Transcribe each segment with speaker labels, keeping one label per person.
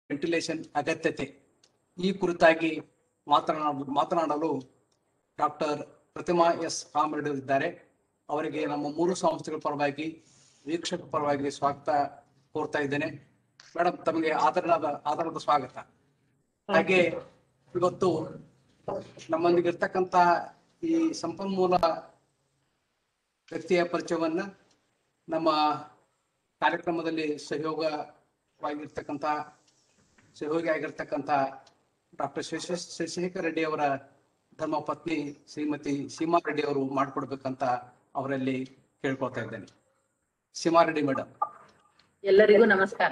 Speaker 1: Ventilation ಅಗತ್ಯತೆ ಈ ಕುರಿತಾಗಿ ಮಾತನಾಡ ಮಾತನಾಡಲು ಡಾಕ್ಟರ್ ಪ್ರತಿಮಾ ಎಸ್ ಕಾಮರೆಡ್ಡಿ ಇದ್ದಾರೆ ಅವರಿಗೆ ನಮ್ಮ ಮೂರು ಸಂಸ್ಥೆಗಳ ಪರವಾಗಿ ವೀಕ್ಷಕ ಪರವಾಗಿ ಸ್ವಾಗತ ಕೋರ್ತಾ ಇದ್ದೇನೆ ಮೇಡಮ್ ತಮಗೆ ಆದರಣದ ಆಧಾರದ ಸ್ವಾಗತ ಹಾಗೆ ಇವತ್ತು ನಮ್ಮೊಂದಿಗೆ ಇರ್ತಕ್ಕಂತ ಈ ಸಂಪನ್ಮೂಲ ವ್ಯಕ್ತಿಯ ಪರಿಚಯವನ್ನ ನಮ್ಮ ಕಾರ್ಯಕ್ರಮದಲ್ಲಿ ಸಹಯೋಗವಾಗಿರ್ತಕ್ಕಂಥ ಸಹಯೋಗಿ ಆಗಿರ್ತಕ್ಕಂಥ ಡಾಕ್ಟರ್ ಶಶಿ ಶಶಿಶೇಖರ್ ರೆಡ್ಡಿ ಅವರ ಧರ್ಮಪತ್ನಿ ಶ್ರೀಮತಿ ಸೀಮಾ ರೆಡ್ಡಿ ಅವರು ಮಾಡಿಕೊಡ್ಬೇಕಂತ ಅವರಲ್ಲಿ ಕೇಳ್ಕೊಳ್ತಾ ಇದ್ದೇನೆ ಸೀಮಾ ರೆಡ್ಡಿ ಮೇಡಮ್
Speaker 2: ಎಲ್ಲರಿಗೂ ನಮಸ್ಕಾರ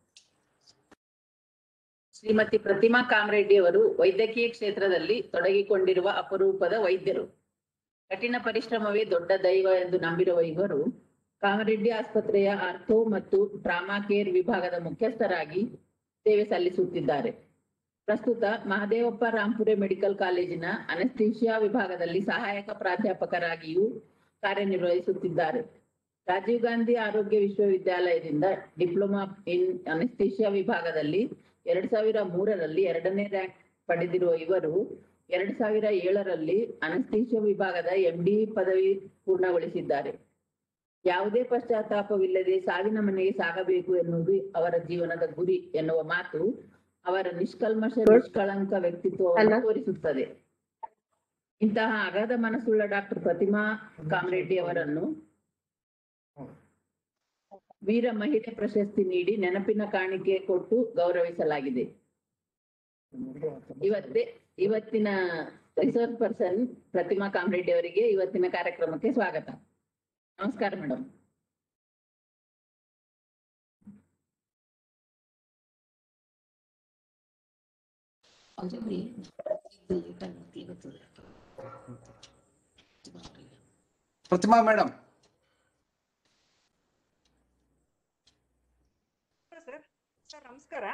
Speaker 2: ಶ್ರೀಮತಿ ಪ್ರತಿಮಾ ಕಾಮರೆಡ್ಡಿ ಅವರು ವೈದ್ಯಕೀಯ ಕ್ಷೇತ್ರದಲ್ಲಿ ತೊಡಗಿಕೊಂಡಿರುವ ಅಪರೂಪದ ವೈದ್ಯರು ಕಠಿಣ ಪರಿಶ್ರಮವೇ ದೊಡ್ಡ ದೈವ ಎಂದು ನಂಬಿರುವ ಇವರು ಕಾಮರೆಡ್ಡಿ ಆಸ್ಪತ್ರೆಯ ಆರ್ಥೋ ಮತ್ತು ಟ್ರಾಮಾ ಕೇರ್ ವಿಭಾಗದ ಮುಖ್ಯಸ್ಥರಾಗಿ ಸೇವೆ ಸಲ್ಲಿಸುತ್ತಿದ್ದಾರೆ ಪ್ರಸ್ತುತ ಮಹದೇವಪ್ಪ ರಾಂಪುರೆ ಮೆಡಿಕಲ್ ಕಾಲೇಜಿನ ಅನೆಸ್ಥೀಶಿಯಾ ವಿಭಾಗದಲ್ಲಿ ಸಹಾಯಕ ಪ್ರಾಧ್ಯಾಪಕರಾಗಿಯೂ ಕಾರ್ಯನಿರ್ವಹಿಸುತ್ತಿದ್ದಾರೆ ರಾಜೀವ್ ಗಾಂಧಿ ಆರೋಗ್ಯ ವಿಶ್ವವಿದ್ಯಾಲಯದಿಂದ ಡಿಪ್ಲೊಮಾ ಇನ್ ಅನೆಸ್ಥೀಶಿಯಾ ವಿಭಾಗದಲ್ಲಿ ಎರಡ್ ಸಾವಿರ ಮೂರರಲ್ಲಿ ಎರಡನೇ ರ್ಯಾಂಕ್ ಪಡೆದಿರುವ ಇವರು ಎರಡ್ ಸಾವಿರ ಏಳರಲ್ಲಿ ಅನೆಸ್ಥೀಶಿಯಾ ವಿಭಾಗದ ಎಂಡಿ ಪದವಿ ಪೂರ್ಣಗೊಳಿಸಿದ್ದಾರೆ ಯಾವುದೇ ಪಶ್ಚಾತ್ತಾಪವಿಲ್ಲದೆ ಸಾವಿನ ಮನೆಗೆ ಸಾಗಬೇಕು ಎನ್ನುವುದು ಅವರ ಜೀವನದ ಗುರಿ ಎನ್ನುವ ಮಾತು ಅವರ ನಿಷ್ಕಲ್ಮಶ ನಿಷ್ಕಳಂಕ ವ್ಯಕ್ತಿತ್ವವನ್ನು ತೋರಿಸುತ್ತದೆ ಇಂತಹ ಅಗಾಧ ಮನಸ್ಸುಳ್ಳ ಡಾಕ್ಟರ್ ಪ್ರತಿಮಾ ಕಾಮರೆಡ್ಡಿ ಅವರನ್ನು ವೀರ ಮಹಿಳೆ ಪ್ರಶಸ್ತಿ ನೀಡಿ ನೆನಪಿನ ಕಾಣಿಕೆ ಕೊಟ್ಟು ಗೌರವಿಸಲಾಗಿದೆ ಇವತ್ತೇ ಇವತ್ತಿನ ರಿಸೋರ್ಸ್ ಪರ್ಸನ್ ಪ್ರತಿಮಾ ಕಾಮರೆಡ್ಡಿ ಅವರಿಗೆ ಇವತ್ತಿನ ಕಾರ್ಯಕ್ರಮಕ್ಕೆ ಸ್ವಾಗತ ನಮಸ್ಕಾರ madam
Speaker 1: Pratima madam
Speaker 3: sir sir ನಮಸ್ಕಾರ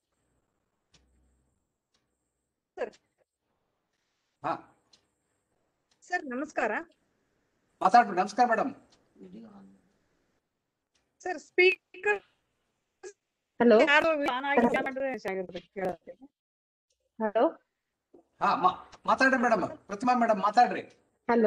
Speaker 1: ಹಾ
Speaker 3: ಸರ್ ನಮಸ್ಕಾರ
Speaker 1: ಮಾತಾಡ್ಬಿಡಿ ನಮಸ್ಕಾರ ಮೇಡಮ್
Speaker 3: ಸರ್ ಸ್ಪೀಕರ್
Speaker 4: ಹಲೋ
Speaker 3: ಯಾರು ಆನ್ ಆಗಿ ಮಾಡಿದ್ರೆ ಚೆನ್ನಾಗಿರುತ್ತೆ ಕೇಳಕ್ಕೆ
Speaker 4: ಹಲೋ
Speaker 1: ಹಾ ಮಾ- ಮಾತಾಡ್ರಿ ಮೇಡಮ್ ಪ್ರತಿಮಾ ಮೇಡಮ್ ಮಾತಾಡ್ರಿ
Speaker 4: ಹಲೋ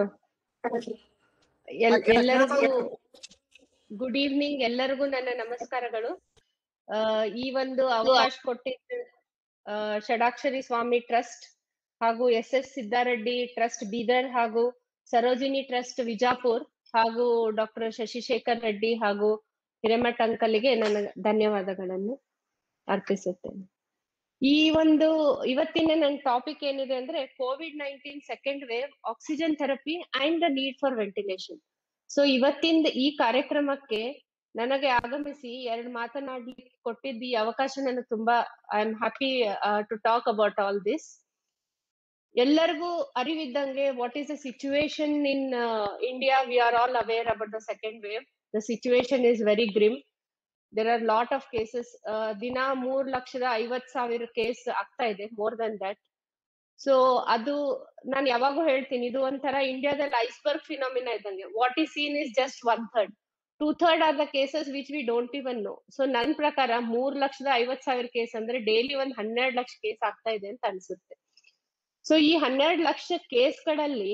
Speaker 4: ಎಲ್
Speaker 1: ಹಾ, ಕೇಳ-
Speaker 4: ಎಲ್ಲರಿಗೂ
Speaker 1: ಕೇಳ್ತಾ
Speaker 4: ಗುಡ್ ಈವ್ನಿಂಗ್ ಎಲ್ಲರಿಗೂ ನನ್ನ ನಮಸ್ಕಾರಗಳು ಆ, ಈ ಒಂದು ಅವಕಾಶ ಕೊಟ್ಟಿದ್ದ ಆ, ಷಡಾಕ್ಷರಿ ಸ್ವಾಮಿ ಟ್ರಸ್ಟ್ ಹಾಗೂ S S Siddareddy trust Bidar ಹಾಗೂ ಸರೋಜಿನಿ ಟ್ರಸ್ಟ್ ವಿಜಾಪುರ್ ಹಾಗೂ ಡಾಕ್ಟರ್ ಶಶಿಶೇಖರ್ ರೆಡ್ಡಿ ಹಾಗೂ ಹಿರೇಮಠ್ ಅಂಕಲ್ಗೆ ನನ್ನ ಧನ್ಯವಾದಗಳನ್ನು ಅರ್ಪಿಸುತ್ತೇನೆ ಈ ಒಂದು ಇವತ್ತಿನ ನನ್ನ ಟಾಪಿಕ್ ಏನಿದೆ ಅಂದ್ರೆ Covid nineteen second wave oxygen therapy and the need for ventilation so ಇವತ್ತಿಂದ ಈ ಕಾರ್ಯಕ್ರಮಕ್ಕೆ ನನಗೆ ಆಗಮಿಸಿ ಎರಡು ಮಾತನಾಡ್ಲಿಕ್ಕೆ ಕೊಟ್ಟಿದ್ದ ಈ ಅವಕಾಶ ನನಗೆ ತುಂಬಾ I am happy to talk about all this ಎಲ್ಲರಿಗೂ ಅರಿವಿದ್ದಂಗೆ what is the situation in India we are all aware about the second wave the situation is very grim there are lot of cases ದಿನ ಮೂರ್ ಲಕ್ಷದ ಐವತ್ ಸಾವಿರ case ಆಗ್ತಾ ಇದೆ more than that so ಅದು ನಾನು ಯಾವಾಗೂ ಹೇಳ್ತೀನಿ ಇದು ಒಂಥರ ಇಂಡಿಯಾದಲ್ಲಿ ಐಸ್ಬರ್ಗ್ ಫಿನಾಮಿನಾ ಇದ್ದಂಗೆ what is seen is just one third two third are the cases which we don't even know so ನನ್ನ ಪ್ರಕಾರ ಮೂರ್ ಲಕ್ಷದ ಐವತ್ ಸಾವಿರ ಕೇಸ್ ಅಂದ್ರೆ ಡೈಲಿ ಒಂದ್ ಹನ್ನೆರಡು ಲಕ್ಷ ಕೇಸ್ ಆಗ್ತಾ ಇದೆ ಅಂತ ಅನ್ಸುತ್ತೆ ಸೊ ಈ ಹನ್ನೆರಡು ಲಕ್ಷ ಕೇಸ್ಗಳಲ್ಲಿ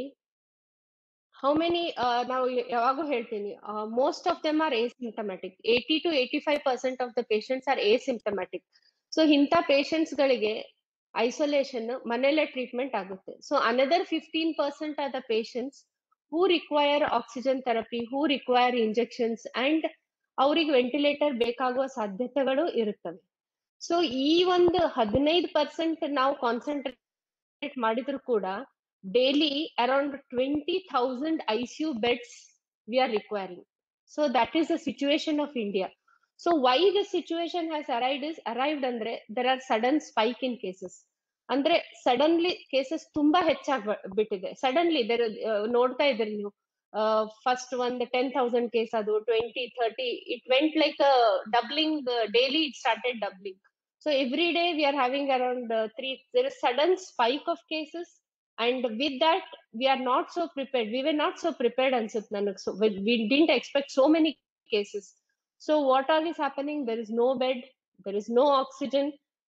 Speaker 4: ಹೌ ಮೆನಿ ನಾವು ಯಾವಾಗೂ ಹೇಳ್ತೀನಿ most of them are symptomatic eighty to eighty five percent of the patients are symptomatic so ಇಂಥ ಪೇಷಂಟ್ಸ್ ಗಳಿಗೆ ಐಸೋಲೇಷನ್ ಮನೆಯಲ್ಲೇ ಟ್ರೀಟ್ಮೆಂಟ್ ಆಗುತ್ತೆ so another fifteen percent are the patients who require oxygen therapy who require injections and ಅವ್ರಿಗೆ ventilator ಬೇಕಾಗುವ ಸಾಧ್ಯತೆಗಳು ಇರುತ್ತವೆ so ಈ ಒಂದು ಹದಿನೈದು ಪರ್ಸೆಂಟ್ ನಾವು ಕಾನ್ಸಂಟ್ರೇಟ್ ಮಾಡಿದ್ರು ಕೂಡ daily around twenty thousand ICU beds we are requiring so that is the situation of India so why the situation has arrived is arrived ಅಂದ್ರೆ there are sudden spike in cases ಅಂದ್ರೆ suddenly cases ತುಂಬಾ ಹೆಚ್ಚಾಗಿ ಬಿಟ್ಟಿದೆ suddenly there ನೋಡ್ತಾ ಇದ್ರಿ ನೀವು first ಒಂದು ten thousand case ಅದು twenty thirty it went like doubling daily it started doubling so every day we are having around three there is sudden spike of cases and with that we are not so prepared we were not so prepared ಅನ್ಸುತ್ತೆ ನನಗೆ so we didn't expect so many cases so what are is happening there is no bed there is no oxygen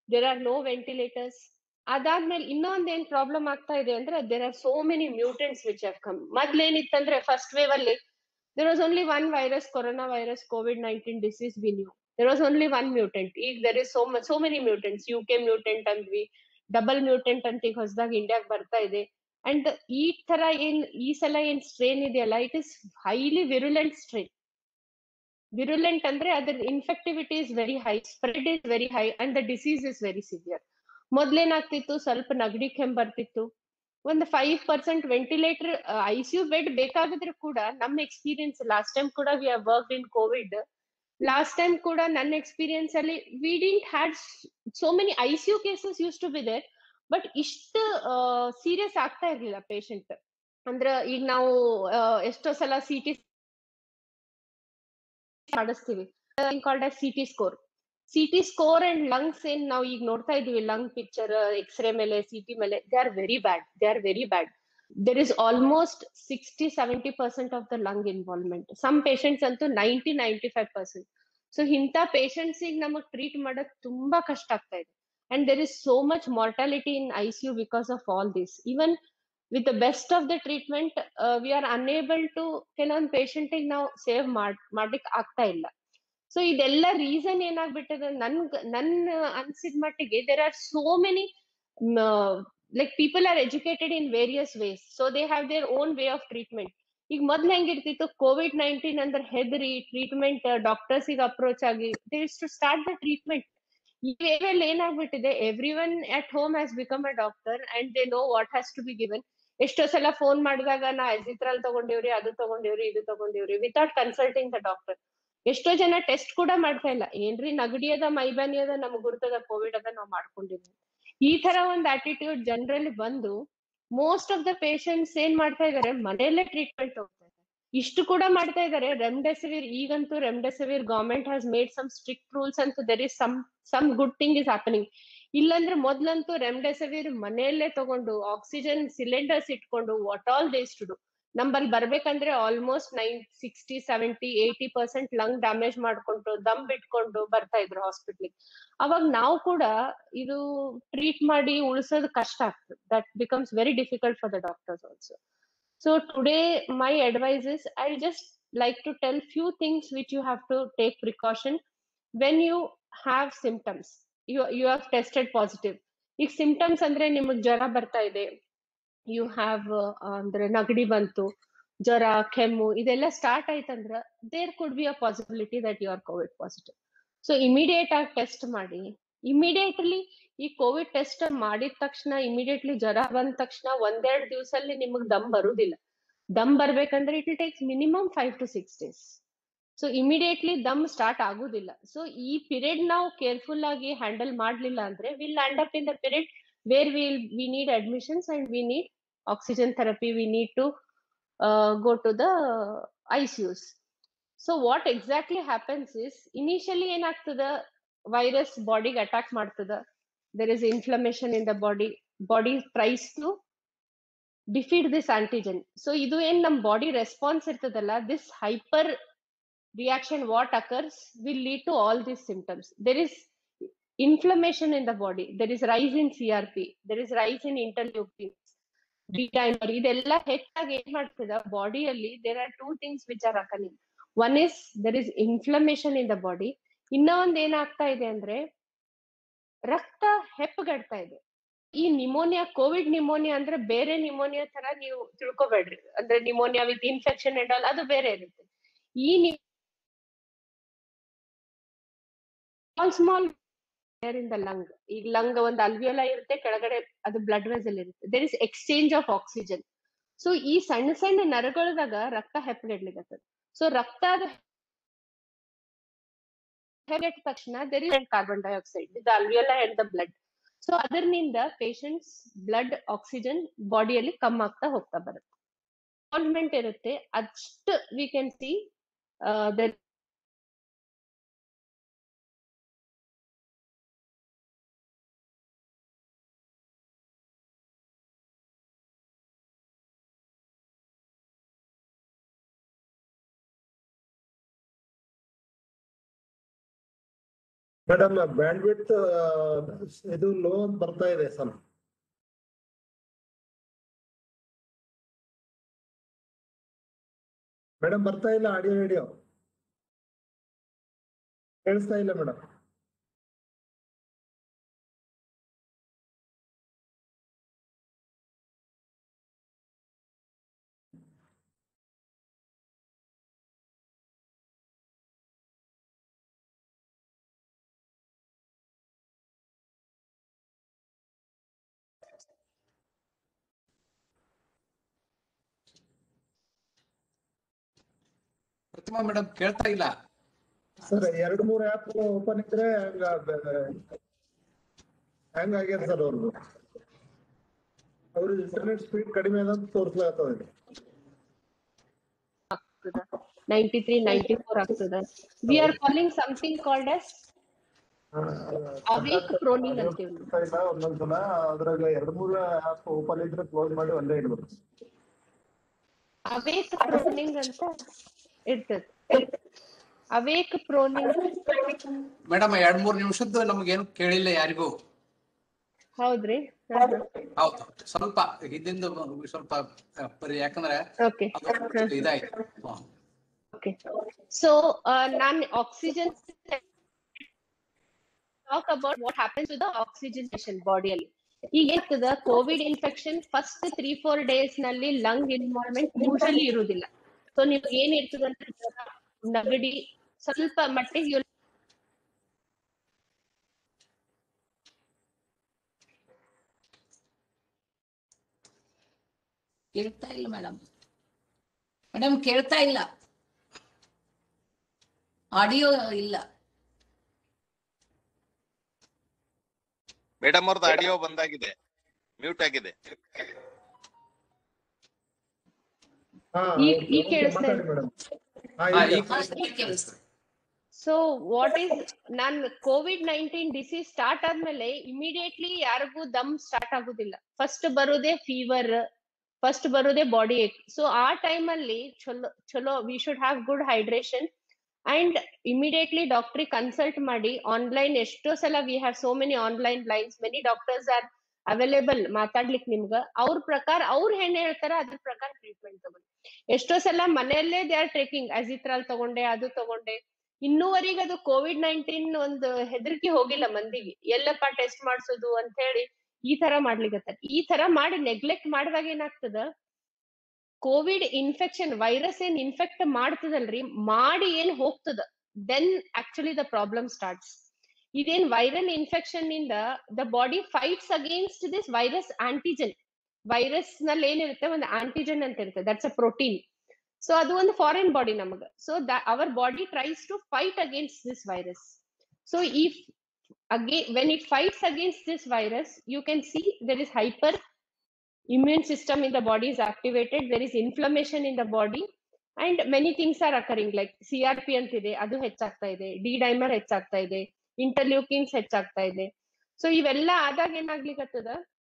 Speaker 4: there are no ventilators ಅದಾದ್ಮೇಲೆ ಇನ್ನೊಂದ್ ಏನ್ problem ಆಗ್ತಾ ಇದೆ ಅಂದ್ರೆ there are so many mutants which have come ಮೊದ್ಲೇನಿತ್ತಂದ್ರೆ first wave ಅಲ್ಲಿ there was only one virus corona virus Covid nineteen disease we knew there was only one mutant ಈಗ there is so so many mutants U K mutant ಅಂದ್ವಿ double mutant ಅಂತ ಈಗ ಹೊಸದಾಗಿ ಇಂಡಿಯಾಗ್ ಬರ್ತಾ ಇದೆ and ಈ ತರ ಏನ್ ಈ ಸಲ ಏನ್ ಸ್ಟ್ರೇನ್ ಇದೆಯಲ್ಲ it is highly virulent strain virulent ಅಂದ್ರೆ ಅದ್ರ infectivity is very high spread is very high and the disease is very severe ಮೊದ್ಲೇನಾಗ್ತಿತ್ತು ಸ್ವಲ್ಪ ನಗಡಿ ಕೆಮ್ಮು ಬರ್ತಿತ್ತು ಒಂದು five percent ventilator ICU bed ಬೇಕಾಗಿದ್ರೆ ಕೂಡ ನಮ್ಮ ಎಕ್ಸ್ಪೀರಿಯನ್ಸ್ ಲಾಸ್ಟ್ ಟೈಮ್ ಕೂಡ we have work in Covid last time ಕೂಡ ನನ್ನ ಎಕ್ಸ್ಪೀರಿಯನ್ಸ್ ಅಲ್ಲಿ we didn't had so many ICU cases use to be there but ಇಷ್ಟು ಸೀರಿಯಸ್ ಆಗ್ತಾ ಇರ್ಲಿಲ್ಲ ಪೇಷಂಟ್ ಅಂದ್ರ ಈಗ ನಾವು ಆ, ಎಷ್ಟೋ ಸಲ ಸಿ ಟಿ ಮಾಡಿಸ್ತೀವಿ called C T score C T score and lungs ಏನ್ ನಾವು ಈಗ ನೋಡ್ತಾ ಇದೀವಿ ಲಂಗ್ ಪಿಕ್ಚರ್ ಎಕ್ಸ್ರೇ ಮೇಲೆ ಸಿ ಟಿ ಮೇಲೆ they are very bad they are very bad there is almost sixty seventy percent of the lung involvement some patients ಅಂತೂ ninety ninety five percent so ಇಂಥ patients ಈಗ ನಮಗ್ treat ಮಾಡೋದ್ ತುಂಬಾ ಕಷ್ಟ ಆಗ್ತಾ ಇದೆ and there is so much mortality in I C U because of all this even with the best of the treatment we are unable to ಕೆಲವೊಂದು patient ನಾವು ಸೇವ್ ಮಾಡ್ ಮಾಡ್ಲಿಕ್ಕೆ ಆಗ್ತಾ ಇಲ್ಲ ಸೊ ಇದೆಲ್ಲ ರೀಸನ್ ಏನಾಗ್ಬಿಟ್ಟದೆ ನನ್ ನನ್ ಅನ್ಸಿದ ಮಟ್ಟಿಗೆ there are so many like people are educated in various ways so they have their own way of treatment ಈಗ ಮೊದ್ಲು ಹೆಂಗಿರ್ತಿತ್ತು ಕೋವಿಡ್ ನೈನ್ಟೀನ್ ಅಂದ್ರೆ ಹೆದರಿ ಟ್ರೀಟ್ಮೆಂಟ್ ಡಾಕ್ಟರ್ಸ್ ಗೆ ಅಪ್ರೋಚ್ ಆಗಿ they is to start the treatment ಈ ವೇವಲ್ಲಿ ಏನಾಗ್ಬಿಟ್ಟಿದೆ every one at home has become a doctor and they know what has to be given ಎಷ್ಟೋ ಸಲ ಫೋನ್ ಮಾಡಿದಾಗ ನಾ ಅಜಿತ್ರಾಲ್ ತಗೊಂಡಿವ್ರಿ ಅದು ತಗೊಂಡಿವ್ರಿ ಇದು ತಗೊಂಡಿವ್ರಿ ವಿತೌಟ್ ಕನ್ಸಲ್ಟಿಂಗ್ ದ ಡಾಕ್ಟರ್ ಎಷ್ಟೋ ಜನ ಟೆಸ್ಟ್ ಕೂಡ ಮಾಡ್ತಾ ಇಲ್ಲ ಏನ್ರಿ ನಗಡಿ ಅದ ಮೈಬಾನಿ ಅದ ನಮ್ಗ್ ಗುರ್ತದ ಕೋವಿಡ್ ಅದ ನಾವ್ ಮಾಡ್ಕೊಂಡಿದ್ವಿ ಈ ತರ ಒಂದ್ ಆಟಿಟ್ಯೂಡ್ ಜನರಲ್ಲಿ ಬಂದು ಮೋಸ್ಟ್ ಆಫ್ ದ ಪೇಷಂಟ್ಸ್ ಏನ್ ಮಾಡ್ತಾ ಇದಾರೆ ಮನೆಯಲ್ಲೇ ಟ್ರೀಟ್ಮೆಂಟ್ ಹೋಗ್ತಾ ಇದ್ದಾರೆ ಇಷ್ಟು ಕೂಡ ಮಾಡ್ತಾ ಇದಾರೆ ರೆಮ್ಡೆಸಿವಿರ್ ಈಗಂತೂ remdesivir government has made some strict rules ಅಂತ there is some some good thing is happening ಇಲ್ಲಂದ್ರೆ ಮೊದ್ಲಂತೂ ರೆಮ್ಡೆಸಿವಿರ್ ಮನೆಯಲ್ಲೇ ತಗೊಂಡು ಆಕ್ಸಿಜನ್ ಸಿಲಿಂಡರ್ಸ್ ಇಟ್ಕೊಂಡು what all does to do ನಮ್ಮಲ್ಲಿ ಬರ್ಬೇಕಂದ್ರೆ almost nine sixty seventy eighty percent lung damage ಮಾಡ್ಕೊಂಡು ದಮ್ ಬಿಟ್ಕೊಂಡು ಬರ್ತಾ ಇದ್ರು ಹಾಸ್ಪಿಟ್ಲಿಗೆ ಅವಾಗ ನಾವು ಕೂಡ ಇದು ಟ್ರೀಟ್ ಮಾಡಿ ಉಳಿಸೋದು ಕಷ್ಟ ಆಗ್ತದೆ that becomes very difficult for the doctors also so today my advice is I just like to tell few things which you have to take precaution when you have symptoms you you have tested positive ಈಗ symptoms ಅಂದ್ರೆ ನಿಮಗ್ ಜ್ವರ ಬರ್ತಾ ಇದೆ you have ಅಂದ್ರೆ ನಗಡಿ ಬಂತು ಜ್ವರ ಕೆಮ್ಮು ಇದೆಲ್ಲ ಸ್ಟಾರ್ಟ್ ಆಯ್ತಂದ್ರ there could be a possibility that you are Covid positive so immediate ಆಗಿ ಟೆಸ್ಟ್ ಮಾಡಿ ಇಮಿಡಿಯೇಟ್ಲಿ ಈ ಕೋವಿಡ್ ಟೆಸ್ಟ್ ಮಾಡಿದ ತಕ್ಷಣ ಇಮಿಡಿಯೇಟ್ಲಿ ಜ್ವರ ಬಂದ ತಕ್ಷಣ ಒಂದೆರಡು ದಿವಸಲ್ಲಿ ನಿಮಗ್ ದಮ್ ಬರುದಿಲ್ಲ ದಮ್ ಬರ್ಬೇಕಂದ್ರೆ it takes minimum five to six days so immediately ದಮ್ ಸ್ಟಾರ್ಟ್ ಆಗುದಿಲ್ಲ ಸೊ ಈ ಪೀರಿಯಡ್ ನಾವು ಕೇರ್ಫುಲ್ ಆಗಿ ಹ್ಯಾಂಡಲ್ ಮಾಡ್ಲಿಲ್ಲ ಅಂದ್ರೆ will land up in the period where will we need admissions and we need oxygen therapy we need to uh, go to the ICUs. So what exactly happens is initially ಏನಾಗ್ತದ virus ಬಾಡಿಗೆ attack ಮಾಡ್ತದ there is inflammation in the body body tries to defeat this antigen so ಇದು ಏನ್ ನಮ್ body response ಇರ್ತದಲ್ಲ this hyper reaction what occurs will lead to all these symptoms there is inflammation in the body there is rise in crp there is rise in interleukins D dimer ಇದೆಲ್ಲ ಹೆಚ್ಚಾಗಿ ಏನ್ ಮಾಡ್ತದ ಬಾಡಿಯಲ್ಲಿ there are two things which are occurring one is there is inflammation in the body ಇನ್ನ ಒಂದ್ ಏನಾಗ್ತಾ ಇದೆ ಅಂದ್ರೆ ರಕ್ತ ಹೆಪ್ಪಗಡ್ತಾ ಇದೆ ಈ ನಿಮೋನಿಯಾ ಕೋವಿಡ್ ನಿಮೋನಿಯಾ ಅಂದ್ರೆ ಬೇರೆ ನಿಮೋನಿಯಾ ತರ ನೀವು ತಿಳ್ಕೊಬೇಡ್ರಿ ಅಂದ್ರೆ pneumonia with infection and all ಅದು ಬೇರೆ ಇರುತ್ತೆ ಈ small small in the lung ಈಗ ಲಂಗ್ ಒಂದು ಅಲ್ವಿಯೋಲ ಇರುತ್ತೆ ಕೆಳಗಡೆ ಅದು ಬ್ಲಡ್ ವೆಸಲ್ ಇರುತ್ತೆ there is exchange of oxygen so ಈ ಸಣ್ಣ ಸಣ್ಣ ನರಗಳದಾಗ ರಕ್ತ ಹೆಪ್ಪಗೆಡ್ಲಿಗತ್ತದ ಸೊ ರಕ್ತ ಹೆಪ್ಪಗೆಟ್ಟ ತಕ್ಷಣ there is carbon dioxide the alveolar and the blood so ಅದರಿಂದ ಪೇಷಂಟ್ಸ್ ಬ್ಲಡ್ ಆಕ್ಸಿಜನ್ ಬಾಡಿಯಲ್ಲಿ ಕಮ್ಮಿ ಆಗ್ತಾ ಹೋಗ್ತಾ ಬರುತ್ತೆ ಇನ್ವಾಲ್ವ್ಮೆಂಟ್ ಇರುತ್ತೆ ಅಷ್ಟು we can see the
Speaker 5: madam bandwidth ಇದು ಲೋ ಅಂತ ಬರ್ತಾ ಇದೆ ಸ್ವಲ್ಪ ಮೇಡಮ್ ಬರ್ತಾ ಇಲ್ಲ ಆಡಿಯೋ ವಿಡಿಯೋ ಕೇಳಿಸ್ತಾ ಇಲ್ಲ ಮೇಡಮ್
Speaker 1: ಪ್ರತಿಮಾ ಮೇಡಮ್ ಕೇಳ್ತಾ ಇಲ್ಲ
Speaker 5: ಸರ್ ಎರಡ್ ಮೂರ್ ಆಪ್ ಓಪನ್ ಇದ್ರೆ ಹಂಗ ಹ್ಯಾಂಗ್ ಆಗ್ಯದ ಸರ್ ಅವ್ರದ್ದು ಅವ್ರ ಇಂಟರ್ನೆಟ್ ಸ್ಪೀಡ್ ಕಡಿಮೆ ಅದ ಅಂತ ತೋರ್ಸ್ಲಾಗ್ತದೆ
Speaker 4: ನೈಂಟಿ ತ್ರೀ ನೈಂಟಿ ಫೋರ್ ಆಗ್ತದ we are calling something called as Awake proning ಅಂತೀವಿ.
Speaker 5: ಇಲ್ಲ ಒಂದೊಂದ್ಸಲ ಅದ್ರಾಗ ಎರಡ್ ಮೂರ್ ಆಪ್ ಓಪನ್ ಇದ್ರೆ ಕ್ಲೋಸ್ ಮಾಡಿ ಒಂದೇ ಇಡ್ಬೇಕು
Speaker 4: ಅವೇಕ್ ಪ್ರೋನಿಂಗ್ ಅಂತ ಇರ್ತದೆ ಅವೇಕ್ ಪ್ರೋನಿಂಗ್
Speaker 1: ಮೇಡಮ್ ಎರಡ್ ಮೂರ್ ನಿಮಿಷದ್ದು ನಮ್ಗೇನು ಕೇಳಿಲ್ಲ ಯಾರಿಗೂ
Speaker 4: ಹೌದ್ರಿ ಹಾ, ಹಾ.
Speaker 1: ಹೌದು ಸ್ವಲ್ಪ ಹಿಂದಿಂದ ಸ್ವಲ್ಪ ಆ, ಪರಿ ಯಾಕಂದ್ರೆ
Speaker 4: ಓಕೆ
Speaker 1: ಅದು ಇದಾಯ್ತು ಹಾ.
Speaker 4: ಓಕೆ ಸೊ ನಾನ್ oxygen talk about what happens to the oxygen ಬಾಡಿಯಲ್ಲಿ ಈಗ ಏನಾಗ್ತದ COVID infection first three four days ನಲ್ಲಿ ಲಂಗ್ ಇನ್ವಾಲ್ವ್ಮೆಂಟ್ ಯೂಶಲಿ ಇರುವುದಿಲ್ಲ ಸೊ ನೀವು ಏನ್ ಇರ್ತದ ಅಂತ ಜ್ವರ, ನೆಗಡಿ ಸ್ವಲ್ಪ ಮಟ್ಟಿಗೆ you
Speaker 2: ಕೇಳ್ತಾ ಇಲ್ಲ ಮೇಡಮ್ ಮೇಡಮ್ ಕೇಳ್ತಾ ಇಲ್ಲ ಆಡಿಯೋ ಇಲ್ಲ
Speaker 6: ಮೇಡಮ್ ಅವ್ರದ್ದು ಆಡಿಯೋ ಬಂದಾಗಿದೆ ಮ್ಯೂಟ್ ಆಗಿದೆ
Speaker 5: ಹಾ
Speaker 4: ಈಗ- ಈಗ ಕೇಳಿಸ್ತಾ
Speaker 5: ಮಾತಾಡಿ
Speaker 4: ಇದೆ.
Speaker 5: ಮೇಡಮ್ ಹಾ
Speaker 1: ಹಾ,
Speaker 5: ಈಗ
Speaker 1: ಈಗ
Speaker 2: ಹಾ, ಈಗ ಕೇಳಿಸ್ತು.
Speaker 4: ಸೊ ವಾಟ್ ಈಸ್ ನಾನ್ ಕೋವಿಡ್ ನೈನ್ಟೀನ್ ಡಿಸೀಸ್ ಸ್ಟಾರ್ಟ್ ಆದ್ಮೇಲೆ ಇಮಿಡಿಯೇಟ್ಲಿ ಯಾರಿಗೂ ದಮ್ ಸ್ಟಾರ್ಟ್ ಆಗುದಿಲ್ಲ ಫಸ್ಟ್ ಬರೋದೇ ಫೀವರ್ ಫಸ್ಟ್ ಬರೋದೇ ಬಾಡಿ ಏಕ್ ಸೊ ಆ ಟೈಮ್ ಅಲ್ಲಿ ಚಲೋ ಚಲೋ we should have good hydration and immediately ಡಾಕ್ಟ್ರಿಗೆ ಕನ್ಸಲ್ಟ್ ಮಾಡಿ ಆನ್ಲೈನ್ ಎಷ್ಟೋ ಸಲ we have so many online lines many doctors are available ಮಾತಾಡ್ಲಿಕ್ಕೆ ನಿಮ್ಗ ಅವ್ರ ಪ್ರಕಾರ ಅವ್ರ ಏನ್ ಹೇಳ್ತಾರ ಅದ್ರ ಪ್ರಕಾರ ಟ್ರೀಟ್ಮೆಂಟ್ ತಗೊಳ್ಳಿ ಎಷ್ಟೋ ಸಲ ಮನೆಯಲ್ಲೇ ದೇ ಆರ್ ಟ್ರೆಕಿಂಗ್ ಅಜಿತ್ರಾಲ್ ತಗೊಂಡೆ ಅದು ತಗೊಂಡೆ ಇನ್ನೂವರೆಗೆ ಅದು ಕೋವಿಡ್ ನೈನ್ಟೀನ್ ಒಂದು ಹೆದರಿಕೆ ಹೋಗಿಲ್ಲ ಮಂದಿಗೆ ಎಲ್ಲಪ್ಪ ಟೆಸ್ಟ್ ಮಾಡ್ಸೋದು ಅಂತ ಹೇಳಿ ಈ ತರ ಮಾಡ್ಲಿಕತ್ತಾರ ಈ ತರ ಮಾಡಿ ನೆಗ್ಲೆಕ್ಟ್ ಮಾಡಿದಾಗ ಏನಾಗ್ತದ ಕೋವಿಡ್ ಇನ್ಫೆಕ್ಷನ್ ವೈರಸ್ ಏನ್ ಇನ್ಫೆಕ್ಟ್ ಮಾಡ್ತದಲ್ರಿ ಮಾಡಿ ಏನ್ ಹೋಗ್ತದ then actually the problem starts ಇದೇನ್ ವೈರಲ್ ಇನ್ಫೆಕ್ಷನ್ ನಿಂದ the body fights against this virus antigen virus ನಲ್ಲಿ ಏನಿರುತ್ತೆ ಒಂದು ಆಂಟಿಜನ್ ಅಂತ ಇರುತ್ತೆ ದಟ್ಸ್ ಅ ಪ್ರೋಟೀನ್ ಸೊ ಅದು ಒಂದು ಫಾರಿನ್ ಬಾಡಿ ನಮಗ so our body tries to fight against this virus so if again when it fights against this virus you can see there is hyper immune system in the body is activated there is inflammation in the body and many things are occurring like crp ಅಂತಿದೆ ಅದು ಹೆಚ್ಚಾಗ್ತಾ ಇದೆ D dimer ಹೆಚ್ಚಾಗ್ತಾ ಇದೆ ಇಂಟರ್ಲ್ಯೂಕಿನ್ಸ್ ಹೆಚ್ಚಾಗ್ತಾ ಇದೆ so ಇವೆಲ್ಲ ಆದಾಗ ಏನಾಗ್ಲಿಕ್ಕತ್ತದ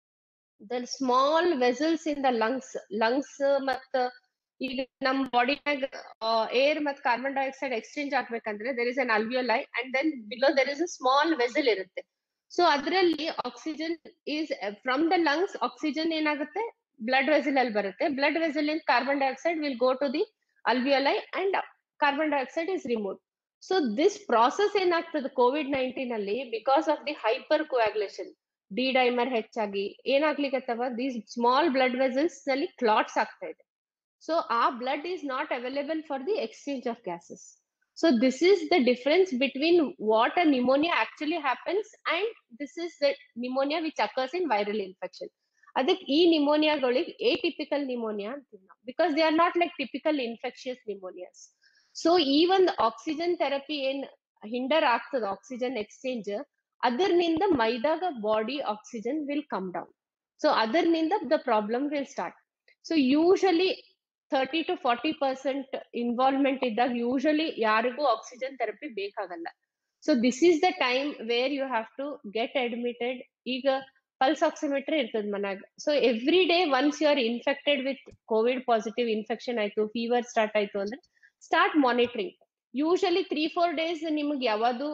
Speaker 4: the small vessels in the lungs lungs ಮತ್ತ ಈಗ ನಮ್ ಬಾಡಿನಾಗ ಏರ್ ಮತ್ ಕಾರ್ಬನ್ ಡೈಆಕ್ಸೈಡ್ ಎಕ್ಸ್ಚೇಂಜ್ ಆಗ್ಬೇಕಂದ್ರೆ there is an alveoli and then below there is a small vessel ಇರುತ್ತೆ ಸೊ ಅದರಲ್ಲಿ oxygen is from the lungs oxygen ಏನಾಗುತ್ತೆ ಬ್ಲಡ್ ವೆಸಲ್ ಅಲ್ಲಿ ಬರುತ್ತೆ blood vessel in carbon dioxide will go to the alveoli and carbon dioxide is remove so this process ಏನಾಗ್ತದೆ COVID nineteen ಅಲ್ಲಿ because of the hyper coagulation D dimer ಹೆಚ್ಚಾಗಿ ಏನಾಗ್ಲಿಕ್ಕತ್ತವ these small blood vessels ನಲ್ಲಿ clots ಆಗ್ತಾ ಇದೆ so ಆ blood is not available for the exchange of gases so this is the difference between what a pneumonia actually happens and this is the pneumonia which occurs in viral infection ಅದಕ್ಕೆ ಈ ನಿಮೋನಿಯಾಗಳಿಗೆ atypical pneumonia ಅಂತೀವಿ ನಾವು because they are not like typical infectious pneumonias so ಈ ಒಂದು oxygen therapy ಏನ್ hinder ಆಗ್ತದ oxygen exchange ಅದರ್ನಿಂದ ಮೈದಾಗ body oxygen will come down so ಅದರ್ನಿಂದ the problem will start so usually thirty to forty percent involvement ಇದ್ದಾಗ usually ಯಾರಿಗೂ oxygen therapy ಬೇಕಾಗಲ್ಲ so this is the time where you have to get admitted ಈಗ pulse oximeter ಇರ್ತದ ಮನ್ಯಾಗ so every day once you are infected with COVID positive infection ಆಯ್ತು fever start ಆಯ್ತು ಅಂದ್ರೆ start monitoring usually three four days ನಿಮ್ಗೆ ಯಾವುದು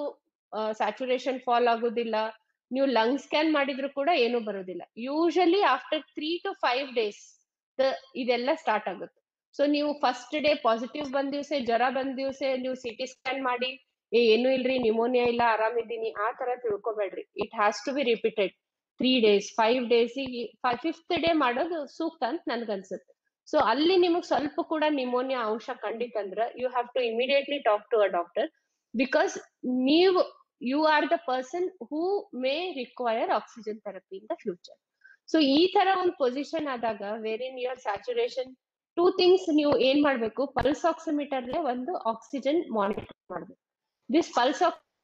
Speaker 4: saturation fall ಆಗುದಿಲ್ಲ ನೀವು ಲಂಗ್ ಸ್ಕ್ಯಾನ್ ಮಾಡಿದ್ರು ಕೂಡ ಏನು ಬರೋದಿಲ್ಲ usually after three to five days ಇದೆಲ್ಲ ಸ್ಟಾರ್ಟ್ ಆಗುತ್ತೆ ಸೊ ನೀವು ಫಸ್ಟ್ ಡೇ ಪಾಸಿಟಿವ್ ಬಂದ ದಿವಸ ಜ್ವರ ಬಂದ ದಿವಸ ನೀವು ಸಿ ಟಿ ಸ್ಕ್ಯಾನ್ ಮಾಡಿ ಏ ಏನು ಇಲ್ರಿ ನಿಮೋನಿಯಾ ಇಲ್ಲ ಆರಾಮಿದ್ದೀನಿ ಆ ತರ ತಿಳ್ಕೊಬೇಡ್ರಿ it has to be repeated three days five days fifth day ಮಾಡೋದು ಸೂಕ್ತ ಅಂತ ನನ್ಗನ್ಸುತ್ತೆ ಸೊ ಅಲ್ಲಿ ನಿಮಗ್ ಸ್ವಲ್ಪ ಕೂಡ ನಿಮೋನಿಯಾ ಅಂಶ ಕಂಡಿತ್ತಂದ್ರ you have to immediately talk to a doctor because ನೀವು you are the person who may require oxygen therapy in the future so ಈ ತರ ಒಂದು ಪೊಸಿಷನ್ ಆದಾಗ where in your saturation two things ನೀವು ಏನ್ ಮಾಡ್ಬೇಕು ಪಲ್ಸ್ ಆಕ್ಸಿಮೀಟರ್ ಒಂದು oxygen monitor ಮಾಡ್ಬೇಕು this pulse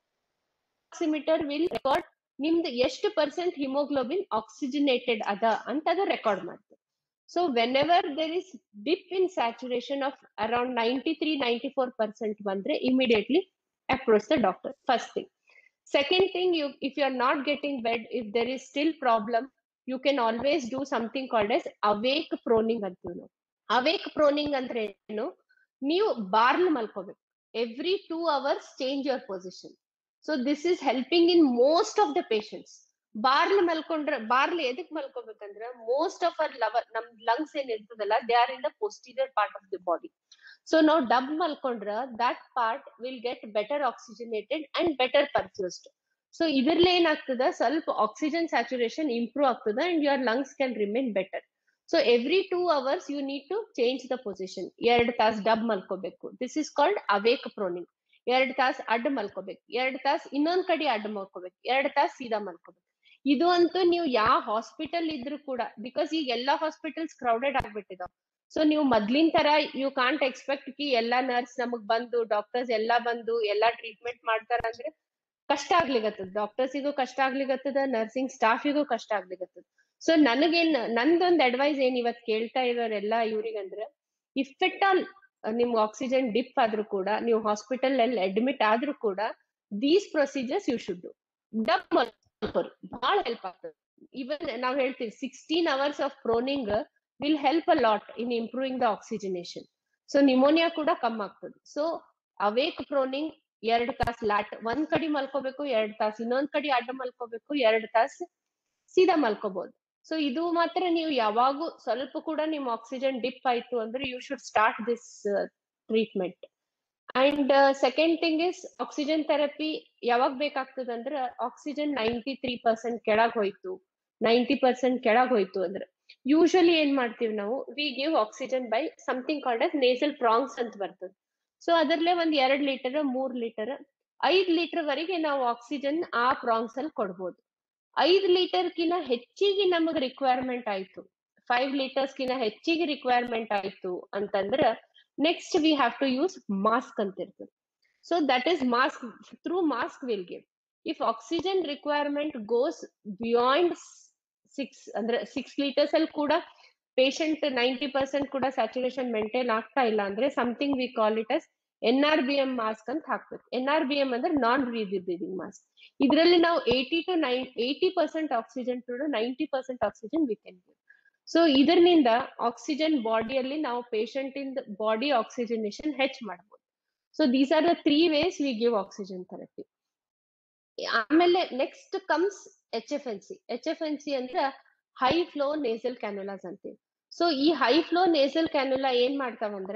Speaker 4: oximeter will record ನಿಮ್ದು ಎಷ್ಟು ಪರ್ಸೆಂಟ್ ಹಿಮೋಗ್ಲೋಬಿನ್ ಆಕ್ಸಿಜನೇಟೆಡ್ ಅದ ಅಂತ ಅದು ರೆಕಾರ್ಡ್ ಮಾಡ್ತದೆ so whenever there is dip in saturation of around ninety three ninety four percent ಬಂದ್ರೆ immediately approach the doctor first thing second thing you if you are not getting bed if there is still problem you can always do something called as awake proning ಅಂತೀವಿ ನಾವು awake proning ಅಂದ್ರೆ ಏನು ನೀವು ಬಾರ್ಲ್ ಮಲ್ಕೋಬೇಕು every two hours change your position so this is helping in most of the patients ಬಾರ್ಲ್ ಮಲ್ಕೊಂಡ್ರೆ ಬಾರ್ಲ್ ಎದಕ್ ಮಲ್ಕೋಬೇಕಂದ್ರ ಮೋಸ್ಟ್ ಆಫ್ ಅವರ್ ಲವರ್ ನಮ್ ಲಂಗ್ಸ್ ಏನ್ ಇರ್ತದಲ್ಲ they are in the posterior part of the body so ನಾವು ಡಬ್ ಮಲ್ಕೊಂಡ್ರ that part will get better oxygenated and better perfused so ಇದ್ರಲ್ಲ ಏನಾಗ್ತದ ಸ್ವಲ್ಪ ಆಕ್ಸಿಜನ್ ಸ್ಯಾಚುರೇಷನ್ ಇಂಪ್ರೂವ್ ಆಗ್ತದ and your lungs can remain better so every two hours you need to change the position ಎರಡ್ ತಾಸ್ ಡಬ್ ಮಲ್ಕೋಬೇಕು this is called awake proning ಎರಡ್ ತಾಸ್ ಅಡ್ಡ ಮಲ್ಕೋಬೇಕು ಎರಡ್ ತಾಸ್ ಇನ್ನೊಂದ್ ಕಡೆ ಅಡ್ಡ ಮಲ್ಕೋಬೇಕು ಎರಡ್ ತಾಸ್ ಸೀದಾ ಮಲ್ಕೋಬೇಕು ಇದು ಅಂತೂ ನೀವು ಯಾವ ಹಾಸ್ಪಿಟಲ್ ಇದ್ರು ಕೂಡ ಬಿಕಾಸ್ ಈಗ ಎಲ್ಲಾ ಹಾಸ್ಪಿಟಲ್ಸ್ ಕ್ರೌಡೆಡ್ ಆಗ್ಬಿಟ್ಟಿದಾವ್ ಸೊ ನೀವು ಮೊದ್ಲಿನ ತರ ಯು ಕಾಂಟ್ ಎಕ್ಸ್ಪೆಕ್ಟ್ ಕಿ ಎಲ್ಲಾ ನರ್ಸ್ ನಮಗ್ ಬಂದು ಡಾಕ್ಟರ್ಸ್ ಎಲ್ಲಾ ಬಂದು ಎಲ್ಲಾ ಟ್ರೀಟ್ಮೆಂಟ್ ಮಾಡ್ತಾರ ಅಂದ್ರೆ ಕಷ್ಟ ಆಗ್ಲಿಗತ್ತದ ಡಾಕ್ಟರ್ಸಿಗೂ ಕಷ್ಟ ಆಗ್ಲಿಗತ್ತದ ನರ್ಸಿಂಗ್ ಸ್ಟಾಫಿಗೂ ಕಷ್ಟ ಆಗ್ಲಿಗತ್ತದ ಸೊ ನನಗೇನ್ ನಂದೊಂದ್ ಅಡ್ವೈಸ್ ಏನ್ ಇವತ್ ಕೇಳ್ತಾ ಇರೋರೆಲ್ಲ ಇವ್ರಿಗಂದ್ರ ಇಫ್ ಇಟ್ ಆಲ್ ನಿಮ್ಗೆ ಆಕ್ಸಿಜನ್ ಡಿಪ್ ಆದ್ರೂ ಕೂಡ ನೀವು ಹಾಸ್ಪಿಟಲ್ ಅಲ್ಲಿ ಅಡ್ಮಿಟ್ ಆದ್ರೂ ಕೂಡ ದೀಸ್ ಪ್ರೊಸೀಜರ್ಸ್ ಯು ಶುಡ್ ಡಬ್ ಬಹಳ ಹೆಲ್ಪ್ ಆಗ್ತದೆ ಇವನ್ ನಾವ್ ಹೇಳ್ತೀವಿ sixteen hours of proning will help a lot in improving the oxygenation so pneumonia ಕೂಡ ಕಮ್ಮಿ ಆಗ್ತದೆ ಸೊ ಅವೇಕ್ ಪ್ರೋನಿಂಗ್ ಎರಡ್ ತಾಸ್ ಲ್ಯಾಟ್ ಒಂದ್ ಕಡೆ ಮಲ್ಕೋಬೇಕು ಎರಡ್ ತಾಸ್ ಇನ್ನೊಂದ್ ಕಡೆ ಅಡ್ಡ ಮಲ್ಕೋಬೇಕು ಎರಡ್ ತಾಸ್ ಸೀದಾ ಮಲ್ಕೋಬಹುದು ಸೊ ಇದು ಮಾತ್ರ ನೀವು ಯಾವಾಗೂ ಸ್ವಲ್ಪ ಕೂಡ ನಿಮ್ ಆಕ್ಸಿಜನ್ ಡಿಪ್ ಆಯ್ತು ಅಂದ್ರೆ you should start this treatment and second thing is oxygen therapy ಯಾವಾಗ ಬೇಕಾಗ್ತದ ಅಂದ್ರೆ ಆಕ್ಸಿಜನ್ ನೈಂಟಿ ತ್ರೀ ಪರ್ಸೆಂಟ್ ಕೆಳಗ್ ಹೋಯ್ತು ನೈಂಟಿ ಪರ್ಸೆಂಟ್ ಕೆಳಗ್ ಹೋಯ್ತು ಅಂದ್ರೆ ಯೂಶಲಿ ಏನ್ ಮಾಡ್ತೀವಿ ನಾವು we give oxygen by something called as nasal prongs ಅಂತ ಬರ್ತದೆ ಸೊ ಅದರಲ್ಲೇ ಒಂದ್ ಎರಡ್ ಲೀಟರ್ ಮೂರ್ ಲೀಟರ್ ಐದ್ ಲೀಟರ್ ವರೆಗೆ ನಾವು ಆಕ್ಸಿಜನ್ ಆ ಪ್ರಾಂಗ್ಸ್ ಅಲ್ಲಿ ಕೊಡ್ಬೋದು ಐದ್ ಲೀಟರ್ ಕಿನ ಹೆಚ್ಚಿಗೆ ನಮಗ್ ರಿಕ್ವೈರ್ಮೆಂಟ್ ಆಯ್ತು ಫೈವ್ ಲೀಟರ್ಸ್ ಕಿನ ಹೆಚ್ಚಿಗೆ ರಿಕ್ವೈರ್ಮೆಂಟ್ ಆಯ್ತು ಅಂತಂದ್ರ next we have to use mask ಅಂತ ಇರ್ತದೆ so that is mask through mask will give if oxygen requirement goes beyond six ಅಂದ್ರೆ ಸಿಕ್ಸ್ ಲೀಟರ್ಸ್ ಅಲ್ಲಿ ಕೂಡ ಪೇಷಂಟ್ ನೈಂಟಿ ಪರ್ಸೆಂಟ್ ಕೂಡ ಸ್ಯಾಚುರೇಷನ್ ಮೇಂಟೈನ್ ಆಗ್ತಾ ಇಲ್ಲ ಅಂದ್ರೆ something we call it as N R B M mask ಅಂತ ಹಾಕ್ಬೇಕು N R B M ಅಂದ್ರೆ ನಾನ್ ಬ್ರೀದಿಂಗ್ ಮಾಸ್ಕ್ ಇದರಲ್ಲಿ ನಾವು eighty to nine eighty percent oxygen to ninety percent oxygen we can give so ಇದರಿಂದ oxygen ಬಾಡಿಯಲ್ಲಿ ನಾವು patient in body oxygenation ಹೆಚ್ಚ್ ಮಾಡಬಹುದು so these are the three ways we give oxygen therapy ಆಮೇಲೆ next comes H F N C H F N C ಅಂದ್ರೆ high flow nasal cannulas ಅಂತೀವಿ so ಈ high flow nasal ಕ್ಯಾನುಲಾ ಏನ್ ಮಾಡ್ತಾವಂದ್ರೆ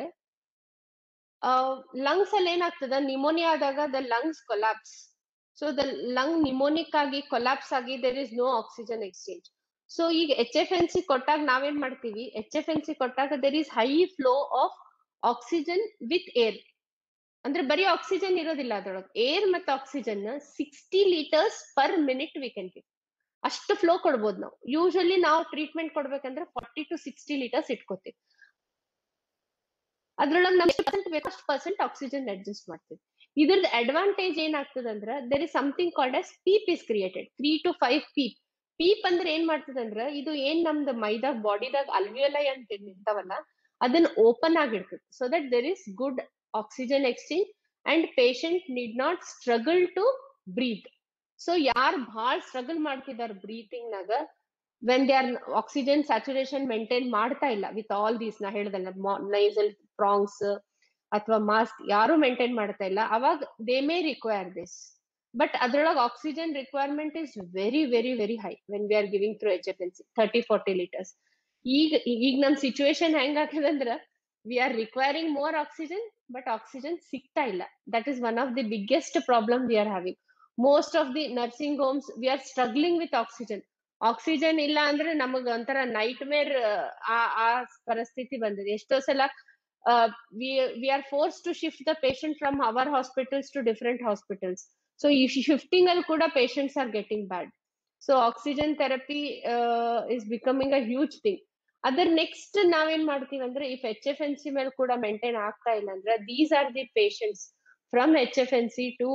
Speaker 4: lungs ಅಲ್ಲಿ ಏನಾಗ್ತದ pneumonia ಆದಾಗ the lungs collapse so the lung pneumonic ಆಗಿ collapse ಆಗಿ there is no oxygen exchange so ಈಗ ಎಚ್ ಎಫ್ ಎನ್ ಸಿ ಕೊಟ್ಟಾಗ ನಾವೇನ್ ಮಾಡ್ತೀವಿ ಎಚ್ ಎಫ್ ಎನ್ ಸಿ ಕೊಟ್ಟಾಗ there is high flow of oxygen with air ಅಂದ್ರೆ ಬರೀ ಆಕ್ಸಿಜನ್ ಇರೋದಿಲ್ಲ ಅದ್ರೊಳಗೆ ಏರ್ ಮತ್ತೆ oxygen sixty litres per minute we can give ಅಷ್ಟು ಫ್ಲೋ ಕೊಡ್ಬೋದು ನಾವು ಯೂಶಲಿ ನಾವು ಟ್ರೀಟ್ಮೆಂಟ್ ಕೊಡ್ಬೇಕಂದ್ರೆ ಫಾರ್ಟಿ ಟು ಸಿಕ್ಸ್ಟಿ ಲೀಟರ್ಸ್ ಇಟ್ಕೋತೀವಿ ಅದ್ರೊಳಗೆ ನಮ್ಗೆ ಪರ್ಸೆಂಟ್ ಬೇಕು ಅಷ್ಟು ಪರ್ಸೆಂಟ್ ಆಕ್ಸಿಜನ್ ಅಡ್ಜಸ್ಟ್ ಮಾಡ್ತೀವಿ ಇದ್ರದ್ದು ಅಡ್ವಾಂಟೇಜ್ ಏನಾಗ್ತದೆ ಅಂದ್ರೆ there is something called as PEEP is created three to five PEEP PEEP ಅಂದ್ರೆ ಏನ್ ಮಾಡ್ತದೆ ಅಂದ್ರೆ ಇದು ಏನ್ ನಮ್ದು ಮೈದಾಗ ಬಾಡಿದಾಗ ಅಲ್ವಿಯಲೈ ಅಂತ ಇರ್ತಾವಲ್ಲ ಅದನ್ನ ಓಪನ್ ಆಗಿರ್ತದೆ so that there is good oxygen exchange and patient need not struggle to breathe so ಯಾರು ಬಹಳ ಸ್ಟ್ರಗಲ್ ಮಾಡ್ತಿದಾರ ಬ್ರೀತಿಂಗ್ ನಾಗ when they are oxygen saturation maintain ಮಾಡ್ತಾ ಇಲ್ಲ ವಿತ್ ಆಲ್ ದೀಸ್ ನಾ ಹೇಳ್ದಲ್ಲ ನೈಸಲ್ ಪ್ರಾಂಗ್ಸ್ ಅಥವಾ ಮಾಸ್ಕ್ ಯಾರು ಮೇಂಟೈನ್ ಮಾಡ್ತಾ ಇಲ್ಲ ಅವಾಗ they may require this but ಅದ್ರೊಳಗೆ oxygen requirement is very very very high when we are giving through H F N C thirty forty litres ಈಗ ಈಗ ನಮ್ ಸಿಚುವೇಶನ್ ಹೆಂಗ್ ಆಗ್ತದಂದ್ರ we are requiring more oxygen but oxygen ಸಿಗ್ತಾ ಇಲ್ಲ that is one of the biggest problem we are having most of the nursing homes we are struggling with oxygen oxygen ಇಲ್ಲ ಅಂದ್ರೆ ನಮಗ ಒಂಥರ ನೈಟ್ ಮೇರ್ ಆ ಆ ಪರಿಸ್ಥಿತಿ ಬಂದಿದೆ ಎಷ್ಟೋ ಸಲ we we are forced to shift the patient from our hospitals to different hospitals so ಈ ಶಿಫ್ಟಿಂಗ್ ಅಲ್ಲಿ ಕೂಡ patients are getting bad so oxygen therapy is becoming a huge thing ಅದರ ನೆಕ್ಸ್ಟ್ ನಾವೇನ್ ಮಾಡ್ತೀವಿ ಅಂದ್ರೆ if H F N C ಮೇಲೆ ಕೂಡ maintain ಆಗ್ತಾ ಇಲ್ಲ ಅಂದ್ರೆ these are the patients from H F N C to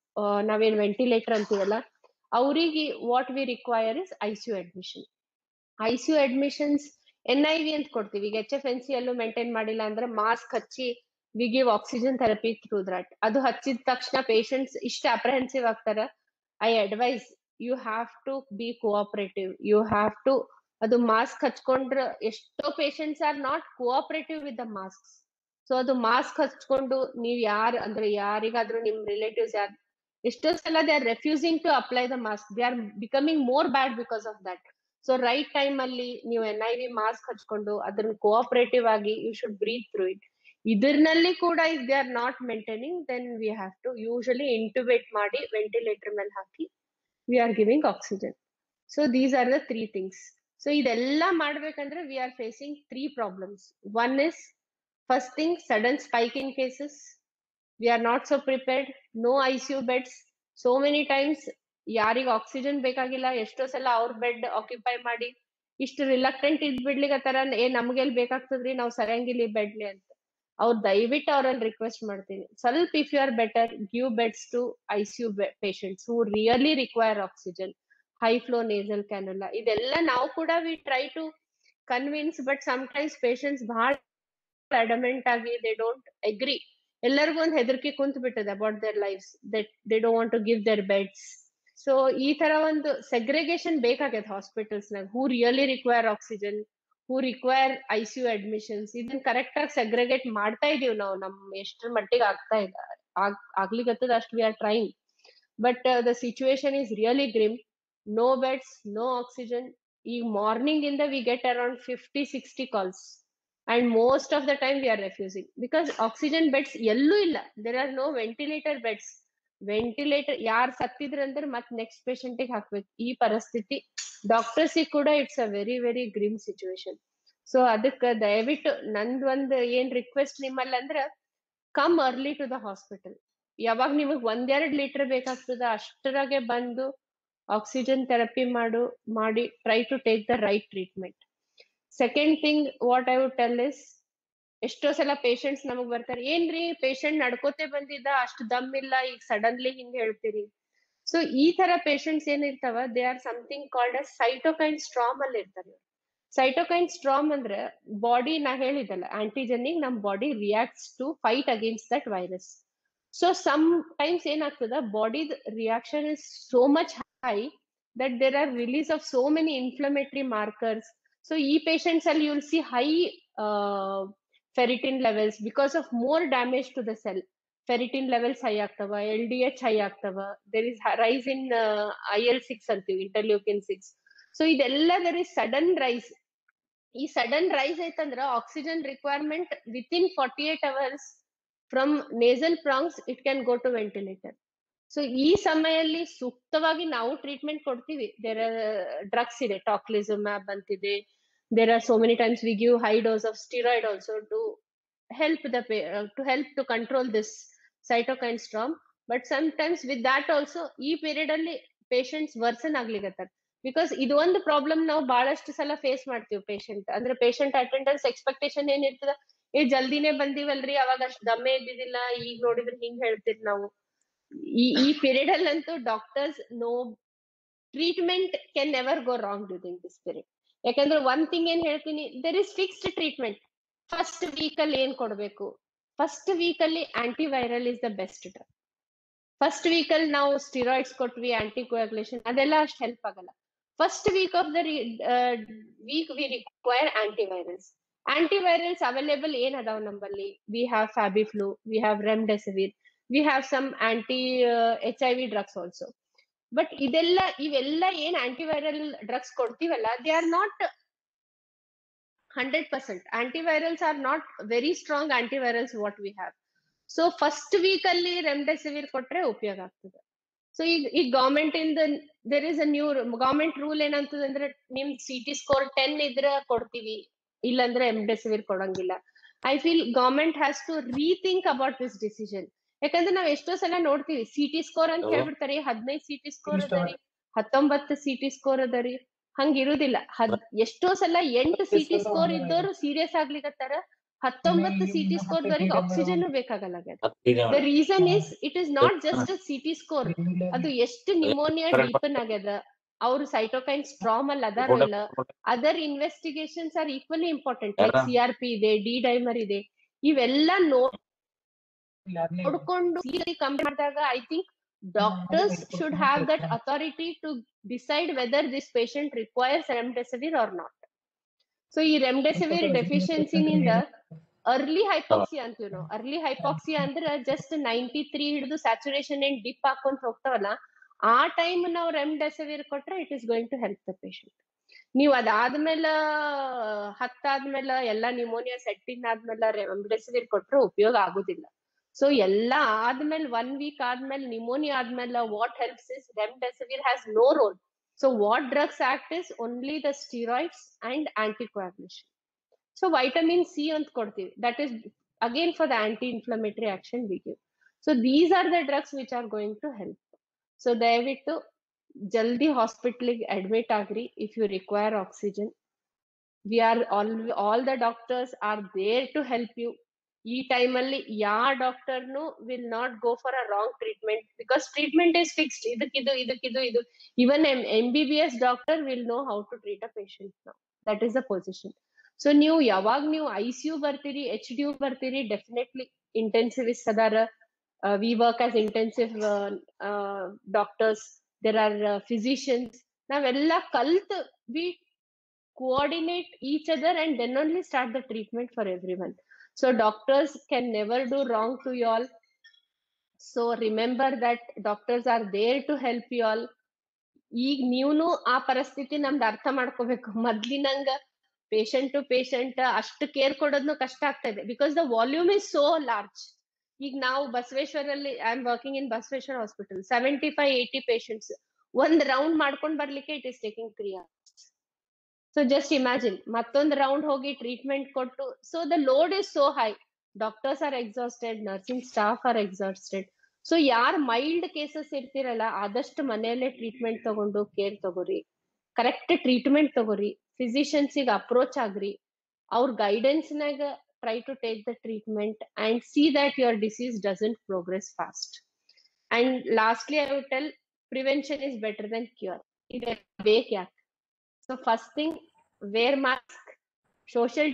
Speaker 4: ನಾವೇನ್ ವೆಂಟಿಲೇಟರ್ ಅಂತೀವಲ್ಲ ಅವರಿಗೆ what we require is I C U admission I C U admissions N I V ಅಂತ ಕೊಡ್ತೀವಿ ಈಗ ಎಚ್ ಎಫ್ ಎನ್ ಸಿ ಅಲ್ಲೂ ಮೇಂಟೈನ್ ಮಾಡಿಲ್ಲ ಅಂದ್ರೆ mask ಹಚ್ಚಿ we give oxygen therapy through that ಅದು ಹಚ್ಚಿದ ತಕ್ಷಣ ಪೇಷಂಟ್ಸ್ ಇಷ್ಟ ಅಪ್ರಹೆನ್ಸಿವ್ ಆಗ್ತಾರ I advise you have to be cooperative you have to ಅದು ಮಾಸ್ಕ್ ಹಚ್ಕೊಂಡ್ರ ಎಷ್ಟೋ patients are not cooperative with the mask so ಅದು ಮಾಸ್ಕ್ ಹಚ್ಕೊಂಡು ನೀವ್ ಯಾರ್ ಅಂದ್ರೆ ಯಾರಿಗಾದ್ರೂ ನಿಮ್ ರಿಲೇಟಿವ್ಸ್ ಯಾರ್ ಎಷ್ಟೋ ಸಲ they are refusing to apply the mask they are becoming more bad because of that so right time ಅಲ್ಲಿ ನೀವು ಎನ್ ಐ ವಿ ಮಾಸ್ಕ್ ಹಚ್ಕೊಂಡು ಅದನ್ನ ಕೋಆಪರೇಟಿವ್ ಆಗಿ you should breathe through it ಇದ್ರಲ್ಲಿ ಕೂಡ if they are not maintaining then we have to usually intubate ಮಾಡಿ ventilator ಮೇಲೆ ಹಾಕಿ we are giving oxygen so these are the three things so ಇದೆಲ್ಲ ಮಾಡ್ಬೇಕಂದ್ರೆ we are facing three problems one is first thing sudden spike in cases we are not so prepared no I C U beds so many times ಯಾರಿಗ ಆಕ್ಸಿಜನ್ ಬೇಕಾಗಿಲ್ಲ ಎಷ್ಟೋ ಸಲ ಅವ್ರ bed occupy ಮಾಡಿ ಇಷ್ಟು ರಿಲಕ್ಟೆಂಟ್ ಇದ್ ಬಿಡ್ಲಿಕತ್ತಾರ ಏ ನಮ್ಗೆಲ್ ಬೇಕಾಗ್ತದ್ರಿ ನಾವ್ ಸರಿಯಂಗಿಲ್ಲ ಈ ಬೆಡ್ಲಿ ಅಂತ ಅವ್ರ ದಯವಿಟ್ಟು ಅವ್ರಲ್ಲಿ ರಿಕ್ವೆಸ್ಟ್ ಮಾಡ್ತೀನಿ ಸ್ವಲ್ಪ if you are better give beds to I C U patients who really require oxygen high flow nasal cannula ಇದೆಲ್ಲ ನಾವು ಕೂಡ we try to convince but times patients ಬಹಳ ಅಡಮೆಂಟ್ ಆಗಿ ದೇ ಡೋಂಟ್ ಅಗ್ರಿ ಎಲ್ಲರಿಗೂ ಒಂದು ಹೆದರಿಕೆ ಕುಂತ್ ಬಿಟ್ಟದೆ about their lives that they don't want to give their beds so ಈ ತರ ಒಂದು ಸೆಗ್ರಿಗೇಷನ್ ಬೇಕಾಗೈತೆ ಹಾಸ್ಪಿಟಲ್ಸ್ ನಾಗ who really require oxygen who require I C U admissions ಇದನ್ನ ಕರೆಕ್ಟ್ ಆಗಿ ಸೆಗ್ರಿಗೇಟ್ ಮಾಡ್ತಾ ಇದೀವಿ ನಾವು ನಮ್ ಎಷ್ಟ್ರ ಮಟ್ಟಿಗೆ ಆಗ್ತಾ ಇದೆ ಆಗ್ ಆಗ್ಲಿಗತ್ತದ ಅಷ್ಟು we are trying but the situation is really grim no beds no oxygen ಈಗ ಮಾರ್ನಿಂಗ್ ಇಂದ we get around fifty sixty calls and most of the time we are refusing because oxygen beds ಎಲ್ಲೂ ಇಲ್ಲ there are no ventilator beds ventilator ಯಾರು ಸತ್ತಿದ್ರಂದ್ರೆ ಮತ್ next ಪೇಷಂಟಿಗೆ ಹಾಕ್ಬೇಕು ಈ ಪರಿಸ್ಥಿತಿ ಡಾಕ್ಟರ್ಸ್ ಕೂಡ it's a very very grim situation so ಅದಕ್ಕೆ ದಯವಿಟ್ಟು ನಂದ್ ಒಂದ್ ಏನ್ ರಿಕ್ವೆಸ್ಟ್ ನಿಮ್ಮಲ್ಲಿ ಅಂದ್ರ come early to the hospital ಯಾವಾಗ ನಿಮಗ್ ಒಂದೆರಡ್ ಲೀಟರ್ ಬೇಕಾಗ್ತದ ಅಷ್ಟರಾಗೆ ಬಂದು ಆಕ್ಸಿಜನ್ ಥೆರಪಿ ಮಾಡು ಮಾಡಿ try to take the right treatment second thing what I would tell is ಎಷ್ಟೋ ಸಲ ಪೇಷಂಟ್ಸ್ ನಮಗ್ ಬರ್ತಾರೆ ಏನ್ರಿ ಪೇಷಂಟ್ ನಡ್ಕೋತೆ ಬಂದಿದ್ದ ಅಷ್ಟು ದಮ್ ಇಲ್ಲ ಈಗ ಸಡನ್ಲಿ ಹಿಂಗ್ ಹೇಳ್ತೀರಿ ಸೊ ಈ ತರ ಪೇಷಂಟ್ಸ್ ಏನಿರ್ತಾವ they are something called as cytokine storm ಅಲ್ಲಿ ಇರ್ತಾರೆ ಸೈಟೋಕೈನ್ ಸ್ಟ್ರಾಮ್ ಅಂದ್ರೆ ಬಾಡಿ ನಾ ಹೇಳಿದಲ್ಲ ಆಂಟಿಜೆನಿಗ್ ನಮ್ body reacts to fight against that virus so sometimes ಏನಾಗ್ತದ body reaction is so much high that there are release of so many inflammatory markers so ಈ patients ಅಲ್ಲಿ you'll see high ferritin levels because of more damage to the cell ferritin levels high ಆಗ್ತವ L D H high ಆಗ್ತವ there is rise in I L six ಅಂತೀವಿ interleukin six so ಇದೆಲ್ಲ there is sudden rice ಈ sudden rise ಐತಂದ್ರ oxygen requirement within forty eight hours from nasal prongs it can go to ventilator so ಈ ಸಮಯಲ್ಲಿ ಸೂಕ್ತವಾಗಿ ನಾವು treatment ಕೊಡ್ತೀವಿ there are drugs ಇದೆ ಟಾಕ್ಲಿಸಮ್ಯಾಬ್ ಅಂತಿದೆ there are so many times we give high dose of steroid also to help the to help to control this cytokine storm but sometimes with that also ಈ period ಅಲ್ಲಿ patients worsen ಆಗ್ಲಿಕತ್ತಾರ because ಇದು ಒಂದು problem ನಾವು ಬಹಳಷ್ಟು ಸಲ face ಮಾಡ್ತೀವಿ patient ಅಂದ್ರೆ ಪೇಷಂಟ್ ಅಟೆಂಡೆನ್ಸ್ ಎಕ್ಸ್ಪೆಕ್ಟೇಷನ್ ಏನಿರ್ತದ ಏ ಜಲ್ದಿನೇ ಬಂದಿವಲ್ರಿ ಅವಾಗ ಅಷ್ಟ್ ದಮ್ಮೆ ಇದ್ದಿದ್ದಿಲ್ಲ ಈಗ ನೋಡಿದ್ರೆ ಹಿಂಗ್ ಹೇಳ್ತೀರಿ ನಾವು ಈ ಈ ಪೀರಿಯಡ್ ಅಲ್ಲಂತೂ doctors no treatment can never go wrong during this period ಯಾಕಂದ್ರೆ ಒನ್ ಥಿಂಗ್ ಏನ್ ಹೇಳ್ತೀನಿ there is fixed treatment first week ಅಲ್ಲಿ ಏನ್ ಕೊಡ್ಬೇಕು ಫಸ್ಟ್ ವೀಕ್ ಅಲ್ಲಿ antiviral is the best drug first week ಅಲ್ಲಿ ನಾವು ಸ್ಟಿರಾಯ್ಡ್ಸ್ ಕೊಟ್ವಿ ಆಂಟಿ ಕೋಯಾಗುಲೇಷನ್ ಅದೆಲ್ಲ ಅಷ್ಟು ಹೆಲ್ಪ್ ಆಗಲ್ಲ first week of the week we require antivirals antivirals available ಏನ್ ಅದಾವ ನಮ್ಮಲ್ಲಿ we have Fabiflu we have remdesivir we have some anti H I V drugs also but ಇದೆಲ್ಲ ಇವೆಲ್ಲ ಏನ್ ಆಂಟಿವೈರಲ್ ಡ್ರಗ್ಸ್ ಕೊಡ್ತೀವಲ್ಲ they are not hundred percent antivirals are not very strong antivirals what we have so first week ಅಲ್ಲಿ remdesivir ಕೊಟ್ರೆ ಉಪಯೋಗ ಆಗ್ತದೆ so ಈಗ ಈಗ ಗವರ್ಮೆಂಟ್ ಇಂದ there is a new government rule ಏನಂತದ ಅಂದ್ರೆ ನಿಮ್ ಸಿ ಟಿ ಸ್ಕೋರ್ ಟೆನ್ ಇದ್ರೆ ಕೊಡ್ತೀವಿ ಇಲ್ಲಾಂದ್ರೆ ರೆಮ್ಡೆಸಿವಿರ್ ಕೊಡಂಗಿಲ್ಲ I feel government has to rethink about this decision ಯಾಕಂದ್ರೆ ನಾವ್ ಎಷ್ಟೋ ಸಲ ನೋಡ್ತೀವಿ ಸಿ ಟಿ ಸ್ಕೋರ್ ಅಂತ ಹೇಳ್ಬಿಡ್ತಾರೆ ಹದಿನೈದು ಸಿ ಟಿ ಸ್ಕೋರ್ ಅದ ರೀ ಹತ್ತೊಂಬತ್ತು ಸಿ ಟಿ ಸ್ಕೋರ್ ಅದ ರೀ ಹಂಗ ಇರುದಿಲ್ಲ ಹದ್ ಎಷ್ಟೋ ಸಲ ಎಂಟು ಸಿ ಟಿ ಸ್ಕೋರ್ ಇದ್ದವರು ಸೀರಿಯಸ್ ಆಗ್ಲಿಕತ್ತಾರ ಹತ್ತೊಂಬತ್ತು ಸಿ ಟಿ ಸ್ಕೋರ್ ದವರಿಗೆ ಆಕ್ಸಿಜನ್ ಬೇಕಾಗಲ್ಲ the reason is it is not just C T score ಅದು ಎಷ್ಟು ನಿಮೋನಿಯಾ ಡೀಪನ್ ಆಗ್ಯದ ಅವ್ರು ಸೈಟೋಕೈನ್ ಸ್ಟ್ರಾಮ್ ಅಲ್ಲಿ ಅದಾರ ಇಲ್ಲ other investigations are equally important like C R P ಇದೆ ಡಿ ಡೈಮರ್ ಇದೆ ಇವೆಲ್ಲ ನೋಡ್ಕೊಂಡು ಕಂಪೇರ್ ಮಾಡಿದಾಗ I think doctors should have that authority to decide whether this patient requires remdesivir or not so ಈ remdesivir ಡೆಫಿಷಿಯನ್ಸಿನಿಂದ ಅರ್ಲಿ ಹೈಪಾಕ್ಸಿಯಾ ಅಂತೀವಿ ನಾವು early hypoxia ಅಂದ್ರೆ ಜಸ್ಟ್ ನೈಂಟಿ ತ್ರೀ ಹಿಡಿದು ಸ್ಯಾಚುರೇಷನ್ ಏನ್ ಡಿಪ್ ಹಾಕೊಂತ ಹೋಗ್ತಾವಲ್ಲ ಆ ಟೈಮ್ ನಾವು ರೆಮ್ಡೆಸಿವಿರ್ ಕೊಟ್ರೆ it is going to help the patient ನೀವು ಅದಾದ್ಮೇಲೆ ಹತ್ತಾದ್ಮೇಲೆ ಎಲ್ಲ ನಿಮೋನಿಯಾ ಸೆಟ್ಟಿಂಗ್ ಆದ್ಮೇಲೆ ರೆಮ್ಡೆಸಿವಿರ್ ಕೊಟ್ರೆ ಉಪಯೋಗ ಆಗುದಿಲ್ಲ ಸೊ ಎಲ್ಲ ಆದ್ಮೇಲೆ ಒನ್ ವೀಕ್ ಆದ್ಮೇಲೆ ನಿಮೋನಿಯಾ ಆದ್ಮೇಲೆ what helps is remdesivir has no role so what drugs act is only the steroids and anticoagulation so vitamin C ಅಂತ ಕೊಡ್ತೀವಿ that is again for the anti inflammatory action we give so these are the drugs which are going to help so ದಯವಿಟ್ಟು ಜಲ್ದಿ ಹಾಸ್ಪಿಟ್ಲಿಗೆ admit ಆಗ್ರಿ if you require oxygen we are all all the doctors are there to help you ಈ time ಅಲ್ಲಿ ಯಾವ ಡಾಕ್ಟರ್ನು will not go for a wrong treatment because treatment is fixed ಇದಕ್ಕಿದು ಇದಕ್ಕಿದು ಇದು even M M B B S doctor will know how to treat a patient ನಾವು that is the position so ನೀವು ಯಾವಾಗ ನೀವು ಐ ಸಿ ಯು ಬರ್ತೀರಿ H D U ಬರ್ತೀರಿ definitely intensivist ಅದಾರ we work as intensive doctors there are physicians ನಾವೆಲ್ಲ ಕಲ್ತ್ we coordinate each other and then only start the treatment for everyone. So doctors can never do wrong to you all. So remember that doctors are there to help you all. ಈಗ ನೀವ್ನು ಆ ಪರಿಸ್ಥಿತಿ ನಮ್ದು ಅರ್ಥ ಮಾಡ್ಕೋಬೇಕು ಮೊದ್ಲಿನಂಗ patient to patient ಅಷ್ಟು care ಕೊಡೋದ್ನು ಕಷ್ಟ ಆಗ್ತಾ ಇದೆ because the volume is so large ಈಗ ನಾವು ಬಸವೇಶ್ವರಲ್ಲಿ I am working in Basaveshwara hospital seventy five eighty patients ಒಂದ್ ರೌಂಡ್ ಮಾಡ್ಕೊಂಡ್ ಬರ್ಲಿಕ್ಕೆ it is taking three hours so just imagine ಮತ್ತೊಂದು ರೌಂಡ್ ಹೋಗಿ ಟ್ರೀಟ್ಮೆಂಟ್ ಕೊಟ್ಟು so the load is so high doctors are exhausted nursing staff are exhausted so ಯಾರ್ mild cases ಇರ್ತಿರಲ್ಲ ಆದಷ್ಟು ಮನೆಯಲ್ಲೇ ಟ್ರೀಟ್ಮೆಂಟ್ ತಗೊಂಡು ಕೇರ್ ತಗೋರಿ ಕರೆಕ್ಟ್ ಟ್ರೀಟ್ಮೆಂಟ್ ತಗೋರಿ ಫಿಸಿಷಿಯನ್ಸಿಗೆ ಅಪ್ರೋಚ್ ಆಗ್ರಿ ಅವ್ರ ಗೈಡೆನ್ಸ್ ನಾಗ try to take the treatment and see that your disease doesn't progress fast and lastly I would tell prevention is better than cure ಇದೆ ಬೇಕು ಯಾಕೆ so first thing wear mask social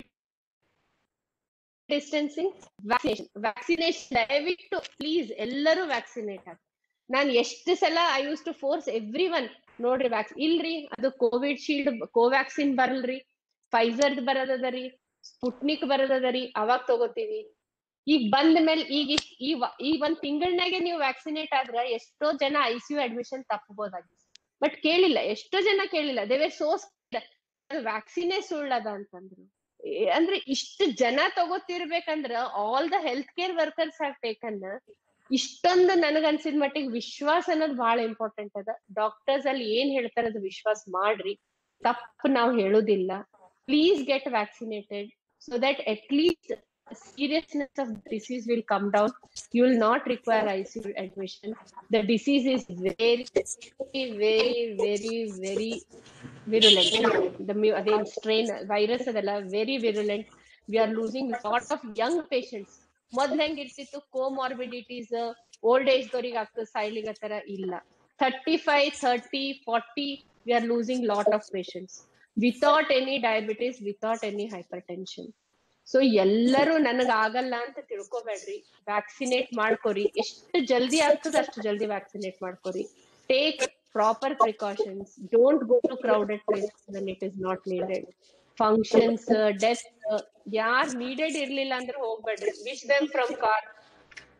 Speaker 4: distancing vaccination vaccination ದಯವಿಟ್ಟು please ಎಲ್ಲರೂ vaccinate ಆಗಿ ನಾನು ಎಷ್ಟು ಸಲ I use to force every one ನೋಡ್ರಿ ವ್ಯಾಕ್ಸ್ ಇಲ್ರಿ ಅದು ಕೋವಿಡ್ ಶೀಲ್ಡ್ ಕೋವ್ಯಾಕ್ಸಿನ್ ಬರಲ್ರಿ ಫೈಸರ್ದ್ ಬರೋದದ ಸ್ಪುಟ್ನಿಕ್ ಬರೋದದ ರೀ ಅವಾಗ ತಗೋತೀವಿ ಈಗ ಬಂದ ಮೇಲೆ ಈಗ ಇಷ್ಟ್- ಈ ವ- ಈ ಒಂದ್ ತಿಂಗಳನಾಗೆ ನೀವು ವ್ಯಾಕ್ಸಿನೇಟ್ ಆದ್ರ ಎಷ್ಟೋ ಜನ ಐ ಸಿ ಯು ಅಡ್ಮಿಷನ್ ತಪ್ಪಬಹುದಾಗಿತ್ತು ಬಟ್ ಕೇಳಿಲ್ಲ ಎಷ್ಟೋ ಜನ ಕೇಳಿಲ್ಲ ದೇವೇ ಸೋ ವ್ಯಾಕ್ಸಿನೇ ಸುಳ್ಳದ ಅಂತಂದ್ರು ಏ- ಅಂದ್ರೆ ಇಷ್ಟು ಜನ ತಗೋತಿರ್ಬೇಕಂದ್ರ all the health care workers have taken ಇಷ್ಟೊಂದು ನನಗ್ ಅನ್ಸಿದ ಮಟ್ಟಿಗೆ ವಿಶ್ವಾಸ ಅನ್ನೋದು ಬಹಳ ಇಂಪಾರ್ಟೆಂಟ್ ಅದ ಡಾಕ್ಟರ್ಸ್ ಅಲ್ಲಿ ಏನ್ ಹೇಳ್ತಾರ ಅದು ವಿಶ್ವಾಸ ಮಾಡ್ರಿ ತಪ್ಪು ನಾವು ಹೇಳುದಿಲ್ಲ please get vaccinated so that at least seriousness of the disease will come down. You will not require ICU admission. The disease is very, very, very, very virulent. The mu- again strain virus ಅದೆಲ್ಲ very virulent. We are losing lot of young patients. ಮೊದ್ಲು ಹೆಂಗ್ ಇರ್ತಿತ್ತು comorbidities old age ದವ್ರಿಗೆ ಆಗ್ತದೆ ಸಾಯ್ಲಿಗತ್ತರ ಇಲ್ಲ thirty five thirty forty we are losing lot of patients without any diabetes without any hypertension so ಎಲ್ಲರೂ ನನಗ ಆಗಲ್ಲ ಅಂತ ತಿಳ್ಕೊಬೇಡ್ರಿ ವ್ಯಾಕ್ಸಿನೇಟ್ ಮಾಡ್ಕೊರಿ ಎಷ್ಟು ಜಲ್ದಿ ಆಗ್ತದೆ ಅಷ್ಟು ಜಲ್ದಿ ವ್ಯಾಕ್ಸಿನೇಟ್ ಮಾಡ್ಕೊರಿ take proper precautions don't go to crowded place when it is not needed functions death ಯಾರ್ ನೀಡೆಡ್ ಇರ್ಲಿಲ್ಲ ಅಂದ್ರೆ ಹೋಗ್ಬೇಡ್ರಿ ವಿಶ್ ದಮ್ ಫ್ರಮ್ ಕಾರ್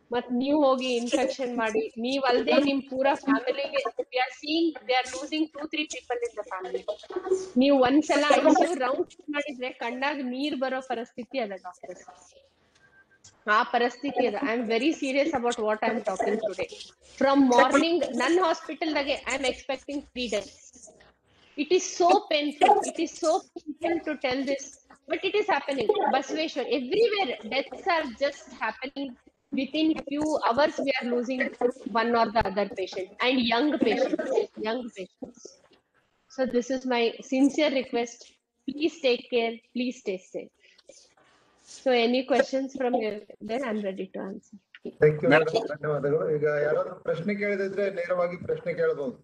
Speaker 4: ಮತ್ ನೀವ್ ಹೋಗಿ ಇನ್ಫೆಕ್ಷನ್ ಮಾಡಿ ನೀವ್ ಅಲ್ದೆ ನಿಮ್ ಪೂರಾ ಫ್ಯಾಮಿಲಿಗೆ we are seeing they are losing two three people in the family ನೀವು ಒಂದ್ಸಲ ಐದು ರೌಂಡ್ ಮಾಡಿದ್ರೆ ಕಣ್ಣಾಗ ನೀರ್ ಬರೋ ಪರಿಸ್ಥಿತಿ ಅದ ಡಾಕ್ಟರ್ಸ್ ಆ ಪರಿಸ್ಥಿತಿ ಅದ I am very serious about what I am talking today from morning ನನ್ನ ಹಾಸ್ಪಿಟಲ್ದಾಗೆ I am expecting three days it is so painful it is so painful to tell this but it is happening basveshwar everywhere deaths are just happening within few hours we are losing one or the other patient and young patients young patients so this is my sincere request please take care please stay safe so any questions from you then i'm ready to answer
Speaker 5: thank you madam ಧನ್ಯವಾದಗಳು ಈಗ ಯಾರಾದ್ರೂ ಪ್ರಶ್ನೆ ಕೇಳಿದ್ರೆ ನೇರವಾಗಿ ಪ್ರಶ್ನೆ ಕೇಳಬಹುದು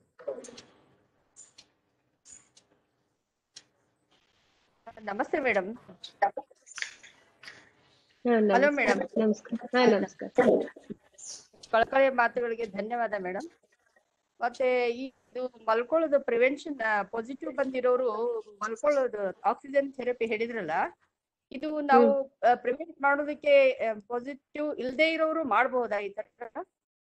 Speaker 7: ನಮಸ್ತೆ madam
Speaker 4: ಹಾ,
Speaker 7: Hello,
Speaker 4: ನಮಸ್ಕಾರ.
Speaker 7: madam.
Speaker 4: ನಮಸ್ಕಾರ ಹಾ ನಮಸ್ಕಾರ
Speaker 7: ಕಳಕಳಿಯ ಮಾತುಗಳಿಗೆ ಧನ್ಯವಾದ ಮೇಡಮ್ ಮತ್ತೆ ಈ ಇದು ಮಲ್ಕೊಳ್ಳೋದು ಪ್ರಿವೆನ್ಷನ್ ಪಾಸಿಟಿವ್ ಬಂದಿರೋರು ಮಲ್ಕೊಳ್ಳೋದು ಆಕ್ಸಿಜನ್ ಥೆರಪಿ ಹೇಳಿದ್ರಲ್ಲ ಇದು ನಾವು ಪ್ರಿವೆಂಟ್ ಮಾಡೋದಕ್ಕೆ ಪಾಸಿಟಿವ್ ಇಲ್ದೇ ಇರೋರು ಮಾಡಬಹುದಾ ಈ ತರ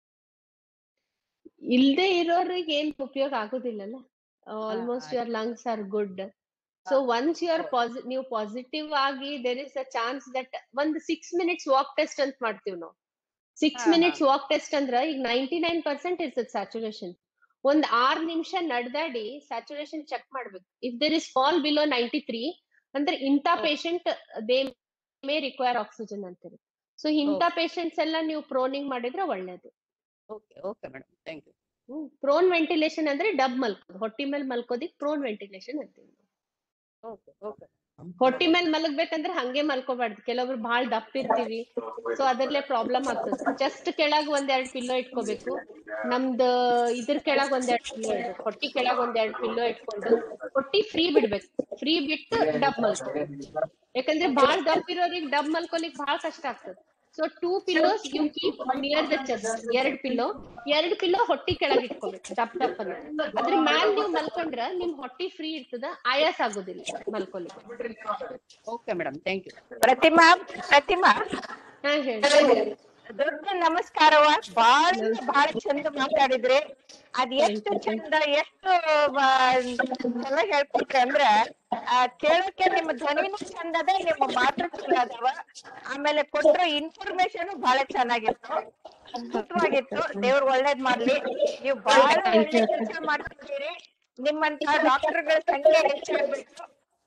Speaker 4: ಇಲ್ದೇ ಇರೋರಿಗೆ ಏನ್ ಉಪಯೋಗ ಆಗೋದಿಲ್ಲಲ್ಲ almost your lungs are good so once you are positive ನೀವು ಪಾಸಿಟಿವ್ ಆಗಿ there is a chance that ಒಂದ್ ಸಿಕ್ಸ್ ಮಿನಿಟ್ಸ್ ವಾಕ್ ಟೆಸ್ಟ್ ಅಂತ ಮಾಡ್ತೀವಿ ನಾವು ಸಿಕ್ಸ್
Speaker 7: ಹಾ, ಹಾ.
Speaker 4: ಮಿನಿಟ್ಸ್ ವಾಕ್ ಟೆಸ್ಟ್ ಅಂದ್ರ ಈಗ ನೈಂಟಿ ನೈನ್ ಪರ್ಸೆಂಟ್ ಇರ್ತದೆ ಸ್ಯಾಚುರೇಷನ್ ಒಂದ್ ಆರ್ ನಿಮಿಷ ನಡ್ದಾಡಿ ಸ್ಯಾಚುರೇಷನ್ ಚೆಕ್ ಮಾಡ್ಬೇಕು if there is fall below ninety three ಅಂದ್ರೆ ಇಂಥ patient they may require oxygen ಅಂತಾರೆ ಸೊ ಇಂಥ ಪೇಷಂಟ್ಸ್ ಎಲ್ಲ ನೀವು ಪ್ರೋನಿಂಗ್ ಮಾಡಿದ್ರೆ ಒಳ್ಳೇದು
Speaker 7: okay okay madam thank you
Speaker 4: prone ventilation ಅಂದ್ರೆ ಡಬ್ ಮಲ್ಕೋದು ಹೊಟ್ಟಿ ಮೇಲೆ ಮಲ್ಕೋದಿಕ್ ಪ್ರೋನ್ ವೆಂಟಿಲೇಷನ್ ಅಂತೀವಿ
Speaker 7: ಓಕೆ ಓಕೆ
Speaker 4: ಹೊಟ್ಟಿ ಮೇಲೆ ಮಲಗ್ಬೇಕಂದ್ರೆ ಹಂಗೆ ಮಲ್ಕೋಬಾರ್ದು ಕೆಲವೊಬ್ರು ಬಹಳ ದಪ್ಪ ಇರ್ತೀವಿ ಸೊ ಅದ್ರಲ್ಲೇ ಪ್ರಾಬ್ಲಮ್ ಆಗ್ತದೆ ಜಸ್ಟ್ ಕೆಳಗ್ ಒಂದೆರಡ್ ಪಿಲ್ಲೋ ಇಟ್ಕೋಬೇಕು ನಮ್ದು ಇದ್ರ ಕೆಳಗ್ ಒಂದೆರಡ್ ಪಿಲ್ಲೋ ಇಡ್ಬೇಕು ಹೊಟ್ಟಿ ಕೆಳಗ್ ಒಂದೆರಡ್ ಪಿಲ್ಲೋ ಇಟ್ಕೊಂಡು ಹೊಟ್ಟಿ ಫ್ರೀ ಬಿಡ್ಬೇಕು ಫ್ರೀ ಬಿಟ್ಟು ಡಬ್ ಮಲ್ಕೋಬೇಕು ಯಾಕಂದ್ರೆ ಬಹಳ ದಪ್ಪ ಇರೋರಿಗೆ ಡಬ್ ಮಲ್ಕೊಲಿಕ್ ಬಹಳ ಕಷ್ಟ ಆಗ್ತದೆ so two pillows you keep near the chest ಎರಡ್ ಪಿಲ್ಲೋ ಎರಡ್ ಪಿಲ್ಲೋ ಹೊಟ್ಟಿ ಕೆಳಗ್ ಇಟ್ಕೋಬೇಕು ದಪ್ಪ ದಪ್ಪ ಅದ್ರ ಮ್ಯಾಲ್ ನೀವು ಮಲ್ಕೊಂಡ್ರ ನಿಮ್ ಹೊಟ್ಟಿ ಫ್ರೀ ಇರ್ತದ ಆಯಾಸ ಆಗೋದಿಲ್ಲ ಮಲ್ಕೊಲಿಕ್ಕೆ
Speaker 7: okay madam thank you
Speaker 8: Pratima Pratima
Speaker 4: ಹಾ ಹೇಳಿ
Speaker 8: ದೊಡ್ಡ ನಮಸ್ಕಾರವ ಬಾಳ ಬಹಳ ಚಂದ ಮಾತಾಡಿದ್ರಿ ಅದ್ ಎಷ್ಟು ಚಂದ ಎಷ್ಟು ಆ, ಚಲೋ ಹೇಳ್ಕೊಟ್ರಿ ಅಂದ್ರ ಆ, ಕೇಳೋಕೆ ನಿಮ್ಮ ಧ್ವನಿನೂ ಚಂದ ಅದ ನಿಮ್ಮ ಮಾತು ಚಂದ ಅದಾವ ಆಮೇಲೆ ಕೊಟ್ಟಿರೋ ಇನ್ಫಾರ್ಮೇಶನ್ ಬಹಳ ಚೆನ್ನಾಗಿತ್ತು ಅದ್ಭುತವಾಗಿತ್ತು ದೇವ್ರ ಒಳ್ಳೇದ್ ಮಾಡ್ಲಿ ನೀವು ಬಹಳ ಒಳ್ಳೆ ಕೆಲಸ ಮಾಡ್ತಿದ್ದೀರಿ ನಿಮ್ಮಂತ ಡಾಕ್ಟರ್ಗಳ ಸಂಖ್ಯೆ ಹೆಚ್ಚಾಗ್ಬೇಕು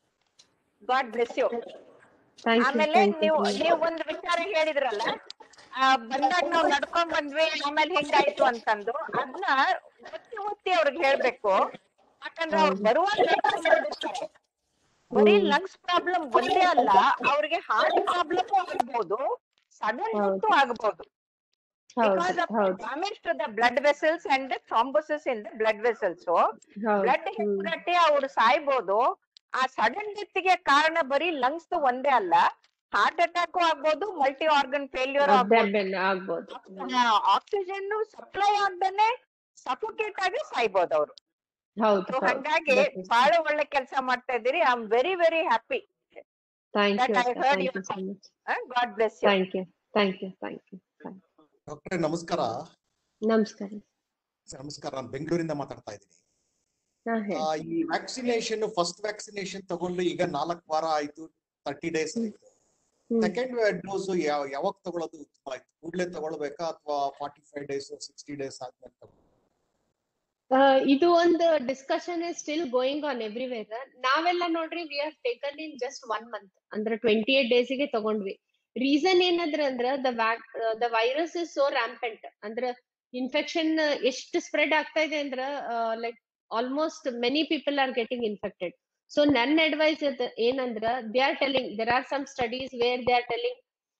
Speaker 8: God bless you
Speaker 4: thank you
Speaker 8: ಆಮೇಲೆ ನೀವು ನೀವು ಒಂದು ವಿಚಾರ ಹೇಳಿದ್ರಲ್ಲ ಆ, ಬಂದಾಗ ನಾವು ನಡ್ಕೊಂಡ್ ಬಂದ್ವಿ ಆಮೇಲೆ ಹಿಂಗಾಯ್ತು ಅಂತಂದು ಅದನ್ನ ಒತ್ತಿ ಒತ್ತಿ ಅವ್ರಿಗೆ ಹೇಳ್ಬೇಕು ಯಾಕಂದ್ರೆ ಅವ್ರು ಬರುವಾಗ ನಡ್ಕೊಂಡ್ ಬಂದಿರ್ತಾರೆ. ಬರೀ ಲಂಗ್ಸ್ ಪ್ರಾಬ್ಲಮ್ ಒಂದೇ ಅಲ್ಲ ಅವ್ರಿಗೆ ಹಾರ್ಟ್ ಪ್ರಾಬ್ಲಮ್ ಆಗ್ಬೋದು ಸಡನ್ ಡೆತ್ ಆಗ್ಬೋದು
Speaker 4: ಹೌದು
Speaker 8: ಬಿಕಾಸ್ ಆಫ್
Speaker 4: ಹೌದು
Speaker 8: damage to the blood vessels and thrombosis in the blood vessels blood
Speaker 4: ಹೌದು ಹ್ಮ್.
Speaker 8: ಹೆಚ್ಚುಗಟ್ಟಿ ಅವ್ರು ಸಾಯ್ಬೋದು ಆ ಸಡನ್ ಡೆತ್ ಗೆ ಕಾರಣ ಬರೀ ಲಂಗ್ಸ್ ಒಂದೇ ಅಲ್ಲ ಹಾರ್ಟ್ ಅಟ್ಯಾಕ್ ಆಗ್ಬೋದು ಮಲ್ಟಿ ಆರ್ಗನ್ ಫೇಲ್ಯೂರ್
Speaker 4: ಅದೇ
Speaker 8: ಆಗ್ಬೋದು
Speaker 4: ಬೆನ್ನ ಆಗ್ಬೋದು
Speaker 8: ಆಕ್ಸಿಜನ್ ಸಪ್ಲೈ ಆಗ್ದೇನೆ ಸಫೋಕೇಟ್ ಆಗಿ ಸಾಯ್ಬೋದು ಅವ್ರು
Speaker 4: ಹೌದು
Speaker 8: So ಹಾಗಾಗಿ ಬಹಳ ಒಳ್ಳೆ ಕೆಲಸ ಮಾಡ್ತಾ ಇದ್ದೀರಿ I am very very happy
Speaker 4: thank
Speaker 8: that
Speaker 4: you
Speaker 8: I heard
Speaker 4: thank
Speaker 8: you
Speaker 4: you so much
Speaker 8: God bless you
Speaker 4: thank you thank you thank you
Speaker 9: ಡಾಕ್ಟ್ರೆ ನಮಸ್ಕಾರ
Speaker 4: ನಮಸ್ಕಾರ
Speaker 9: ನಮಸ್ಕಾರ ನಾನು ಬೆಂಗಳೂರಿಂದ ಮಾತಾಡ್ತಾ ಇದ್ದೀನಿ
Speaker 4: ಹಾ
Speaker 9: ಆ,
Speaker 4: ಹೇಳಿ
Speaker 9: ಈ ವ್ಯಾಕ್ಸಿನೇಷನ್ ಫಸ್ಟ್ ವ್ಯಾಕ್ಸಿನೇಷನ್ ತಗೊಂಡು ಈಗ ನಾಲ್ಕು ವಾರ ಆಯ್ತು ತರ್ಟಿ ಡೇಸ್ ಆಯ್ತು
Speaker 4: ಹ್ಮ್.
Speaker 9: ಸೆಕೆಂಡ್ ಡೋಸ್ ಯಾವ ಯಾವಾಗ ತಗೊಳ್ಳೋದು ಉತ್ತಮ ಆಯ್ತು ಕೂಡಲೇ ತಗೊಳ್ಬೇಕಾ ಅಥವಾ forty five days sixty days ಆದ್ಮೇಲೆ ತಗೊಳ್ಬೇಕಾ?
Speaker 4: ಆ, ಇದು ಒಂದು discussion is still going on everywhere ನಾವೆಲ್ಲ ನೋಡ್ರಿ we are taken in just one month ಅಂದ್ರೆ ಟ್ವೆಂಟಿ ಏಟ್ ಡೇಸ್ ಗೆ ತಗೊಂಡ್ವಿ ರೀಸನ್ ಏನಂದ್ರ ಅಂದ್ರ the vac the virus is so rampant ಅಂದ್ರ ಇನ್ಫೆಕ್ಷನ್ ಎಷ್ಟು ಸ್ಪ್ರೆಡ್ ಆಗ್ತಾ ಇದೆ ಅಂದ್ರ like almost many people are getting infected so ನನ್ನ ಅಡ್ವೈಸ್ ಏನಂದ್ರ they are telling there are some studies wear they are telling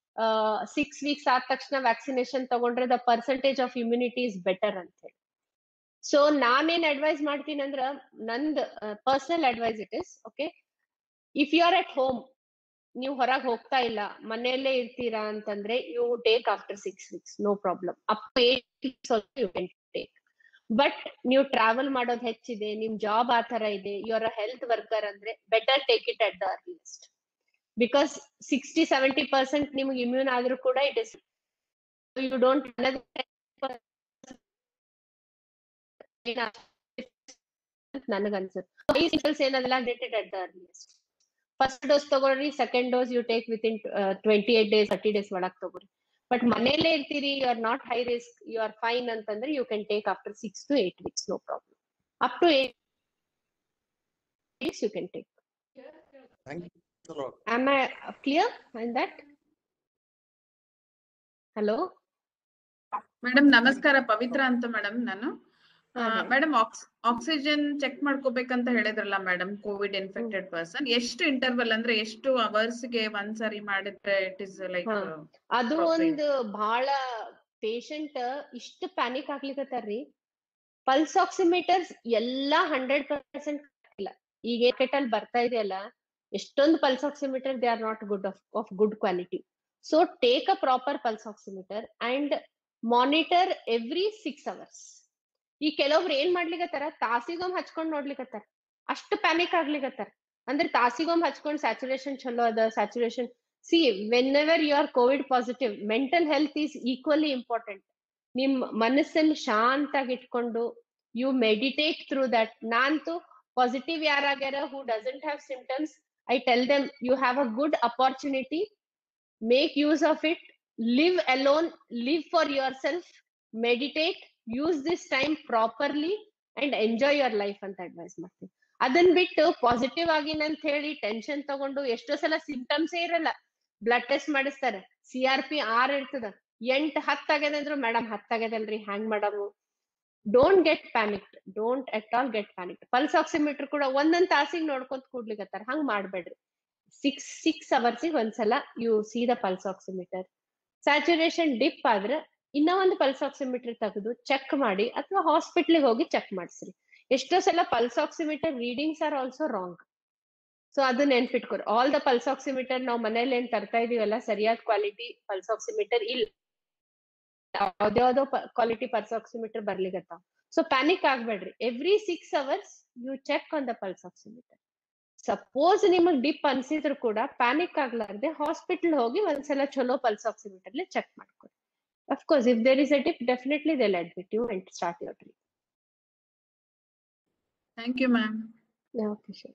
Speaker 4: six weeks ಆದ ತಕ್ಷಣ vaccination ತಗೊಂಡ್ರೆ the percentage of immunity is better ಅಂತ ಹೇಳಿ ಸೊ ನಾನೇನ್ ಅಡ್ವೈಸ್ ಮಾಡ್ತೀನಿ ಅಂದ್ರ ನಂದ್ personal advice it is okay if you are at home ನೀವು ಹೊರಗೆ ಹೋಗ್ತಾ ಇಲ್ಲ ಮನೆಯಲ್ಲೇ ಇರ್ತೀರಾ ಅಂತಂದ್ರೆ you take after six weeks no problem up eight you can take but ನೀವು ಟ್ರಾವೆಲ್ ಮಾಡೋದು ಹೆಚ್ಚಿದೆ ನಿಮ್ ಜಾಬ್ ಆ ತರ ಇದೆ you are a health worker ಅಂದ್ರೆ better take it at the earliest because sixty seventy percent ನಿಮ್ಗೆ ಇಮ್ಯೂನ್ ಆದ್ರೂ ಕೂಡ ಇಟ್ ಇಸ್ you don't ನನಗನ್ಸುತ್ತೆ ಏನದಲ್ಲ dated at the earliest first dose ತಗೊಳ್ರಿ second dose you take within twenty eight days thirty days ಒಳಗ್ ತಗೋರಿ but ಮನೇಲೇ ಇರ್ತೀರಿ you are not high risk you are fine ಅಂತಂದ್ರೆ you can take after six to eight weeks no problem up to eight weeks you can take
Speaker 9: Thank you.
Speaker 4: Am I clear in that? Hello?
Speaker 2: Madam ನಮಸ್ಕಾರ ಪವಿತ್ರ ಅಂತ madam ನಾನು
Speaker 4: ಹಾ, ಹೇಳಿ.
Speaker 2: Madam oxygen check ಮಾಡ್ಕೋಬೇಕಂತ ಹೇಳಿದ್ರಲ್ಲ madam Covid infected person ಎಷ್ಟು interval ಅಂದ್ರೆ ಎಷ್ಟು ಅವರ್ಸ್ ಗೆ ಒಂದ್ ಸರಿ ಮಾಡಿದ್ರೆ ಇಟ್ ಇಸ್ ಲೈಕ್
Speaker 4: ಹಾ. ಅದು
Speaker 2: Proper.
Speaker 4: ಒಂದು ಬಹಳ ಪೇಷಂಟ್ ಇಷ್ಟು ಪ್ಯಾನಿಕ್ ಆಗ್ಲಿಕತ್ತಾರ್ರಿ ಪಲ್ಸ್ ಆಕ್ಸಿಮೀಟರ್ಸ್ ಎಲ್ಲಾ ಹಂಡ್ರೆಡ್ ಪರ್ಸೆಂಟ್ ಇಲ್ಲ ಈಗ market ಅಲ್ಲಿ ಬರ್ತಾ ಇದೆಯಲ್ಲ ಎಷ್ಟೊಂದು pulse oximeter they are not good of good quality so take a proper pulse oximeter and monitor every six hours ಈ ಕೆಲವೊಬ್ರು ಏನ್ ಮಾಡ್ಲಿಕತ್ತಾರ ತಾಸಿಗೊಮ್ಮೆ ಹಚ್ಕೊಂಡ್ ನೋಡ್ಲಿಕತ್ತಾರ ಅಷ್ಟು ಪ್ಯಾನಿಕ್ ಆಗ್ಲಿಕತ್ತಾರ ಅಂದ್ರೆ ತಾಸಿಗೊಮ್ಮೆ ಹಚ್ಕೊಂಡ್ ಸ್ಯಾಚುರೇಷನ್ ಚಲೋ ಅದ saturation see whenever you are Covid positive mental health is equally important ನಿಮ್ ಮನಸ್ಸನ್ನು ಶಾಂತಾಗಿ ಇಟ್ಕೊಂಡು ಯು ಮೆಡಿಟೇಟ್ ಥ್ರೂ ದಟ್ ನಾನಂತೂ ಪಾಸಿಟಿವ್ ಯಾರಾಗ್ಯಾರ who doesn't have symptoms I tell them you have a good opportunity make use of it live alone live for yourself meditate use this time properly and enjoy your life ಅಂತ advice ಮಾಡ್ತೀನಿ ಅದನ್ ಬಿಟ್ಟು positive ಆಗಿನ ಅಂತ ಹೇಳಿ tension ತಗೊಂಡು ಎಷ್ಟೋ ಸಲ ಸಿಂಟಮ್ಸ್ ಇರಲ್ಲ ಬ್ಲಡ್ ಟೆಸ್ಟ್ ಮಾಡಿಸ್ತಾರೆ ಸಿ ಆರ್ ಪಿ ಆರ್ ಇರ್ತದ ಎಂಟ್ ಹತ್ತ್ ಆಗ್ಯದ ಅಂದ್ರು ಮೇಡಮ್ ಹತ್ತ್ ಆಗ್ಯದಲ್ರಿ ಹ್ಯಾಂಗ್ ಮಾಡಮ್ don't get panicked don't at all get panicked pulse oximeter ಕೂಡ ಒಂದೊಂದ್ ತಾಸಿಗೆ ನೋಡ್ಕೊಂತ ಕೂಡ್ಲಿಕತ್ತಾರ ಹಂಗ್ ಮಾಡ್ಬೇಡ್ರಿ ಸಿಕ್ಸ್ ಸಿಕ್ಸ್ ಅವರ್ಸಿಗೆ ಒಂದ್ಸಲ you see the pulse oximeter saturation dip ಆದ್ರೆ ಇನ್ನ ಒಂದು ಪಲ್ಸ್ ಆಕ್ಸಿಮೀಟರ್ ತೆಗೆದು ಚೆಕ್ ಮಾಡಿ ಅಥವಾ ಹಾಸ್ಪಿಟ್ಲಿಗೆ ಹೋಗಿ ಚೆಕ್ ಮಾಡಿಸ್ರಿ ಎಷ್ಟೋ ಸಲ pulse oximeter readings are also wrong so ಅದು ನೆನ್ಪಿಟ್ಕೊರಿ ಆಲ್ ದ ಪಲ್ಸ್ ಆಕ್ಸಿಮೀಟರ್ ನಾವು ಮನೇಲಿ ಏನ್ ತರ್ತಾ ಇದೀವಲ್ಲ ಸರಿಯಾದ ಕ್ವಾಲಿಟಿ ಪಲ್ಸ್ ಆಕ್ಸಿಮೀಟರ್ ಇಲ್ಲ ಯಾವ್ದ್ಯಾವ್ದೋ ಕ್ವಾಲಿಟಿ ಪಲ್ಸ್ ಆಕ್ಸಿಮೀಟರ್ ಬರ್ಲಿಗತ್ತ ಸೊ ಪ್ಯಾನಿಕ್ ಆಗ್ಬೇಡ್ರಿ every six hours you check on the pulse oximeter suppose ನಿಮಗ್ ಡಿಪ್ ಅನ್ಸಿದ್ರು ಕೂಡ ಪ್ಯಾನಿಕ್ ಆಗ್ಲಾರ್ದೆ ಹಾಸ್ಪಿಟಲ್ ಹೋಗಿ ಒಂದ್ಸಲ ಚಲೋ ಪಲ್ಸ್ ಆಕ್ಸಿಮೀಟರ್ ಚೆಕ್ ಮಾಡ್ಕೊಡಿ of course if there is a dip definitely they admit you and start your treat
Speaker 2: thank you ma'am
Speaker 4: okay sure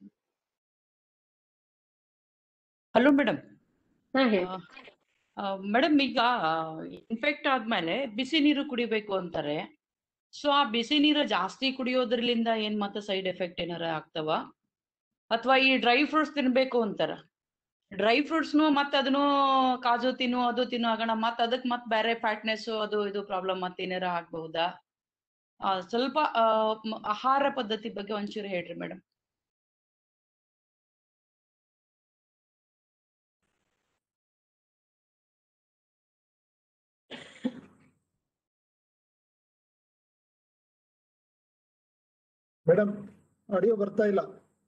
Speaker 10: hello madam
Speaker 4: ಹಾ ಹೇಳಿ
Speaker 10: ಮೇಡಮ್ ಈಗ ಇನ್ಫೆಕ್ಟ್ ಆದ್ಮೇಲೆ ಬಿಸಿ ನೀರು ಕುಡಿಬೇಕು ಅಂತಾರೆ ಸೊ ಆ ಬಿಸಿ ನೀರು ಜಾಸ್ತಿ ಕುಡಿಯೋದ್ರಲಿಂದ ಏನ್ ಮತ್ತೆ ಸೈಡ್ ಎಫೆಕ್ಟ್ ಏನಾರ ಆಗ್ತವ ಅಥವಾ ಈ ಡ್ರೈ ಫ್ರೂಟ್ಸ್ ತಿನ್ಬೇಕು ಅಂತಾರ ಡ್ರೈ ಫ್ರೂಟ್ಸ್ನು ಮತ್ತೆ ಅದನ್ನು ಕಾಜು ತಿನ್ನು ಅದು ತಿನ್ನು ಆಗೋಣ ಮತ್ತೆ ಅದಕ್ಕೆ ಮತ್ತೆ ಬೇರೆ ಫ್ಯಾಟ್ನೆಸ್ ಅದು ಇದು ಪ್ರಾಬ್ಲಮ್ ಮತ್ತೆ ಏನಾರ ಆಗ್ಬಹುದಾ ಆ, ಸ್ವಲ್ಪ ಆ, ಮ- ಆಹಾರ ಪದ್ಧತಿ ಬಗ್ಗೆ ಒಂಚೂರು ಹೇಳ್ರಿ ಮೇಡಮ್
Speaker 5: ಮೇಡಮ್ ಆಡಿಯೋ ಬರ್ತಾ ಇಲ್ಲ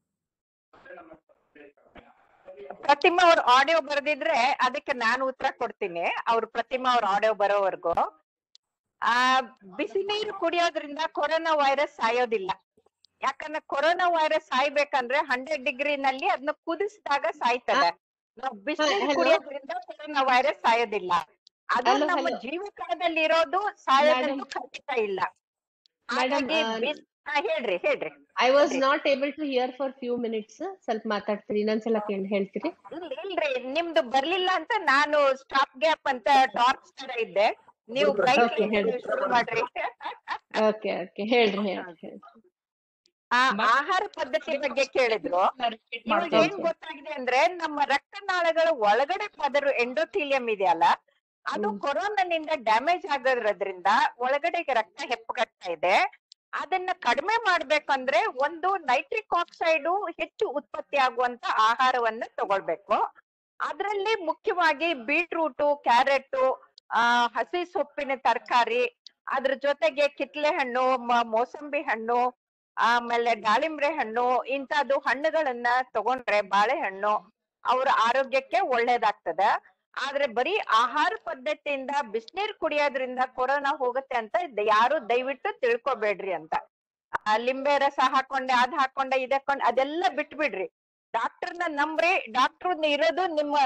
Speaker 8: ಪ್ರತಿಮಾ ಅವ್ರ ಆಡಿಯೋ ಬರ್ದಿದ್ರೆ ಅದಕ್ಕೆ ನಾನು ಉತ್ತರ ಕೊಡ್ತೀನಿ ಅವ್ರ ಪ್ರತಿಮಾ ಅವ್ರ ಆಡಿಯೋ ಬರೋವರೆಗೂ ಆ ಬಿಸಿ ನೀರು ಕುಡಿಯೋದ್ರಿಂದ ಕೊರೋನಾ ವೈರಸ್ ಸಾಯೋದಿಲ್ಲ ಯಾಕಂದ್ರೆ ಕೊರೋನಾ ವೈರಸ್ ಸಾಯ್ಬೇಕಂದ್ರೆ ಹಂಡ್ರೆಡ್ ಡಿಗ್ರಿನಲ್ಲಿ ಅದನ್ನ ಕುದಿಸಿದಾಗ ಸಾಯ್ತದೆ ನಾವು ಬಿಸಿನೀರು
Speaker 4: hello.
Speaker 8: ಕುಡಿಯೋದ್ರಿಂದ ಕೊರೋನಾ ವೈರಸ್ ಸಾಯೋದಿಲ್ಲ ಅದು
Speaker 4: Hello,
Speaker 8: ನಮ್ಮ
Speaker 4: hello.
Speaker 8: ಜೀವಕಣದಲ್ಲಿ ಇರೋದು ಸಾಯೋದಂತೂ
Speaker 4: Madam.
Speaker 8: ಖಂಡಿತ ಇಲ್ಲ
Speaker 4: Madam,
Speaker 8: ಹಾಗಾಗಿ
Speaker 4: ಆ,
Speaker 8: ಬಿಸ್- ಹಾ, ಹೇಳ್ರಿ ಹೇಳ್ರಿ
Speaker 4: ಐ ವಾಸ್
Speaker 8: ಹೇಳ್ರಿ.
Speaker 4: Not able to hear for few minutes ಸ್ವಲ್ಪ ಮಾತಾಡ್ತೀರಿ ಇನ್ನೊಂದ್ಸಲ ಕೇಳ್- ಹೇಳ್ತೀರಿ
Speaker 8: ಇಲ್- ಇಲ್ರಿ ನಿಮ್ದು ಬರ್ಲಿಲ್ಲ ಅಂತ ನಾನು ಸ್ಟಾಪ್ ಗ್ಯಾಪ್ ಅಂತ ಟಾರ್ಚ್ ತರ ಇದ್ದೆ ನೀವು
Speaker 5: Okay,
Speaker 8: ಬ್ರೈಟ್
Speaker 4: ಹೇಳಿ.
Speaker 8: ಶುರು ಮಾಡ್ರಿ
Speaker 4: ಓಕೆ ಓಕೆ ಹೇಳ್ರಿ ಹೇಳ್ರಿ ಹೇಳ್ರಿ
Speaker 8: ಆ ಆಹಾರ ಪದ್ಧತಿ ಬಗ್ಗೆ ಕೇಳಿದ್ರು ಇವಾಗ ಏನ್ ಗೊತ್ತಾಗಿದೆ ಅಂದ್ರೆ ನಮ್ಮ ರಕ್ತನಾಳಗಳ ಒಳಗಡೆ ಪದರು ಎಂಡೋಥೀಲಿಯಂ ಇದೆಯಲ್ಲ ಅದು
Speaker 4: ಹ್ಮ್.
Speaker 8: ಕೊರೋನಾನಿಂದ ಡ್ಯಾಮೇಜ್ ಆಗೋದ್ರಿಂದ ಒಳಗಡೆ ರಕ್ತ ಹೆಪ್ಪುಗಟ್ತಾ ಇದೆ ಅದನ್ನ ಕಡಿಮೆ ಮಾಡ್ಬೇಕಂದ್ರೆ ಒಂದು ನೈಟ್ರಿಕ್ ಆಕ್ಸೈಡ್ ಹೆಚ್ಚು ಉತ್ಪತ್ತಿ ಆಗುವಂತ ಆಹಾರವನ್ನ ತಗೊಳ್ಬೇಕು ಅದರಲ್ಲಿ ಮುಖ್ಯವಾಗಿ ಬೀಟ್ರೂಟು ಕ್ಯಾರೆಟ್ ಆ ಹಸಿ ಸೊಪ್ಪಿನ ತರಕಾರಿ ಅದ್ರ ಜೊತೆಗೆ ಕಿತ್ಲೆ ಹಣ್ಣು ಮ- ಮೋಸಂಬಿ ಹಣ್ಣು ಆಮೇಲೆ ದಾಳಿಂಬ್ರೆ ಹಣ್ಣು ಇಂತದ್ದು ಹಣ್ಣುಗಳನ್ನ ತಗೊಂಡ್ರೆ ಬಾಳೆಹಣ್ಣು ಅವ್ರ ಆರೋಗ್ಯಕ್ಕೆ ಒಳ್ಳೇದಾಗ್ತದೆ ಆದ್ರೆ ಬರೀ ಆಹಾರ ಪದ್ಧತಿಯಿಂದ ಬಿಸಿನೀರ್ ಕುಡಿಯೋದ್ರಿಂದ ಕೊರೋನಾ ಹೋಗುತ್ತೆ ಅಂತ ದ- ಯಾರು ದಯವಿಟ್ಟು ತಿಳ್ಕೊಬೇಡ್ರಿ ಅಂತ ಆ, ಲಿಂಬೆ ರಸ ಹಾಕೊಂಡೆ ಅದ್ ಹಾಕೊಂಡೆ ಇದ್ ಹಾಕೊಂಡೆ ಅದೆಲ್ಲ ಬಿಟ್ಬಿಡ್ರಿ ಡಾಕ್ಟರ್ನ ನಂಬ್ರಿ ಡಾಕ್ಟರ್ ಇರೋದು ನಿಮ್ಮ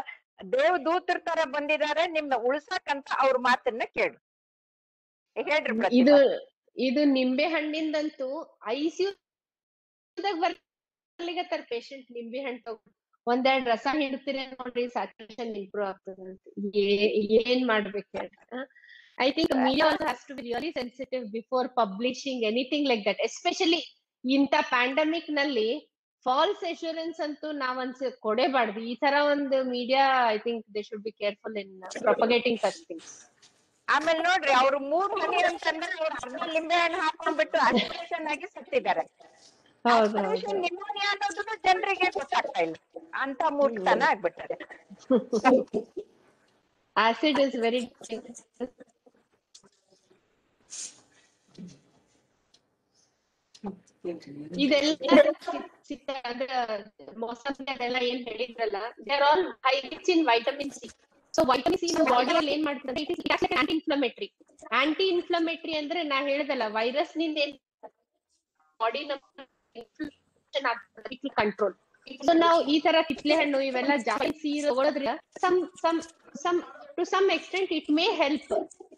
Speaker 8: ದೇವ್ ದೂತರ ತರ ಬಂದಿದ್ದಾರೆ ನಿಮ್ನ ಉಳ್ಸಕ್ಕಂತ ಅವ್ರ ಮಾತನ್ನ ಕೇಳು ಹೇಳ್ರಿ ಪ್ರತಿಭಾ.
Speaker 4: ಇದು ಇದು ನಿಂಬೆ ಹಣ್ಣಿಂದಂತೂ ಐಸಿಯು ಬರ್ಲಿಗತ್ತಾರ ಪೇಷಂಟ್ ನಿಂಬೆ ಹಣ್ಣು ತಗೊಂಡು ಒಂದೆರಡ್ ರಸ ಹಿಡ್ತೀರ ನೋಡ್ರಿ ಸ್ಯಾಚುರೇಷನ್ ಇಂಪ್ರೂವ್ ಆಗ್ತದೆ ಅಂತ ಏ- ಏನ್ ಮಾಡ್ಬೇಕು ಹೇಳ್ರಿ I think media also has to be really sensitive before publishing anything like that especially ಇಂಥ ಪ್ಯಾಂಡಮಿಕ್ ನಲ್ಲಿ ಫಾಲ್ಸ್ ಅಶ್ಯೂರೆನ್ಸ್ ಅಂತೂ ನಾವ್ ಅನ್ಸ ಕೊಡೇಬಾರ್ದು ಈ ತರ ಒಂದು media I think they should be careful in propagating such things
Speaker 8: ಆಮೇಲೆ ನೋಡ್ರಿ ಅವ್ರು ಮೂರ್ ಹನಿ ಅಂತಂದ್ರೆ ಅವ್ರು ಅರ್ಧ ಲಿಂಬೆ ಹಣ್ಣು ಹಾಕೊಂಡ್ಬಿಟ್ಟು ಅಸ್ಪಿರೇಷನ್ ಆಗಿ ಸತ್ತಿದ್ದಾರೆ
Speaker 4: ಹೌದು
Speaker 8: ನಿಮೋನಿಯಾ ಅನ್ನೋದನ್ನು ಜನರಿಗೆ ಗೊತ್ತಾಗ್ತಾ ಇಲ್ಲ ಅಂತ ಮೂರ್ಖತನ ಆಗ್ಬಿಟ್ಟದೆ
Speaker 4: acid is very ಇದೆಲ್ಲ ಸಿ- ಸಿಕ್ಕ ಅಂದ್ರೆ ಮೋಸಂಬಿ ಅದೆಲ್ಲ ಏನ್ ಹೇಳಿದ್ರಲ್ಲ there all high rich in vitamin C so vitamin C ನಮ್ಮ ಬಾಡಿಯಲ್ಲಿ ಏನ್ ಮಾಡ್ತದೆ it is anti inflammatory anti inflammatory ಅಂದ್ರೆ ನಾ ಹೇಳ್ದಲ್ಲ ವೈರಸ್ ನಿಂದ ಏನ್ ಬಾಡಿ ಕಂಟ್ರೋಲ್ ಸೊ ನಾವು ಈ ತರ ಕಿತ್ಲೆ ಹಣ್ಣು ಇವೆಲ್ಲ ಜಾಸ್ತಿ ಸಿ ತಗೊಳೋದ್ರಿಂದ some some some to some extent it may help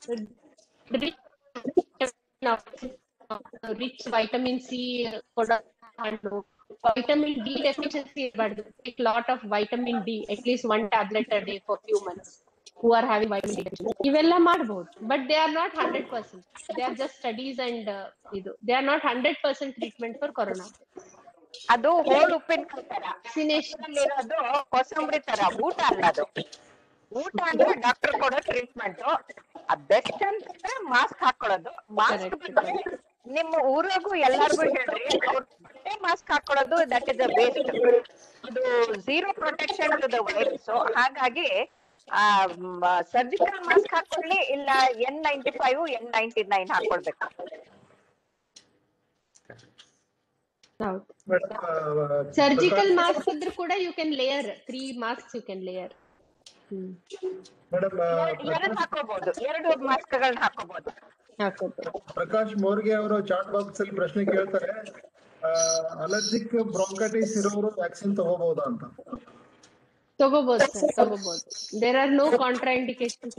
Speaker 4: rich vitamin C ಕೊಡೋ ಹಣ್ಣು ವೈಟಮಿನ್ ಡಿ ಡೆಫಿಷಿಯನ್ಸಿ ಇರಬಾರ್ದು take lot of vitamin D at least one tablet a day for few months who are having vitamin D ಇವೆಲ್ಲ ಮಾಡಬಹುದು but they are not hundred percent they are just studies and ಇದು they are not hundred percent treatment for corona
Speaker 8: ಅದು ಹೋಲ್ ಉಪ್ಪಿನಕಾಯಿ ತರ ಇರೋದು ಕೋಸಂಬರಿ ತರ ಊಟ ಅಲ್ಲ ಅದು ಊಟ ಅಂದ್ರೆ ಡಾಕ್ಟರ್ ಕೊಡೋ ಟ್ರೀಟ್ಮೆಂಟ್ ಬೆಸ್ಟ್ ಅಂತಂದ್ರೆ ಮಾಸ್ಕ್ ಹಾಕೊಳ್ಳೋದು ಮಾಸ್ಕ್ ಬಿಟ್ರೆ ನಿಮ್ಮ ಊರಾಗೂ ಎಲ್ಲಾರ್ಗು ಹೇಳ್ರಿ ಅವ್ರ ಬಟ್ಟೆ ಮಾಸ್ಕ್ ಹಾಕೊಳ್ಳೋದು ದಟ್ ಇಸ್ ಅ ವೇಸ್ಟ್ ಅದು zero protection to the virus ಹಾಗಾಗಿ ಸರ್ಜಿಕಲ್ ಮಾಸ್ಕ್ ಹಾಕೊಳ್ಳಿ ಇಲ್ಲ N ninety five N ninety nine ಹಾಕೊಳ್ಬೇಕು
Speaker 4: ಸರ್ಜಿಕಲ್ ಮಾಸ್ಕ್ ಇದ್ರು ಕೂಡ you can layer three mask you can layer
Speaker 5: madam
Speaker 8: ಎರಡು ಹಾಕೋಬಹುದು ಎರಡು ಮಾಸ್ಕ್ ಗಳನ್ನ ಹಾಕೋಬಹುದು
Speaker 5: ಪ್ರಕಾಶ್ ಮೋರ್ಗೆ ಅವರು ಚಾಟ್ ಬಾಕ್ಸ್ ಅಲ್ಲಿ ಪ್ರಶ್ನೆ ಕೇಳ್ತಾರೆ ಅಲರ್ಜಿಕ್ ಬ್ರಾಂಕೈಟಿಸ್ ಇರೋರು ವ್ಯಾಕ್ಸಿನ್ ತಗೋಬಹುದಾ ಅಂತ
Speaker 4: ತಗೋಬಹುದು ಸರ್ ತಗೋಬಹುದು there are no contraindication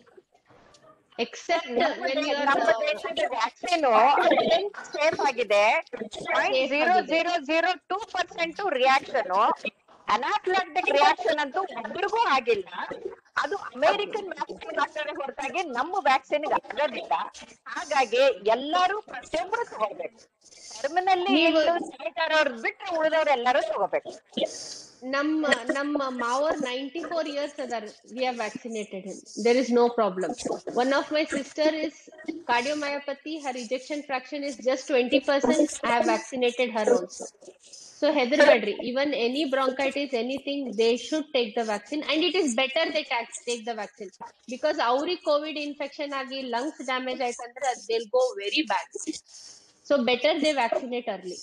Speaker 4: except when you
Speaker 8: ನಮ್ಮ ದೇಶದ ವ್ಯಾಕ್ಸಿನ್ ಸೇಫ್ ಆಗಿದೆ zero zero zero two percent reaction anaphylactic reaction ಅಂತೂ ಒಬ್ಬರಿಗೂ ಆಗಿಲ್ಲ ಅದು ಅಮೆರಿಕನ್ ವ್ಯಾಕ್ಸಿನ್ ಆಗ್ತಾರೆ ಹೊರತಾಗಿ ನಮ್ಮ ವ್ಯಾಕ್ಸಿನ್ ಆಗೋದಿಲ್ಲ ಹಾಗಾಗಿ ಎಲ್ಲರೂ ಪ್ರತಿಯೊಬ್ಬರು ತಗೋಬೇಕು ಟರ್ಮಿನಲ್ಲಿ ಅವ್ರು ಬಿಟ್ರೆ ಉಳಿದವ್ರು ಎಲ್ಲರೂ ತಗೋಬೇಕು
Speaker 4: ನಮ್ಮ ನಮ್ಮ ಮಾವರ್ ನೈಂಟಿ ಫೋರ್ ಇಯರ್ಸ್ ಅದಾರ we are vaccinated him there is no problem one of my sister is cardiomyopathy her ejection fraction is just twenty percent I have vaccinated her also so ಹೆದರ್ಬೇಡ್ರಿ even any bronchitis anything they should take the vaccine and it is better they take the vaccine because ಅವ್ರಿಗೆ Covid infection ಆಗಿ lungs damage ಆಯ್ತಂದ್ರೆ ಅದ್ they'll go very bad so better they vaccinate early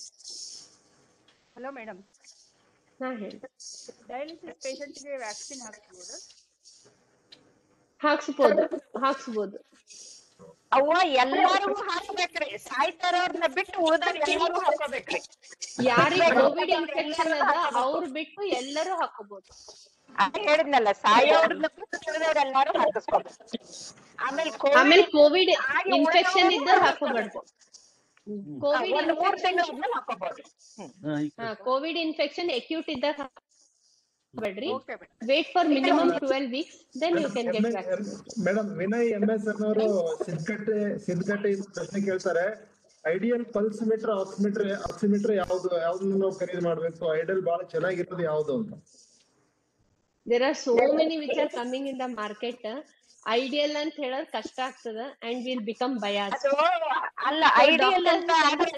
Speaker 7: hello madam
Speaker 4: ಹಾ ಹೇಳಿ
Speaker 7: dialysis ಪೇಷಂಟ್ಗೆ vaccine ಹಾಕ್ಸ್ಬೋದು
Speaker 4: ಹಾಕ್ಸ್ಬೋದು ಹಾಕ್ಸ್ಬೋದು
Speaker 8: ಅವ್ವ ಎಲ್ಲಾರಿಗೂ ಹಾಕ್ಬೇಕ್ರಿ ಸಾಯ್ತಾರವ್ರನ್ನ ಬಿಟ್ಟು ಉಳಿದವ್ರ ಎಲ್ಲರೂ ಹಾಕೋಬೇಕ್ರಿ
Speaker 4: ಯಾರಿಗೆ ಕೋವಿಡ್ ಇನ್ಫೆಕ್ಷನ್ ಅದ ಅವ್ರು ಬಿಟ್ಟು ಎಲ್ಲರೂ ಹಾಕೋಬಹುದು
Speaker 8: ಅದೇ ಹೇಳಿದ್ನಲ್ಲ ಸಾಯೋರ್ನ ಬಿಟ್ಟು ಉಳಿದವ್ರ ಎಲ್ಲಾರು ಹಾಕಿಸ್ಕೋಬೇಕು ಆಮೇಲೆ
Speaker 4: ಆಮೇಲೆ ಕೋವಿಡ್
Speaker 8: ಆಗಿ
Speaker 4: ಇನ್ಫೆಕ್ಷನ್
Speaker 8: ಉಳಿದವ್ರು
Speaker 4: ಇದ್ದ ಹಾಕೋಬಾರ್ದು ಕೋವಿಡ್
Speaker 8: ಒಂದು ಮೂರ್ ತಿಂಗಳು ಹಾಕೋಬಹುದು
Speaker 4: ಕೋವಿಡ್ ಇನ್ಫೆಕ್ಷನ್ ಅಕ್ಯೂಟ್ ಇದ್ದ ಹಾಕೋಬೇಡ್ರಿ wait for minimum twelve weeks then you can get vaccine
Speaker 5: madam Vinay M S ಅನ್ನೋರು ಸಿದ್ಗಟ್ಟೆ ಸಿದ್ಗಟ್ಟೆ ಪ್ರಶ್ನೆ ಕೇಳ್ತಾರೆ ideal pulse meter oximeter oximeter ಯಾವ್ದು ಯಾವ್ದನ್ನ ನಾವು ಖರೀದಿ ಮಾಡ್ಬೇಕು ಐಡಿಯಲ್ ಬಹಳ ಚೆನ್ನಾಗಿರೋದು ಯಾವ್ದು ಅಂತ
Speaker 4: there are so many which are coming in the market ideal ಅಂತ ಹೇಳೋದ್ ಕಷ್ಟ ಆಗ್ತದ ಅಂಡ್ ವಿಲ್ ಬಿಕಮ್ ಬಯಾಸ್
Speaker 8: ಅದು ಅಲ್ಲ ಐಡಿಯಲ್ ಅಂತ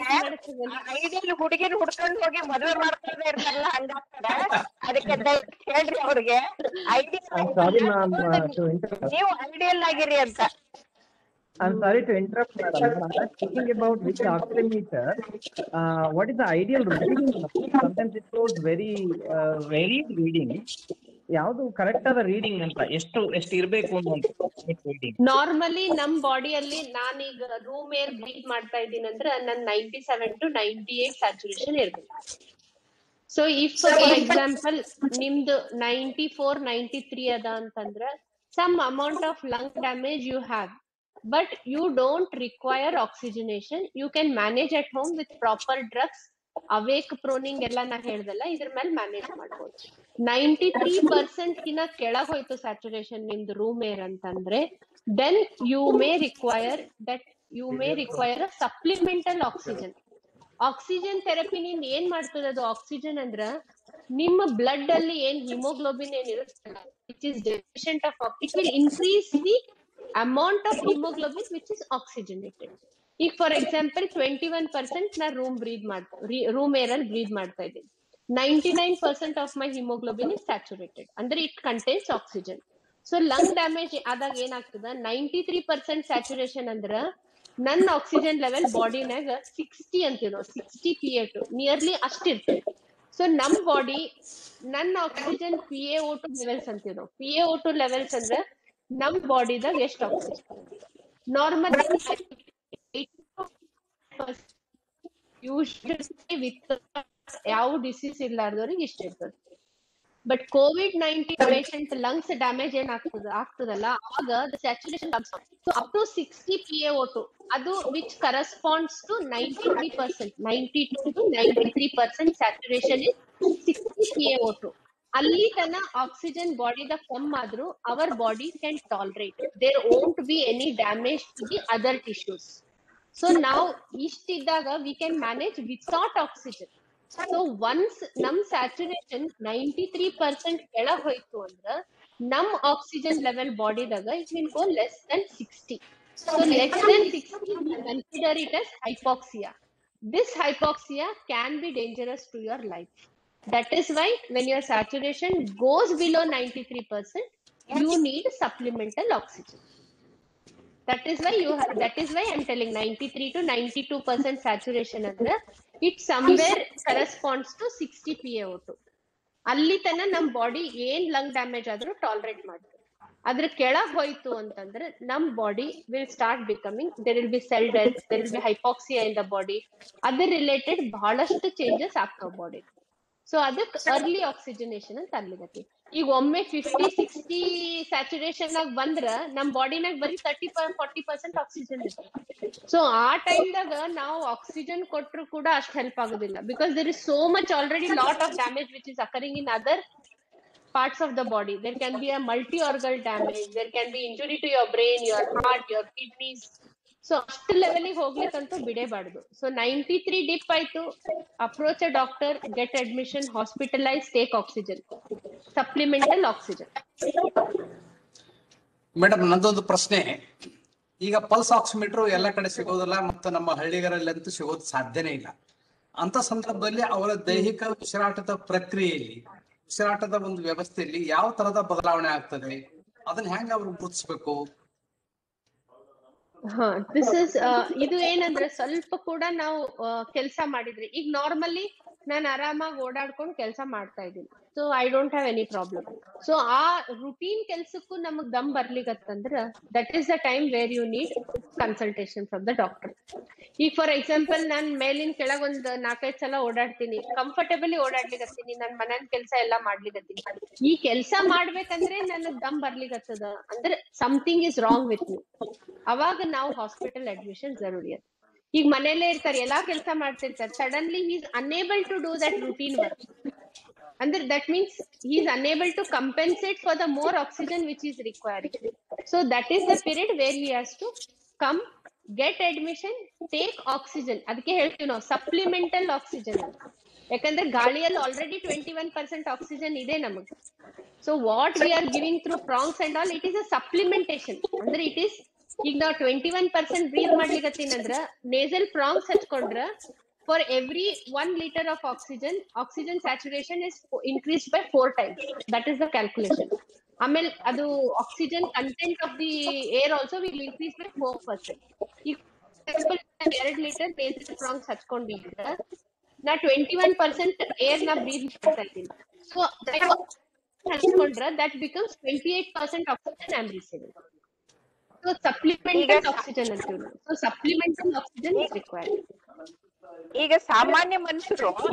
Speaker 8: ಐಡಿಯಲ್ ಹುಡುಗಿನ ಹುಡ್ಕೊಂಡು ಹೋಗಿ ಮದುವೆ ಮಾಡ್ಕೊಂಡ್ ಇರ್ತಾರಲ್ಲ ಹಂಗಾಗ್ತದೆ ಅದಕ್ಕೆ ದಯವಿಟ್ಟು ಹೇಳ್ರಿ ಅವ್ರಿಗೆ
Speaker 11: sorry, ma'am, uh,
Speaker 8: ideal
Speaker 11: to interrupt.
Speaker 8: ನೀವು ಐಡಿಯಲ್ ಆಗಿರಿ ಅಂತ
Speaker 11: I'm sorry to interrupt, madam. I'm not speaking about which oximeter. Uh, what is the ideal reading? Sometimes it shows very, uh, varied reading. ಯಾವ್ದು correct ಆದ reading ಅಂತ ಎಷ್ಟು ಎಷ್ಟು ಇರ್ಬೇಕು ಅಂತ ರೀಡಿಂಗ್
Speaker 4: ನಾರ್ಮಲಿ ನಮ್ ಬಾಡಿಯಲ್ಲಿ ನಾನೀಗ ರೂಮ್ ಏರ್ ಬ್ರೀತ್ ಮಾಡ್ತಾ ಇದ್ದೀನಿ ಅಂದ್ರೆ ನನ್ ninety seven to ninety eight saturation ಇರ್ಬೇಕು ಸೊ ಇಫ್ ಫಾರ್ ಎಕ್ಸಾಂಪಲ್ ನಿಮ್ದು ನೈಂಟಿ ಫೋರ್ ನೈಂಟಿ ತ್ರೀ ಅದ ಅಂತಂದ್ರ some amount of lung damage you have but you don't require oxygenation you can manage at home with proper drugs awake proning ಎಲ್ಲ ನಾ ಹೇಳ್ದಲ್ಲ ಇದ್ರ ಮೇಲೆ manage ಮಾಡ್ಬೋದು ninety three percent ಕಿನ್ನ ಕೆಳಗ್ ಹೋಯ್ತು ಸ್ಯಾಚುರೇಷನ್ ನಿಮ್ದು ರೂಮ್ ಏರ್ ಅಂತಂದ್ರೆ then you may require that you may require a supplemental oxygen oxygen therapy ನಿಂದ ಏನ್ ಮಾಡ್ತದ ಅದು ಆಕ್ಸಿಜನ್ ಅಂದ್ರ ನಿಮ್ಮ ಬ್ಲಡ್ ಅಲ್ಲಿ ಏನ್ ಹಿಮೋಗ್ಲೋಬಿನ್ ಏನ್ ಇರುತ್ತಲ್ಲ which is deficient of it will increase the amount of haemoglobin which is oxygenated ಈಗ for example twenty one percent ನಾ ರೂಮ್ ಬ್ರೀದ್ ಮಾಡ್ತಾ ರೂಮ್ ಏರ್ ಅಲ್ಲಿ ಬ್ರೀದ್ ಮಾಡ್ತಾ ಇದ್ದೀನಿ ninety nine percent of my haemoglobin is saturated ಅಂದ್ರೆ it contains oxygen so lung damage ಆದಾಗ ಏನಾಗ್ತದ ninety three percent saturation ಅಂದ್ರ ನನ್ನ ಆಕ್ಸಿಜನ್ ಲೆವೆಲ್ ಬಾಡಿನಾಗ ಸಿಕ್ಸ್ಟಿ ಅಂತೀವಿ ನಾವು sixty P A two nearly ಅಷ್ಟಿರ್ತದೆ ಸೊ ನಮ್ ಬಾಡಿ ನನ್ನ oxygen P A O two levels ಅಂತೀವಿ ನಾವು P A O two levels ಅಂದ್ರೆ ನಮ್ ಬಾಡಿದಾಗ ಎಷ್ಟು ಆಕ್ಸಿಜನ್ ನಾರ್ಮಲ್ ಯೂಶಲಿ ವಿತ್ ಯಾವ ಡಿಸೀಸ್ ಇರ್ಲಾರ್ದವ್ರಿಗೆ ಇಷ್ಟ ಇರ್ತದೆ but Covid nineteen patient lungs damage ಏನ್ ಆಗ್ತದ ಆಗ್ತದಲ್ಲ ಅವಾಗ saturation up to sixty P A O two ಅದು which corresponds to ninety three percent ninety two to ninety three percent saturation is sixty P A O two ಅಲ್ಲಿ ತನ oxygen ಬಾಡಿದ ಕಮ್ ಆದ್ರೂ ಅವರ್ body can tolerate there won't be any damage to the other tissues so ನಾವು ಇಷ್ಟಿದ್ದಾಗ we can manage without oxygen so once ನಮ್ saturation ninety three percent ಕೆಳಗ್ ಹೋಯ್ತು ಅಂದ್ರ ನಮ್ ಆಕ್ಸಿಜನ್ ಲೆವೆಲ್ ಬಾಡಿದಾಗ it will go less than sixty so less than sixty consider it as hypoxia this hypoxia can be dangerous to your life that is why when your saturation goes below 93% you need supplemental oxygen that is why you have that is why i'm telling 93 to 92 percent saturation ಅಂದ್ರೆ it somewhere corresponds to 60 PaO2 ಅಲ್ಲಿ ತನ ನಮ್ body ಏನ್ lung damage ಆದ್ರೂ tolerate ಮಾಡ್ತದೆ ಅದ್ರ ಕೆಳಗ್ ಹೋಯ್ತು ಅಂತಂದ್ರೆ ನಮ್ body will start becoming there will be cell death there will be hypoxia in the body ಅದ್ರ ರಿಲೇಟೆಡ್ ಬಹಳಷ್ಟು ಚೇಂಜಸ್ ಆಗ್ತಾವ ಬಾಡಿ ಸೊ ಅದಕ್ ಅರ್ಲಿ ಆಕ್ಸಿಜನೇಷನ್ ಅಂತ ಅನ್ಲಿಗತಿ ಈಗ ಒಮ್ಮೆ ಫಿಫ್ಟಿ ಸಿಕ್ಸ್ಟಿ ಸ್ಯಾಚುರೇಷನ್ ಆಗ ಬಂದ್ರ ನಮ್ ಬಾಡಿನಾಗ ಬರೀ ತರ್ಟಿ ಫಾರ್ಟಿ ಪರ್ಸೆಂಟ್ ಆಕ್ಸಿಜನ್ ಇರ್ತದೆ ಸೊ ಆ ಟೈಮ್ದಾಗ ನಾವು ಆಕ್ಸಿಜನ್ ಕೊಟ್ರು ಕೂಡ ಅಷ್ಟು ಹೆಲ್ಪ್ ಆಗೋದಿಲ್ಲ because there is so much already lot of damage which is occurring in other parts of the body. There can be a multi-organ damage. There can be injury to your brain, your heart, your kidneys. So ಅಷ್ಟು ಲೆವೆಲಿಗೆ ಹೋಗ್ಲಿಕ್ಕಂತೂ ಬಿಡೇಬಾರ್ದು so ninety three dip ಆಯ್ತು approach a doctor get admission hospitalise take oxygen supplemental oxygen
Speaker 1: madam ನಂದೊಂದು ಪ್ರಶ್ನೆ ಈಗ pulse oximeter ಎಲ್ಲ ಕಡೆ ಸಿಗೋದಿಲ್ಲ ಮತ್ತು ನಮ್ಮ ಹಳ್ಳಿಗರಲ್ಲಂತೂ ಸಿಗೋದು ಸಾಧ್ಯನೇ ಇಲ್ಲ ಅಂತ ಸಂದರ್ಭದಲ್ಲಿ ಅವರ ದೈಹಿಕ ಉಸಿರಾಟದ ಪ್ರಕ್ರಿಯೆಯಲ್ಲಿ ಉಸಿರಾಟದ ಒಂದು ವ್ಯವಸ್ಥೆಯಲ್ಲಿ ಯಾವ ತರದ ಬದಲಾವಣೆ ಆಗ್ತದೆ ಅದನ್ನ ಹೆಂಗ ಅವ್ರು ಗುರುತಿಸ್ಬೇಕು
Speaker 4: ಹಾ ದಿಸ್ ಇಸ್ ಇದು ಏನಂದ್ರೆ ಸ್ವಲ್ಪ ಕೂಡ ನಾವು ಕೆಲಸ ಮಾಡಿದ್ರೆ ಈಗ ನಾರ್ಮಲಿ ನಾನು ಆರಾಮಾಗಿ ಓಡಾಡ್ಕೊಂಡು ಕೆಲಸ ಮಾಡ್ತಾ ಇದ್ದೀನಿ so I don't have any problem so ಆ ರುಟೀನ್ ಕೆಲ್ಸಕ್ಕೂ ನಮಗ್ ದಮ್ ಬರ್ಲಿಕತ್ತಂದ್ರ that is the time where you need consultation from the doctor ಈಗ ಫಾರ್ ಎಕ್ಸಾಂಪಲ್ ನಾನ್ ಮೇಲಿನ ಕೆಳಗ್ ಒಂದ್ ನಾಲ್ಕೈದು ಸಲ ಓಡಾಡ್ತೀನಿ ಕಂಫರ್ಟೇಬಲಿ ಓಡಾಡ್ಲಿಕತ್ತೀನಿ ನನ್ ಮನೆಯ ಕೆಲಸ ಎಲ್ಲಾ ಮಾಡ್ಲಿಕತ್ತೀನಿ ಈ ಕೆಲಸ ಮಾಡ್ಬೇಕಂದ್ರೆ ನನಗ್ ದಮ್ ಬರ್ಲಿಕತ್ತದ ಅಂದ್ರೆ something is wrong with me ಅವಾಗ ನಾವು ಹಾಸ್ಪಿಟಲ್ ಅಡ್ಮಿಷನ್ ಜರೂರಿ ಅದು ಈಗ ಮನೇಲೇ ಇರ್ತಾರೆ ಎಲ್ಲಾ ಕೆಲಸ ಮಾಡ್ತಿರ್ತಾರೆ suddenly is unable to do that routine work ಅಂದ್ರೆ that means is unable to compensate for the more oxygen which is requiring so that is the period where he has to come get admission take oxygen ಅದಕ್ಕೆ ಹೇಳ್ತೀವಿ ನಾವು supplemental oxygen ಅಂತ ಯಾಕಂದ್ರೆ ಗಾಳಿಯಲ್ಲಿ already twenty one percent oxygen ಇದೆ ನಮಗೆ so what we are giving through prongs and all it is a supplementation ಅಂದ್ರೆ it is ಈಗ ನಾವು ಟ್ವೆಂಟಿ ಒನ್ ಪರ್ಸೆಂಟ್ ಬ್ರೀದ್ ಮಾಡ್ಲಿಕತ್ತೀನಿ ಅಂದ್ರ ನೇಸಲ್ ಪ್ರಾಂಗ್ಸ್ ಹಚ್ಕೊಂಡ್ರ for every one litre of oxygen oxygen saturation is increase by four times that is the calculation ಆಮೇಲೆ ಅದು oxygen content of the air also will increase by four percent ಈಗ ಎರಡ್ litre nasal prongs ಹಚ್ಕೊಂಡಿದ್ರೆ ನಾ twenty one percent air ನ breathe ಮಾಡ್ತಾ ಇದ್ದೀನಿ so ಹಚ್ಕೊಂಡ್ರ that becomes twenty eight percent oxygen am receiving so supplemental oxygen ಅಂತೀವಿ ನಾವು so supplemental oxygen is required
Speaker 8: ಈಗ ಸಾಮಾನ್ಯ ಮನುಷ್ಯರು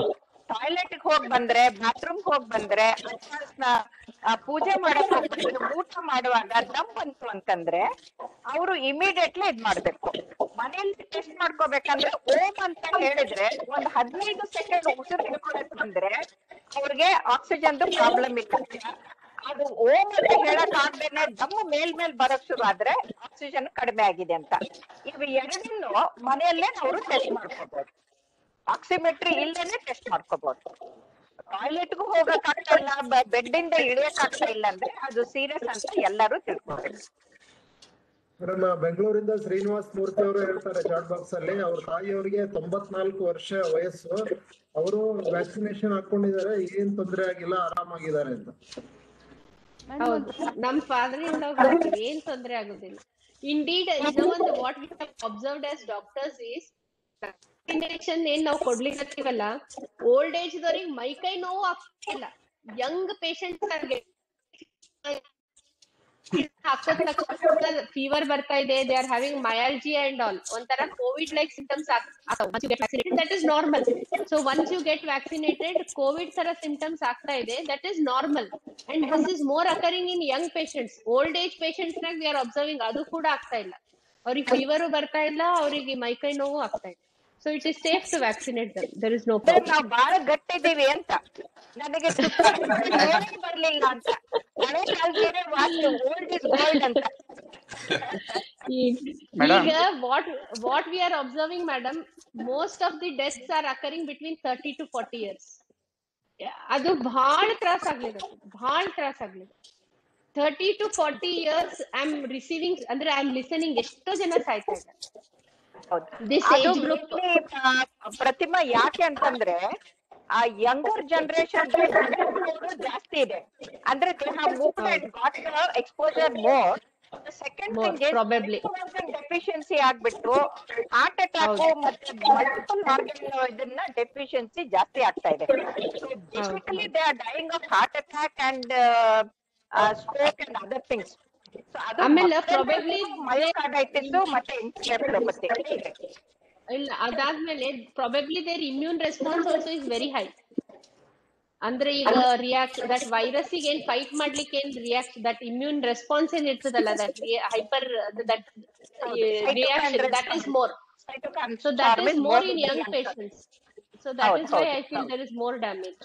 Speaker 8: ಟಾಯ್ಲೆಟ್ ಹೋಗ್ ಬಂದ್ರೆ ಬಾತ್ರೂಮ್ ಹೋಗ್ ಬಂದ್ರೆ ಅಥವಾ ಸ್ನ- ಆ, ಪೂಜೆ ಮಾಡಕ್ ಹೋಗ್ ಬಂದ್ರೆ ಊಟ ಮಾಡುವಾಗ ದಮ್ ಬಂತು ಅಂತಂದ್ರೆ ಅವರು ಇಮಿಡಿಯೇಟ್ಲಿ ಇದ್ ಮಾಡ್ಬೇಕು ಮನೆಯಲ್ಲಿ ಟೆಸ್ಟ್ ಮಾಡ್ಕೋಬೇಕಂದ್ರೆ ಓಮ್ ಅಂತ ಹೇಳಿದ್ರೆ ಒಂದ್ ಹದಿನೈದು ಸೆಕೆಂಡ್ ಉಸಿರು ಹಿಡ್ಕೊಳಕ್ ಬಂದ್ರೆ ಅವ್ರಿಗೆ ಆಕ್ಸಿಜನ್ ಪ್ರಾಬ್ಲಮ್ ಇಲ್ಲ ಅದು ಓಮ್ ಅಂತ ಹೇಳಕ್ ಆಗ್ದೇನೆ ದಮ್ಮು ಮೇಲ್ ಮೇಲ್ ಬರಕ್ ಶುರು ಆದ್ರೆ ಆಕ್ಸಿಜನ್ ಕಡಿಮೆ ಆಗಿದೆ ಅಂತ ಇವು ಎರಡನ್ನು ಮನೆಯಲ್ಲೇ ಅವರು ಟೆಸ್ಟ್ ಮಾಡ್ಕೋಬಹುದು ಆಕ್ಸಿಮೆಟ್ರಿ ಇಲ್ದೇನೆ ಟೆಸ್ಟ್ ಮಾಡ್ಕೋಬಹುದು ಟಾಯ್ಲೆಟ್ಗೂ ಹೋಗಕ್ ಆಗ್ತಾ ಇಲ್ಲ ಬೆಡ್ ಇಂದ ಇಳಿಯಕ್ ಆಗ್ತಾ ಇಲ್ಲ ಅಂದ್ರೆ ಅದು ಸೀರಿಯಸ್ ಅಂತ ಎಲ್ಲರೂ ತಿಳ್ಕೊಬೇಕು
Speaker 5: ಮೇಡಮ್ ಬೆಂಗಳೂರಿಂದ ಶ್ರೀನಿವಾಸ್ ಮೂರ್ತಿ ಅವರು ಹೇಳ್ತಾರೆ ಚಾಟ್ ಬಾಕ್ಸ್ ಅಲ್ಲಿ ಅವ್ರ ತಾಯಿಯವರಿಗೆ ತೊಂಬತ್ನಾಲ್ಕು ವರ್ಷ ವಯಸ್ಸು ಅವರು ವ್ಯಾಕ್ಸಿನೇಷನ್ ಹಾಕೊಂಡಿದ್ದಾರೆ ಏನ್ ತೊಂದರೆ ಆಗಿಲ್ಲ ಆರಾಮಾಗಿದ್ದಾರೆ ಅಂತ
Speaker 4: ಹೌದು ನಮ್ ಫಾದರ್ ಇನ್ ಏನ್ ತೊಂದ್ರೆ ಆಗುದಿಲ್ಲ ಇಂಡೀಡ್ ಇನ್ನೂ ಒಂದು what we have observed as doctors is vaccination ಏನ್ ನಾವು ಕೊಡ್ಲಿಕ್ಕತ್ತೀವಲ್ಲ ಓಲ್ಡ್ ಏಜ್ ದವ್ರಿಗೆ ಮೈಕೈ ನೋವು ಆಗ್ತಿಲ್ಲ ಯಂಗ್ ಪೇಷಂಟ್ಸ್ ಫೀವರ್ ಬರ್ತಾ ಇದೆ they are having myalgia and all ಒಂಥರ Covid like symptoms that is normal so once you get vaccinated Covid ತರ symptoms ಆಗ್ತಾ ಇದೆ that is normal and this is more occurring in young patients old age patients ನಾಗ we are observing ಅದು ಕೂಡ ಆಗ್ತಾ ಇಲ್ಲ ಅವ್ರಿಗೆ ಫೀವರು ಬರ್ತಾ ಇಲ್ಲ ಅವರಿಗೆ ಮೈಕೈ ನೋವು ಆಗ್ತಾ ಇದೆ so it is safe to vaccinate them there is no
Speaker 8: ಅಂದ್ರೆ ನಾವ್ ಬಾಳ ಗಟ್ಟಿದೀವಿ ಅಂತ ನನಗೆ ತುಪ್ಪ ಬರ್ಲಿಲ್ಲ ಅಂತ ಹಳೆ ಕಾಲದ ಮಾತು ಓಲ್ಡ್ ಇಸ್ ಗೋಲ್ಡ್ ಅಂತ
Speaker 4: ಈಗ what what we are observing madam most of the deaths are occurring between thirty to forty years ಅದು ಬಹಳ ತ್ರಾಸ ಆಗ್ಲಿದೆ ಬಹಳ ತ್ರಾಸ ಆಗ್ಲಿದೆ thirty to forty years I am receiving ಅಂದ್ರೆ ಐ ಆಮ್ ಲಿಸನಿಂಗ್ ಎಷ್ಟೋ ಜನ ಸಾಯ್ತಾ ಇದ್ದಾರೆ This
Speaker 8: ಅದು
Speaker 4: age group-
Speaker 8: mainly, ಆ, ಪ್ರತಿಮಾ ಯಾಕೆ ಅಂತಂದ್ರೆ ಆ ಯಂಗರ್ ಜನರೇಷನ್ ಜಾಸ್ತಿ ಇದೆ ಅಂದ್ರೆ they have moved and got exposure more second
Speaker 4: More,
Speaker 8: thing
Speaker 4: probably.
Speaker 8: Deficiency ಆಗ್ಬಿಟ್ಟು ಹಾರ್ಟ್ ಅಟ್ಯಾಕ್ ಮತ್ತೆ ಮಲ್ಟಿಪಲ್ ಆರ್ಗನ್ ಇದನ್ನ ಡೆಫಿಷಿಯನ್ಸಿ ಜಾಸ್ತಿ ಆಗ್ತಾ ಇದೆ basically they are dying of heart attack and stroke and other things
Speaker 4: ಆಮೇಲೆ probably
Speaker 8: ಮಯೋಕಾರ್ಡೈಟಿಸ್ ಮತ್ತೆ ಇನ್ಫ್ಲೋಪತಿ
Speaker 4: ಇಲ್ಲ ಅದಾದ್ಮೇಲೆ probably there immune response also is very high ಅಂದ್ರೆ ಈಗ ರಿಯಾಕ್ಟ್ ದಟ್ ವೈರಸ್ ಗೆ ಏನ್ ಫೈಟ್ ಮಾಡ್ಲಿಕ್ಕೆ ಏನ್ ರಿಯಾಕ್ಟ್ ದಟ್ ಇಮ್ಯೂನ್ ರೆಸ್ಪಾನ್ಸ್ ಏನ್ ಇರ್ತದಲ್ಲ that hyper that reaction that is more so that is more in young patients so that
Speaker 8: ಹೌದು,
Speaker 4: is why I
Speaker 8: ಹೌದು,
Speaker 4: ಫೀಲ್
Speaker 8: ಹೌದು.
Speaker 4: There is more damage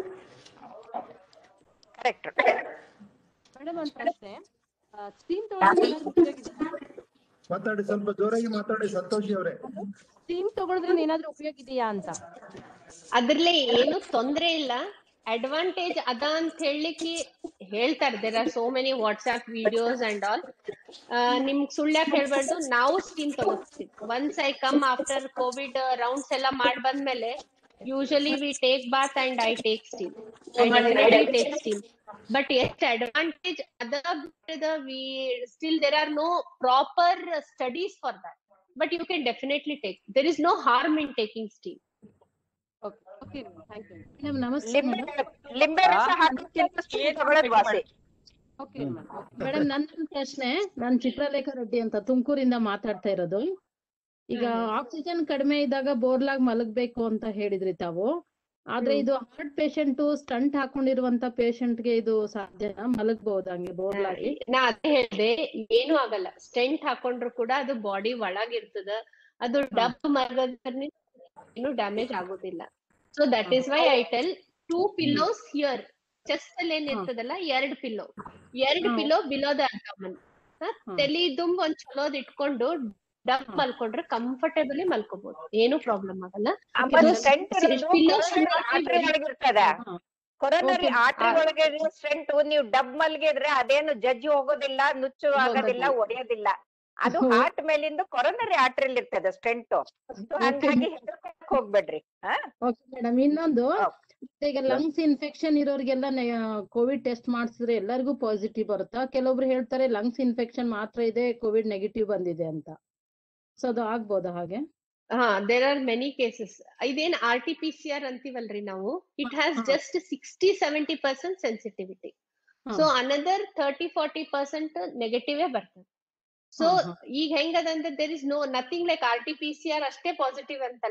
Speaker 8: correct
Speaker 12: madam ಒಂದ್ ಪ್ರಶ್ನೆ steam ತಗೊಳ್ಳೋದ್ರಿಂದ
Speaker 5: ಮಾತಾಡಿ ಸ್ವಲ್ಪ ಜೋರಾಗಿ ಮಾತಾಡಿ ಸಂತೋಷಿ ಅವರೇ
Speaker 12: ಸ್ಟೀಮ್ ತಗೊಳ್ಳೋದ್ರಿಂದ ಏನಾದ್ರೂ ಉಪಯೋಗ ಇದೆಯಾ ಅಂತ
Speaker 4: ಅದ್ರಲ್ಲಿ ಏನು ತೊಂದ್ರೆ ಇಲ್ಲ ಅಡ್ವಾಂಟೇಜ್ ಅದ ಅಂತ ಹೇಳಲಿಕ್ಕೆ ಹೇಳ್ತಾರೆ there are so many WhatsApp videos and all ನಿಮ್ಗ್ ಸುಳ್ಳ್ಯಾಕ್ ಹೇಳ್ಬಾರ್ದು ನಾವು ಸ್ಟೀಮ್ ತಗೋತೀವಿ once I come after Covid rounds ಎಲ್ಲ ಮಾಡಿ ಬಂದ್ಮೇಲೆ usually we take bath and I take steam take steam but ಎಷ್ಟು ಅಡ್ವಾಂಟೇಜ್ ಅದ we still there are no proper studies for that but you can definitely take there is no harm in taking steam
Speaker 12: okay thank you madam ನಮಸ್ತೆ
Speaker 8: ಲಿಂಬೆ ಲಿಂಬೆ ರಸ ಹಾಕೋಕ್ಕಿಂತ steam ತಗೊಳ್ಳೋದು ವಾಸಿ
Speaker 12: okay madam ನನ್ನ ಪ್ರಶ್ನೆ ನಾನ್ ಚಿತ್ರಲೇಖ ರೆಡ್ಡಿ ಅಂತ ತುಮಕೂರಿಂದ ಮಾತಾಡ್ತಾ ಇರೋದು ಈಗ ಆಕ್ಸಿಜನ್ ಕಡಿಮೆ ಇದ್ದಾಗ ಬೋರ್ಲಾಗ್ ಮಲಗ್ಬೇಕು ಅಂತ ಹೇಳಿದ್ರಿ ತಾವು ಆದ್ರೆ ಇದು ಹಾರ್ಟ್ ಪೇಷಂಟ್ ಸ್ಟಂಟ್ ಹಾಕೊಂಡಿರುವಂತ patient ಗೆ ಇದು ಸಾಧ್ಯನಾ ಮಲಗ್ಬಹುದಾ ಹಂಗೆ ಬೋರ್ಲಾಗಿ
Speaker 4: ನಾ ಅದೇ ಹೇಳ್ದೆ ಏನು ಆಗಲ್ಲ ಸ್ಟೆಂಟ್ ಹಾಕೊಂಡ್ರು ಕೂಡ ಅದು ಬಾಡಿ ಒಳಗಿರ್ತದ ಅದು ಡಬ್ ಮರಗದ್ರಲ್ಲಿ ಏನು ಡ್ಯಾಮೇಜ್ ಆಗೋದಿಲ್ಲ so that is why I tell two pillows here chest ಅಲ್ಲಿ ಏನ್ ಇರ್ತದಲ್ಲ ಎರಡ್ ಪಿಲ್ಲೋ ಎರಡ್
Speaker 12: ಹಾ.
Speaker 4: ಪಿಲ್ಲೋ ಬಿಲೋ ದ ಅಬ್ಡಮನ್ ತಲಿ ದುಂಬ್ ಒಂದ್ ಚಲೋದ್ ಇಟ್ಕೊಂಡು ಡಬ್ ಮಲ್ಕೊಂಡ್ರೆ ಕಂಫರ್ಟೇಬಲಿ ಮಲ್ಕೋಬಹುದು ಏನು ಪ್ರಾಬ್ಲಮ್ ಆಗಲ್ಲ
Speaker 8: ಆಮೇಲೆ
Speaker 4: Because
Speaker 8: stent
Speaker 4: pillows should not be
Speaker 8: artery
Speaker 4: very-
Speaker 8: ಒಳಗಿರ್ತದ ಕೊರೋನರಿ
Speaker 4: Okay.
Speaker 8: ಆರ್ಟ್ರಿ
Speaker 4: ಆ-
Speaker 8: ಒಳಗೆ ಸ್ಟೆಂಟ್ ನೀವು ಡಬ್ ಮಲ್ಗಿದ್ರೆ ಅದೇನು ಜಜ್ಜಿ ಹೋಗೋದಿಲ್ಲ ನುಚ್ಚು ಆಗೋದಿಲ್ಲ ಒಡೆಯೋದಿಲ್ಲ ಅದು
Speaker 12: ಹ್ಮ್.
Speaker 8: ಹಾರ್ಟ್ ಮೇಲಿಂದ ಕೊರೋನರಿ ಆರ್ಟ್ರಿಲ್ ಇರ್ತದೆ ಸ್ಟೆಂಟ್ ಹಂಗಾಗಿ ಹೆದರ್ಕೊಂಡ್ ಹೋಗ್ಬೇಡ್ರಿ ಹಾ
Speaker 12: ಓಕೆ ಮೇಡಮ್ ಇನ್ನೊಂದು ಈಗ ಲಂಗ್ಸ್ ಇನ್ಫೆಕ್ಷನ್ ಇರೋರಿಗೆಲ್ಲ ಕೋವಿಡ್ ಟೆಸ್ಟ್ ಮಾಡಿಸಿದ್ರೆ ಎಲ್ಲರಿಗೂ ಪಾಸಿಟಿವ್ ಬರುತ್ತಾ ಕೆಲವೊಬ್ರು ಹೇಳ್ತಾರೆ ಲಂಗ್ಸ್ ಇನ್ಫೆಕ್ಷನ್ ಮಾತ್ರ ಇದೆ ಕೋವಿಡ್ ನೆಗೆಟಿವ್ ಬಂದಿದೆ ಅಂತ ಸೊ ಅದು ಆಗ್ಬೋದಾ ಹಾಗೆ
Speaker 4: ಹಾ ದೇರ್ ಆರ್ ಮೆನಿ ಕೇಸಸ್ ಇದೇನ್ R T P C R ಅಂತೀವಲ್ರಿ ನಾವು it has just sixty seventy percent sensitivity so another thirty forty percent negative ಬರ್ತದೆ ಸೊ
Speaker 12: ಹಾ, ಹಾ.
Speaker 4: ಈಗ ಹೆಂಗದಂದ್ರೆ there is no nothing like R T P C R ಅಷ್ಟೇ positive ಅಂತಲ್ಲ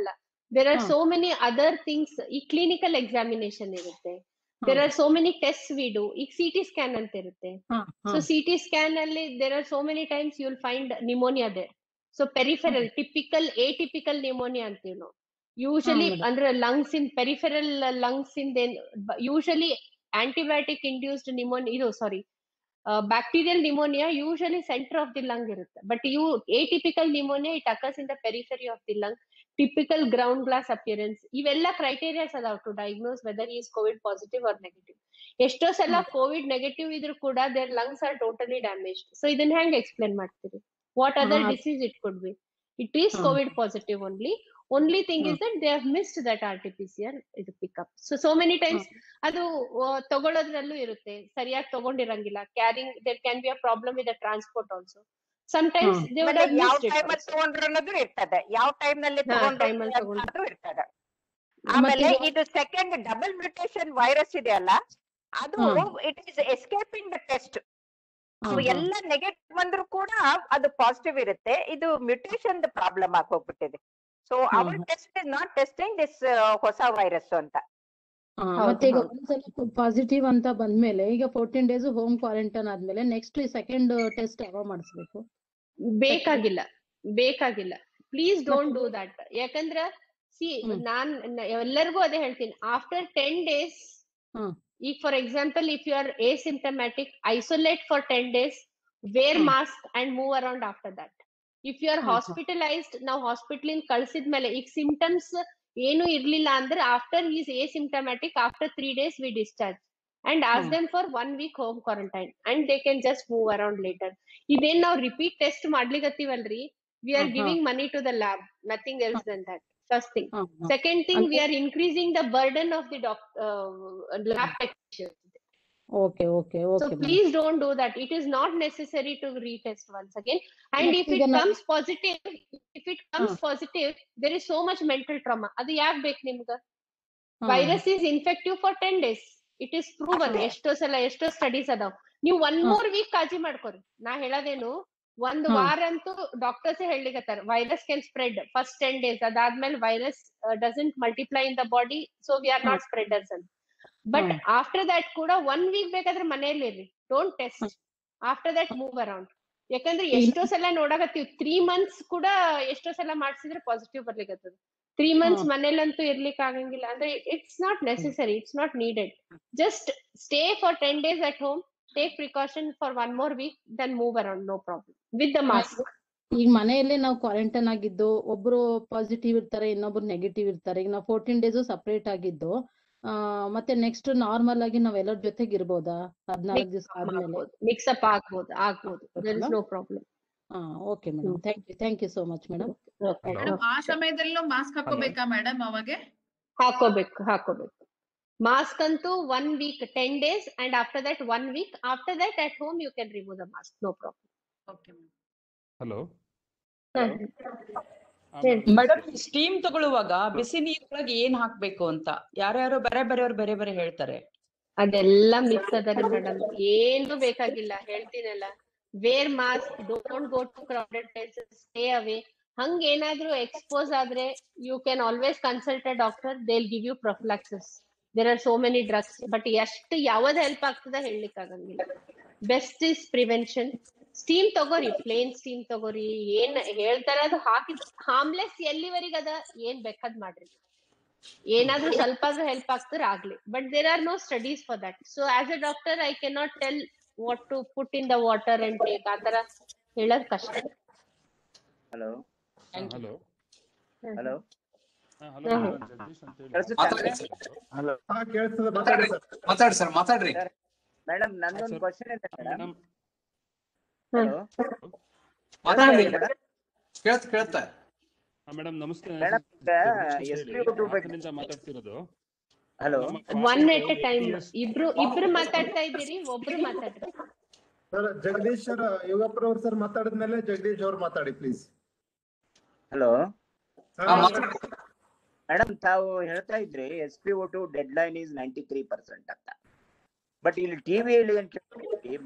Speaker 4: ದೇರ್ ಆರ್
Speaker 12: ಹಾ.
Speaker 4: ಸೋ ಮೆನಿ ಅದರ್ ಥಿಂಗ್ಸ್ ಈ clinical examination ಇರುತ್ತೆ there are so many test we do ಈಗ ಸಿ ಟಿ ಸ್ಕ್ಯಾನ್ ಅಂತ ಇರುತ್ತೆ
Speaker 12: ಹಾ
Speaker 4: ಸೊ ಸಿ ಟಿ ಸ್ಕ್ಯಾನ್ ಅಲ್ಲಿ there are so many times you will find pneumonia there so peripheral typical atypical pneumonia ಅಂತೀವಿ ನಾವು usually
Speaker 12: madam.
Speaker 4: ಅಂದ್ರೆ lungs in peripheral lungs in usually antibiotic induced pneumonia ಇದು sorry bacterial pneumonia usually centre of the lung ಇರುತ್ತೆ but you atypical pneumonia it occurs in the periphery of the lung typical ground glass appearance ಇವೆಲ್ಲ criterias ಅದಾವ್ to diagnose weather is Covid positive or negative ಎಷ್ಟೋ ಸಲ Covid negative ಇದ್ರು ಕೂಡ there lungs are totally damaged so ಇದನ್ನ ಹೆಂಗ್ explain ಮಾಡ್ತೀರಿ what other
Speaker 12: ಹಾ.
Speaker 4: Disease it could be it is
Speaker 12: ಹಾ.
Speaker 4: Covid positive only only thing is that they have missed that R T P C R ಇದು pickup so so many times ಅದು ಆ, ತಗೊಳ್ಳೋದ್ರಲ್ಲೂ ಇರುತ್ತೆ ಸರಿಯಾಗಿ ತಗೊಂಡಿರಂಗಿಲ್ಲ carrying there can be a problem with transport also times they would
Speaker 8: ಆಮೇಲೆ
Speaker 4: have
Speaker 8: ಯಾವ
Speaker 4: missed
Speaker 8: time ಅಲ್ಲಿ ತಗೊಂಡ್ರು ಅನ್ನೋದು ಇರ್ತದೆ ಯಾವ ಟೈಮ್ ನಲ್ಲಿ
Speaker 4: ಹಾ,
Speaker 8: ತಗೊಂಡ್ರು
Speaker 4: time ಅಲ್ಲಿ ತಗೊಂಡ್ರು.
Speaker 8: ಅನ್ನೋದು ಇರ್ತದೆ ಆಮೇಲೆ
Speaker 12: ಮತ್ತೆ
Speaker 8: ಇದು ಸೆಕೆಂಡ್ ಡಬಲ್ ಮ್ಯೂಟೇಶನ್ ವೈರಸ್ ಇದೆಯಲ್ಲ ಅದು
Speaker 12: ಹಾ.
Speaker 8: It is escaping the test
Speaker 12: ಹಾ,
Speaker 8: ಸೊ
Speaker 12: ಹಾ.
Speaker 8: ಎಲ್ಲ ನೆಗೆಟಿವ್ ಬಂದ್ರು ಕೂಡ ಅದು ಪಾಸಿಟಿವ್ ಇರುತ್ತೆ ಇದು ಮ್ಯೂಟೇಶನ್ ಪ್ರಾಬ್ಲಮ್ ಆಗಿ ಹೋಗ್ಬಿಟ್ಟಿದೆ ಸೊ
Speaker 12: ಹಾ,
Speaker 8: ಅವರ್
Speaker 12: ಹಾ.
Speaker 8: Test is not testing this ಹೊಸ ವೈರಸ್ ಅಂತ
Speaker 12: ಹಾ,
Speaker 4: ಹೌದು,
Speaker 12: ಮತ್ತೆ ಈಗ
Speaker 4: ಹೌದು.
Speaker 12: ಒಂದ್ಸಲ ಪಾಸಿಟಿವ್ ಅಂತ ಬಂದ್ಮೇಲೆ ಈಗ ಫೋರ್ಟೀನ್ ಡೇಸ್ ಹೋಮ್ ಕ್ವಾರಂಟೈನ್ ಆದ್ಮೇಲೆ ನೆಕ್ಸ್ಟ್ ಸೆಕೆಂಡ್ ಟೆಸ್ಟ್ ಯಾವಾಗ ಮಾಡಿಸ್ಬೇಕು
Speaker 4: ಬೇಕಾಗಿಲ್ಲ ಬೇಕಾಗಿಲ್ಲ ಪ್ಲೀಸ್ ಡೋಂಟ್ ಡೂ ದಟ್ ಯಾಕಂದ್ರ ಸಿ
Speaker 12: ಹ್ಮ್.
Speaker 4: ನಾನ್ ನ- ಎಲ್ಲರಿಗೂ ಅದೇ ಹೇಳ್ತೀನಿ ಆಫ್ಟರ್ ಟೆನ್ ಡೇಸ್
Speaker 12: ಹ್ಮ್.
Speaker 4: ಈಗ for example if you are asymptomatic isolate for ten days wear
Speaker 12: hmm.
Speaker 4: Mask and move around after that if you are
Speaker 12: hmm, hmm.
Speaker 4: Hospitalized ನಾವು hospital ಕಳ್ಸಿದ್ಮೇಲೆ ಈಗ symptoms ಏನು ಇರ್ಲಿಲ್ಲ ಅಂದ್ರೆ after is A symptomatic after three days we discharge and ask
Speaker 12: hmm.
Speaker 4: Them for one week home quarantine and they can just move around later ಇದೇನ್ ನಾವು repeat test ಮಾಡ್ಲಿಕತ್ತೀವಲ್ರಿ we are
Speaker 12: ಹಾ, ಹಾ.
Speaker 4: Giving money to the lab nothing else than that first thing
Speaker 12: ಹಾ, ಹಾ.
Speaker 4: Second thing we
Speaker 12: ಅಂದ್ರೆ-
Speaker 4: are increasing the burden of the doc lab technicians
Speaker 12: okay okay
Speaker 4: So
Speaker 12: okay
Speaker 4: please don't do that. It is not necessary to retest once again. And
Speaker 12: But
Speaker 4: if it
Speaker 12: ಈಗ ನಾ-
Speaker 4: comes positive, if it comes
Speaker 12: ಹಾ.
Speaker 4: positive, there is so much mental trauma. ಅದು ಯಾಕೆ ಬೇಕು ನಿಮ್ಗ
Speaker 12: ಹಾ.
Speaker 4: Virus is infective for ten days it is proven
Speaker 8: ಅಷ್ಟೇ.
Speaker 4: ಎಷ್ಟೋ ಸಲ ಎಷ್ಟೋ ಸ್ಟಡೀಸ್ ಅದಾವ್ ನೀವು ಒನ್
Speaker 12: ಹಾ.
Speaker 4: ಮೋರ್ ವೀಕ್ ಕಾಳಜಿ ಮಾಡ್ಕೊರಿ ನಾ ಹೇಳೋದೇನು ಒಂದ್
Speaker 12: ಹಾ.
Speaker 4: ವಾರ ಅಂತೂ ಡಾಕ್ಟರ್ಸ್ ಹೇಳಿಕತ್ತಾರ virus can spread first ten days ಅದಾದ್ಮೇಲೆ virus doesn't multiply in the body so we are
Speaker 12: ಹಾ.
Speaker 4: ನಾಟ್ ಸ್ಪ್ರೆಡರ್ಸ್ ಅಂತ ಬಟ್
Speaker 12: ಹಾ.
Speaker 4: ಆಫ್ಟರ್ ದಟ್ ಕೂಡ ಒನ್ ವೀಕ್ ಬೇಕಾದ್ರೆ ಮನೆಯಲ್ಲಿ ಇರ್ರಿ don't test after that move around ಯಾಕಂದ್ರೆ
Speaker 12: ಈಗ-
Speaker 4: ಎಷ್ಟೋ ಸಲ ನೋಡಕತ್ತೀವಿ ತ್ರೀ ಮಂತ್ಸ್ ಕೂಡ ಎಷ್ಟೋ ಸಲ ಮಾಡ್ಸಿದ್ರೆ ಪಾಸಿಟಿವ್ ಬರ್ಲಿಕತ್ತದ ತ್ರೀ ಮಂತ್ಸ್
Speaker 12: ಹಾ.
Speaker 4: ಮನೇಲಂತೂ ಇರ್ಲಿಕ್ಕೆ ಆಗಂಗಿಲ್ಲ ಅಂದ್ರೆ it's not necessary it's not needed just stay for ten days at home take precaution for one more week then move around no problem with the mask
Speaker 12: ಈಗ ಮನೆಯಲ್ಲೇ ನಾವು ಕ್ವಾರಂಟೈನ್ ಆಗಿದ್ದು ಒಬ್ರು positive ಇರ್ತಾರೆ ಇನ್ನೊಬ್ರು ನೆಗೆಟಿವ್ ಇರ್ತಾರೆ ಈಗ ನಾವು ಫೋರ್ಟೀನ್ ಡೇಸ್ ಸಪರೇಟ್ ಆಗಿದ್ದು ಆ, ಮತ್ತೆ ನೆಕ್ಸ್ಟ್ ನಾರ್ಮಲ್ ಆಗಿ ನಾವೆಲ್ಲರ ಜೊತೆಗೆ ಇರ್ಬೋದಾ ಹದಿನಾಲ್ಕು ದಿವಸ ಆದ್ಮೇಲೆ
Speaker 4: ಮಿಕ್ಸಪ್ ಆಗ್ಬೋದು ಆಗ್ಬೋದು ದರ್ ಇಸ್ ನೋ ಪ್ರಾಬ್ಲಮ್
Speaker 12: ಹಾ okay madam thank you thank you so much madam
Speaker 13: madam ಆ ಸಮಯದಲ್ಲೂ ಮಾಸ್ಕ್ ಹಾಕೋಬೇಕಾ ಮೇಡಮ್ ಅವಾಗೆ
Speaker 4: ಹಾಕೋಬೇಕು ಹಾಕೋಬೇಕು ಮಾಸ್ಕ್ ಅಂತೂ one week ten days and after that one week after that at home you can remove the mask no problem
Speaker 13: okay
Speaker 14: hello
Speaker 10: madam steam ತಗೊಳ್ಳುವಾಗ ಬಿಸಿ ನೀರೊಳಗೆ ಏನ್ ಹಾಕ್ಬೇಕು ಅಂತ ಯಾರ್ಯಾರೋ ಬೇರೆ ಬೇರೆಯವ್ರು ಬೇರೆ ಬೇರೆ ಹೇಳ್ತಾರೆ
Speaker 4: ಅದೆಲ್ಲ ಮಿಕ್ಸ್ ಅದರಿ ಮೇಡಮ್ ಏನು ಬೇಕಾಗಿಲ್ಲ ಹೇಳ್ತೀನಲ್ಲ wear mask don't go to crowded places stay away ಹಂಗ ಏನಾದ್ರೂ ಎಕ್ಸ್ಪೋಸ್ ಆದ್ರೆ you can always consult a doctor they give you prophylaxis there are so many drugs but ಎಷ್ಟು ಯಾವ್ದು ಹೆಲ್ಪ್ ಆಗ್ತದ ಹೇಳಲಿಕ್ಕೆ ಆಗಂಗಿಲ್ಲ ಬೆಸ್ಟ್ ಇಸ್ ಪ್ರಿವೆನ್ಷನ್ ಸ್ಟೀಮ್ ತಗೋರಿ plain steam ತಗೋರಿ ಏನ್ ಹೇಳ್ತಾರ ಅದು ಹಾಕಿದ್ ಹಾರ್ಮ್ಲೆಸ್ ಎಲ್ಲಿವರೆಗೆ ಅದ ಏನ್ ಬೇಕಾದ್ ಮಾಡ್ರಿ ಏನಾದ್ರೂ ಸ್ವಲ್ಪ ಆದ್ರೂ ಹೆಲ್ಪ್ ಆಗ್ತಾರ ಆಗ್ಲಿ but there are no studies for that so as a doctor I can not tell what to put in the water and take ಆತರ ಹೇಳೋದ್ ಕಷ್ಟ
Speaker 14: hello hello
Speaker 5: hello
Speaker 14: hello
Speaker 4: hmm.
Speaker 14: Jagadish ಅಂತ ಹೇಳಿ
Speaker 1: ಮಾತಾಡಿ ಸರ್.
Speaker 14: ಹಲೋ
Speaker 5: ಹಾ ಕೇಳಿಸ್ತದೆ ಮಾತಾಡಿ ಸರ್
Speaker 1: ಮಾತಾಡಿ sir ಮಾತಾಡ್ರಿ
Speaker 14: ಮೇಡಮ್ ನಂದೊಂದು ಕ್ವಶನ್ ಇದೆ ಮೇಡಮ್
Speaker 4: ಹ್ಮ್.
Speaker 1: ಮಾತಾಡ್ರಿ ಕೇಳ್ತ ಕೇಳ್ತ
Speaker 14: ಮೇಡಮ್ ನಮಸ್ತೆ
Speaker 15: Madam,
Speaker 14: ಜಗದೀಶ್ ಅಂತ
Speaker 15: SP
Speaker 14: ಹೇಳಿ,
Speaker 15: YouTube
Speaker 14: ಹಾಸನದಿಂದ ಮಾತಾಡ್ತಿರೋದು
Speaker 15: hello
Speaker 4: one at a time ಇಬ್ರು ಇಬ್ರು ಮಾತಾಡ್ತಾ ಇದ್ದೀರಿ ಒಬ್ರು ಮಾತಾಡ್ರಿ
Speaker 5: ಸರ್ ಜಗದೀಶ್ ಸರ್ ಯೋಗಪ್ಪರವ್ರು ಸರ್ ಮಾತಾಡಿದ್ಮೇಲೆ ಜಗದೀಶ್ ಅವ್ರು ಮಾತಾಡಿ ಪ್ಲೀಸ್
Speaker 15: ಹಲೋ ಮೇಡಮ್ ತಾವು ಹೇಳ್ತಾ ಇದ್ರಿ ಎಸ್ ಪಿ ಒಟ್ಟು deadline is ninety three percent ಅಂತ ಬಟ್ ಇಲ್ಲಿ ಟಿವಿಯಲ್ಲಿ ಏನ್ ಕೇಳ್ತೀವಿ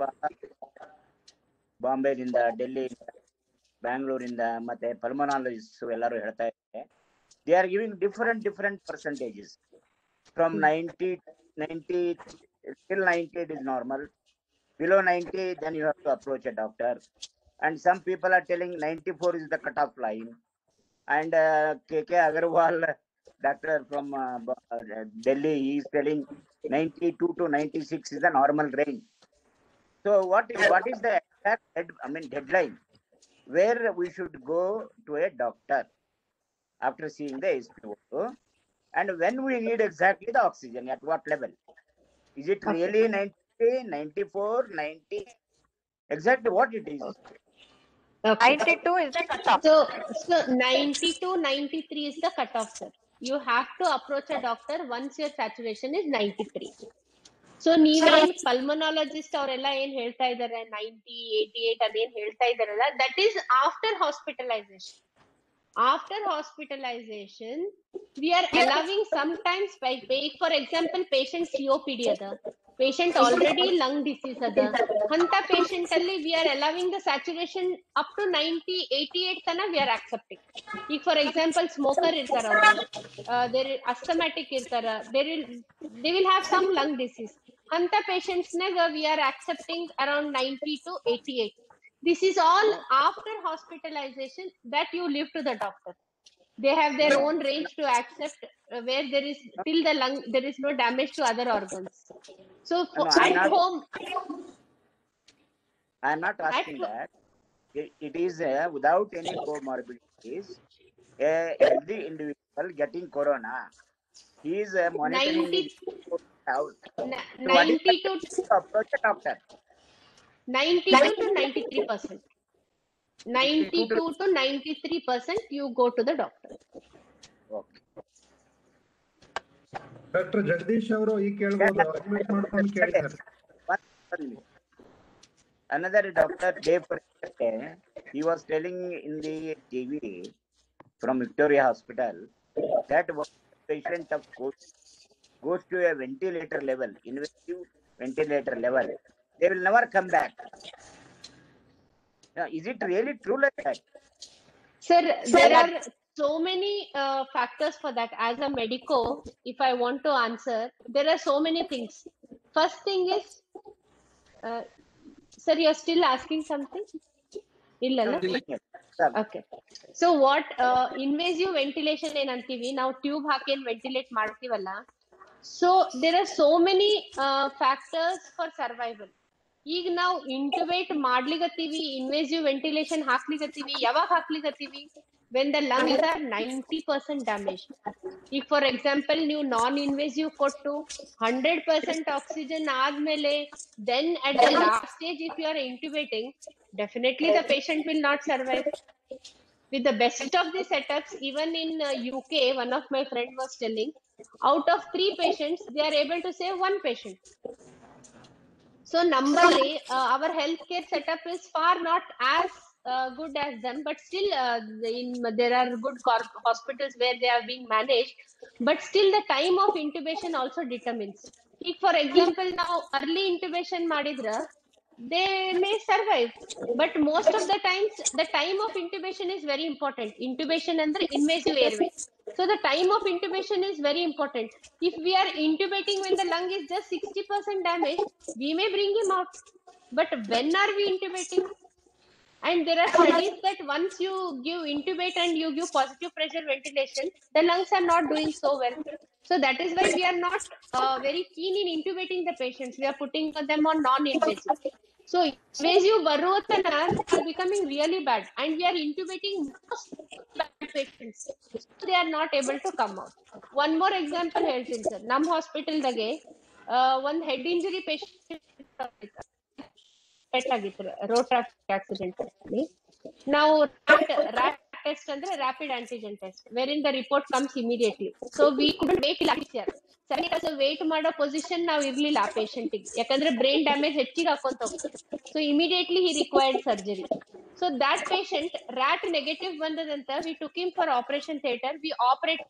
Speaker 15: ಬಾಂಬೆದಿಂದ ಡೆಲ್ಲಿಯಿಂದ ಬ್ಯಾಂಗ್ಳೂರಿಂದ ಮತ್ತೆ ಪಲ್ಮನಾಲಜಿಸ್ಟ್ ಎಲ್ಲರೂ ಹೇಳ್ತಾ ಇದ್ದಾರೆ they are giving different different percentages from 90 90 till 90 it is normal below 90 then you have to approach a doctor and some people are telling 94 is the cutoff line and uh, kk agarwal doctor from uh, B- uh, delhi he is telling 92 to 96 is the normal range so what is what is the exact dead, i mean deadline where we should go to a doctor after seeing the SpO2 and when we need exactly the oxygen at what level is it
Speaker 4: Okay.
Speaker 15: really 90 94 90 exactly what it is
Speaker 4: Okay.
Speaker 8: 92 is the cutoff.
Speaker 4: So, so 90 to 93 is the cutoff, sir. You have to approach a doctor once your saturation is 93. So ನೀವೇನ್ pulmonologist ಅವರೆಲ್ಲ ಏನ್ ಹೇಳ್ತಾ ಇದಾರೆ ninety eighty eight ಅದೇನ್ ಹೇಳ್ತಾ ಇದಾರಲ್ಲ that is after hospitalization after hospitalization we are allowing sometimes by for example patient COPD ಅದ patient already lung disease ಅದ ಅಂತ ಪೇಷಂಟ್ ಅಲ್ಲಿ we are allowing the saturation up to ninety eighty eight ತನ we are accepting ಈಗ for example smoker ಇರ್ತಾರ ಅವರು there asthmatic ಇರ್ತಾರ there will they will have some lung disease ಅಂತ patients ನಾಗ we are accepting around ninety two eighty eight this is all after hospitalization that you live to the doctor they have their own range to accept uh, where there is till the lung there is no damage to other organs so for,
Speaker 15: No, I'm
Speaker 4: at
Speaker 15: not-
Speaker 4: home
Speaker 15: i am not asking that it, it is uh, without any comorbidities a healthy individual getting corona he is uh, monitoring
Speaker 4: 90
Speaker 15: his health.
Speaker 4: na-
Speaker 15: So what is
Speaker 4: 90 to
Speaker 15: the approach a doctor
Speaker 4: 92 to 93 percent 92 to 93 percent you go to the doctor
Speaker 5: doctor Jagadish ಅವರು ಈಗ ಕೇಳ್ಬೋದು admit ಮಾಡ್ಕೊಂಡು ಕೇಳ್ತಾರೆ
Speaker 15: One minute. Another doctor, Dave, Prasad, he was telling in the TV from Victoria Hospital that one patient of course goes to a ventilator level, invasive ventilator level, they will never come back. Now, is it really true like that?
Speaker 4: Sir, there are so many uh, factors for that. As a medico, if I want to answer, there are so many things. First thing is, uh, sir, you're still asking something? ಇಲ್ಲಲ್ಲ okay so what invasive ventilation ಏನ್ ಅಂತೀವಿ ನಾವು tube ಹಾಕಿ ಏನ್ ventilate ಮಾಡ್ತೀವಲ್ಲ so there are so many factors for survival ಈಗ ನಾವು intubate ಮಾಡ್ಲಿಕತ್ತೀವಿ ಇನ್ವೇಸಿವ್ ವೆಂಟಿಲೇಷನ್ ಹಾಕ್ಲಿಕತ್ತೀವಿ ಯಾವಾಗ ಹಾಕ್ಲಿಕತ್ತೀವಿ when the lungs are ninety percent damage ಈಗ ಫಾರ್ ಎಕ್ಸಾಂಪಲ್ ನೀವು ನಾನ್ ಇನ್ವೇಸಿವ್ ಕೊಟ್ಟು ಹಂಡ್ರೆಡ್ ಪರ್ಸೆಂಟ್ ಆಕ್ಸಿಜನ್ ಆದ್ಮೇಲೆ then at the last stage if you are intubating definitely the patient will not survive with the best of the setups, even in uh, UK, one of my friend was telling, out of three patients, they are able to save one patient. So, numbers, uh, our healthcare setup is far not as uh, good as them, but still, uh, in, there are good cor- hospitals where they are being managed. But still, the time of intubation also determines. If, for example, now early intubation madidra, they may survive but most of the times the time of intubation is very important intubation under invasive airway so the time of intubation is very important if we are intubating when the lung is just 60% damaged we may bring him out but when are we intubating and there are studies that once you give intubate and you give positive pressure ventilation the lungs are not doing so well so that is why we are not uh, very keen in intubating the patients we are putting them on non-invasive so invasive varotana are becoming really bad and we are intubating most bad patients so they are not able to come out one more example ಹೇಳ್ತೀನಿ sir ನಮ್ಮ ಹಾಸ್ಪಿಟಲ್ದಾಗೆ ಒಂದ್ head injury patient death ಆಗಿತ್ತು road traffic accident ಅಲ್ಲಿ ನಾವು RAT test ಅಂದ್ರೆ rapid antigen test where in the report comes immediately so we could wait ಇಲ್ಲ sir wait ಮಾಡೋ ಪೊಸಿಷನ್ ನಾವು ಇರ್ಲಿಲ್ಲ ಆ patient ಗೆ ಯಾಕಂದ್ರೆ ಬ್ರೈನ್ ಡ್ಯಾಮೇಜ್ ಹೆಚ್ಚಿಗೆ ಹಾಕೊಂತ ಹೋಗ್ತದೆ so immediately he required surgery so that patient RAT negative ಬಂದದಂತ we took him for operation theatre we operate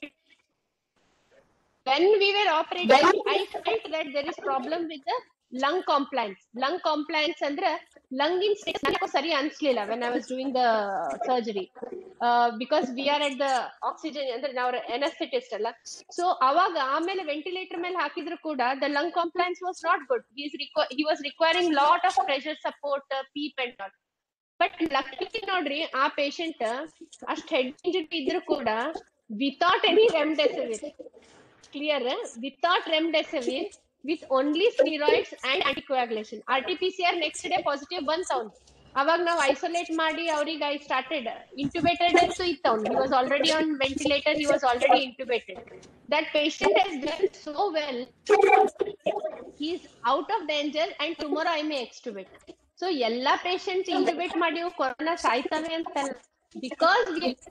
Speaker 4: when we were operating, I felt that there is problem with the lung compliance. Lung compliance ಅಂದ್ರೆ lung ಇನ್ ಸರಿ ಅನ್ಸ್ಲಿಲ್ಲ when I was doing the surgery because we are at the oxygen ಅಂದ್ರೆ ನಾವು ಎನಸ್ಥೆಟಿಸ್ಟ್ ಅಲ್ಲ so ಅವಾಗ ಆಮೇಲೆ ventilator ಮೇಲೆ ಹಾಕಿದ್ರು ಕೂಡ the lung compliance was not good he was requiring lot of pressure support PEEP and all but lucky ನೋಡ್ರಿ ಆ ಪೇಷಂಟ್ ಅಷ್ಟ್ ಹೆಡ್ ಇಂಜುರಿ ಇದ್ರು ಕೂಡ without any remdesivir clear without remdesivir with only steroids and anticoagulation R T P C R next day positive ಬಂತ ಅವ್ನು ಅವಾಗ ನಾವು isolate ಮಾಡಿ ಅವ್ರಿಗೆ ಐ ಸ್ಟಾರ್ಟೆಡ್ ಇಂಟುಬೇಟೆಡ್ ಅಂತೂ ಇತ್ತು ಅವ್ನು he was already on ventilator he was already intubated that patient has done so well he is out of danger and tomorrow I may extubate so ಎಲ್ಲಾ ಪೇಷಂಟ್ಸ್ ಇಂಟುಬೇಟ್ ಮಾಡಿ corona ಸಾಯ್ತವೆ ಅಂತಲ್ಲ because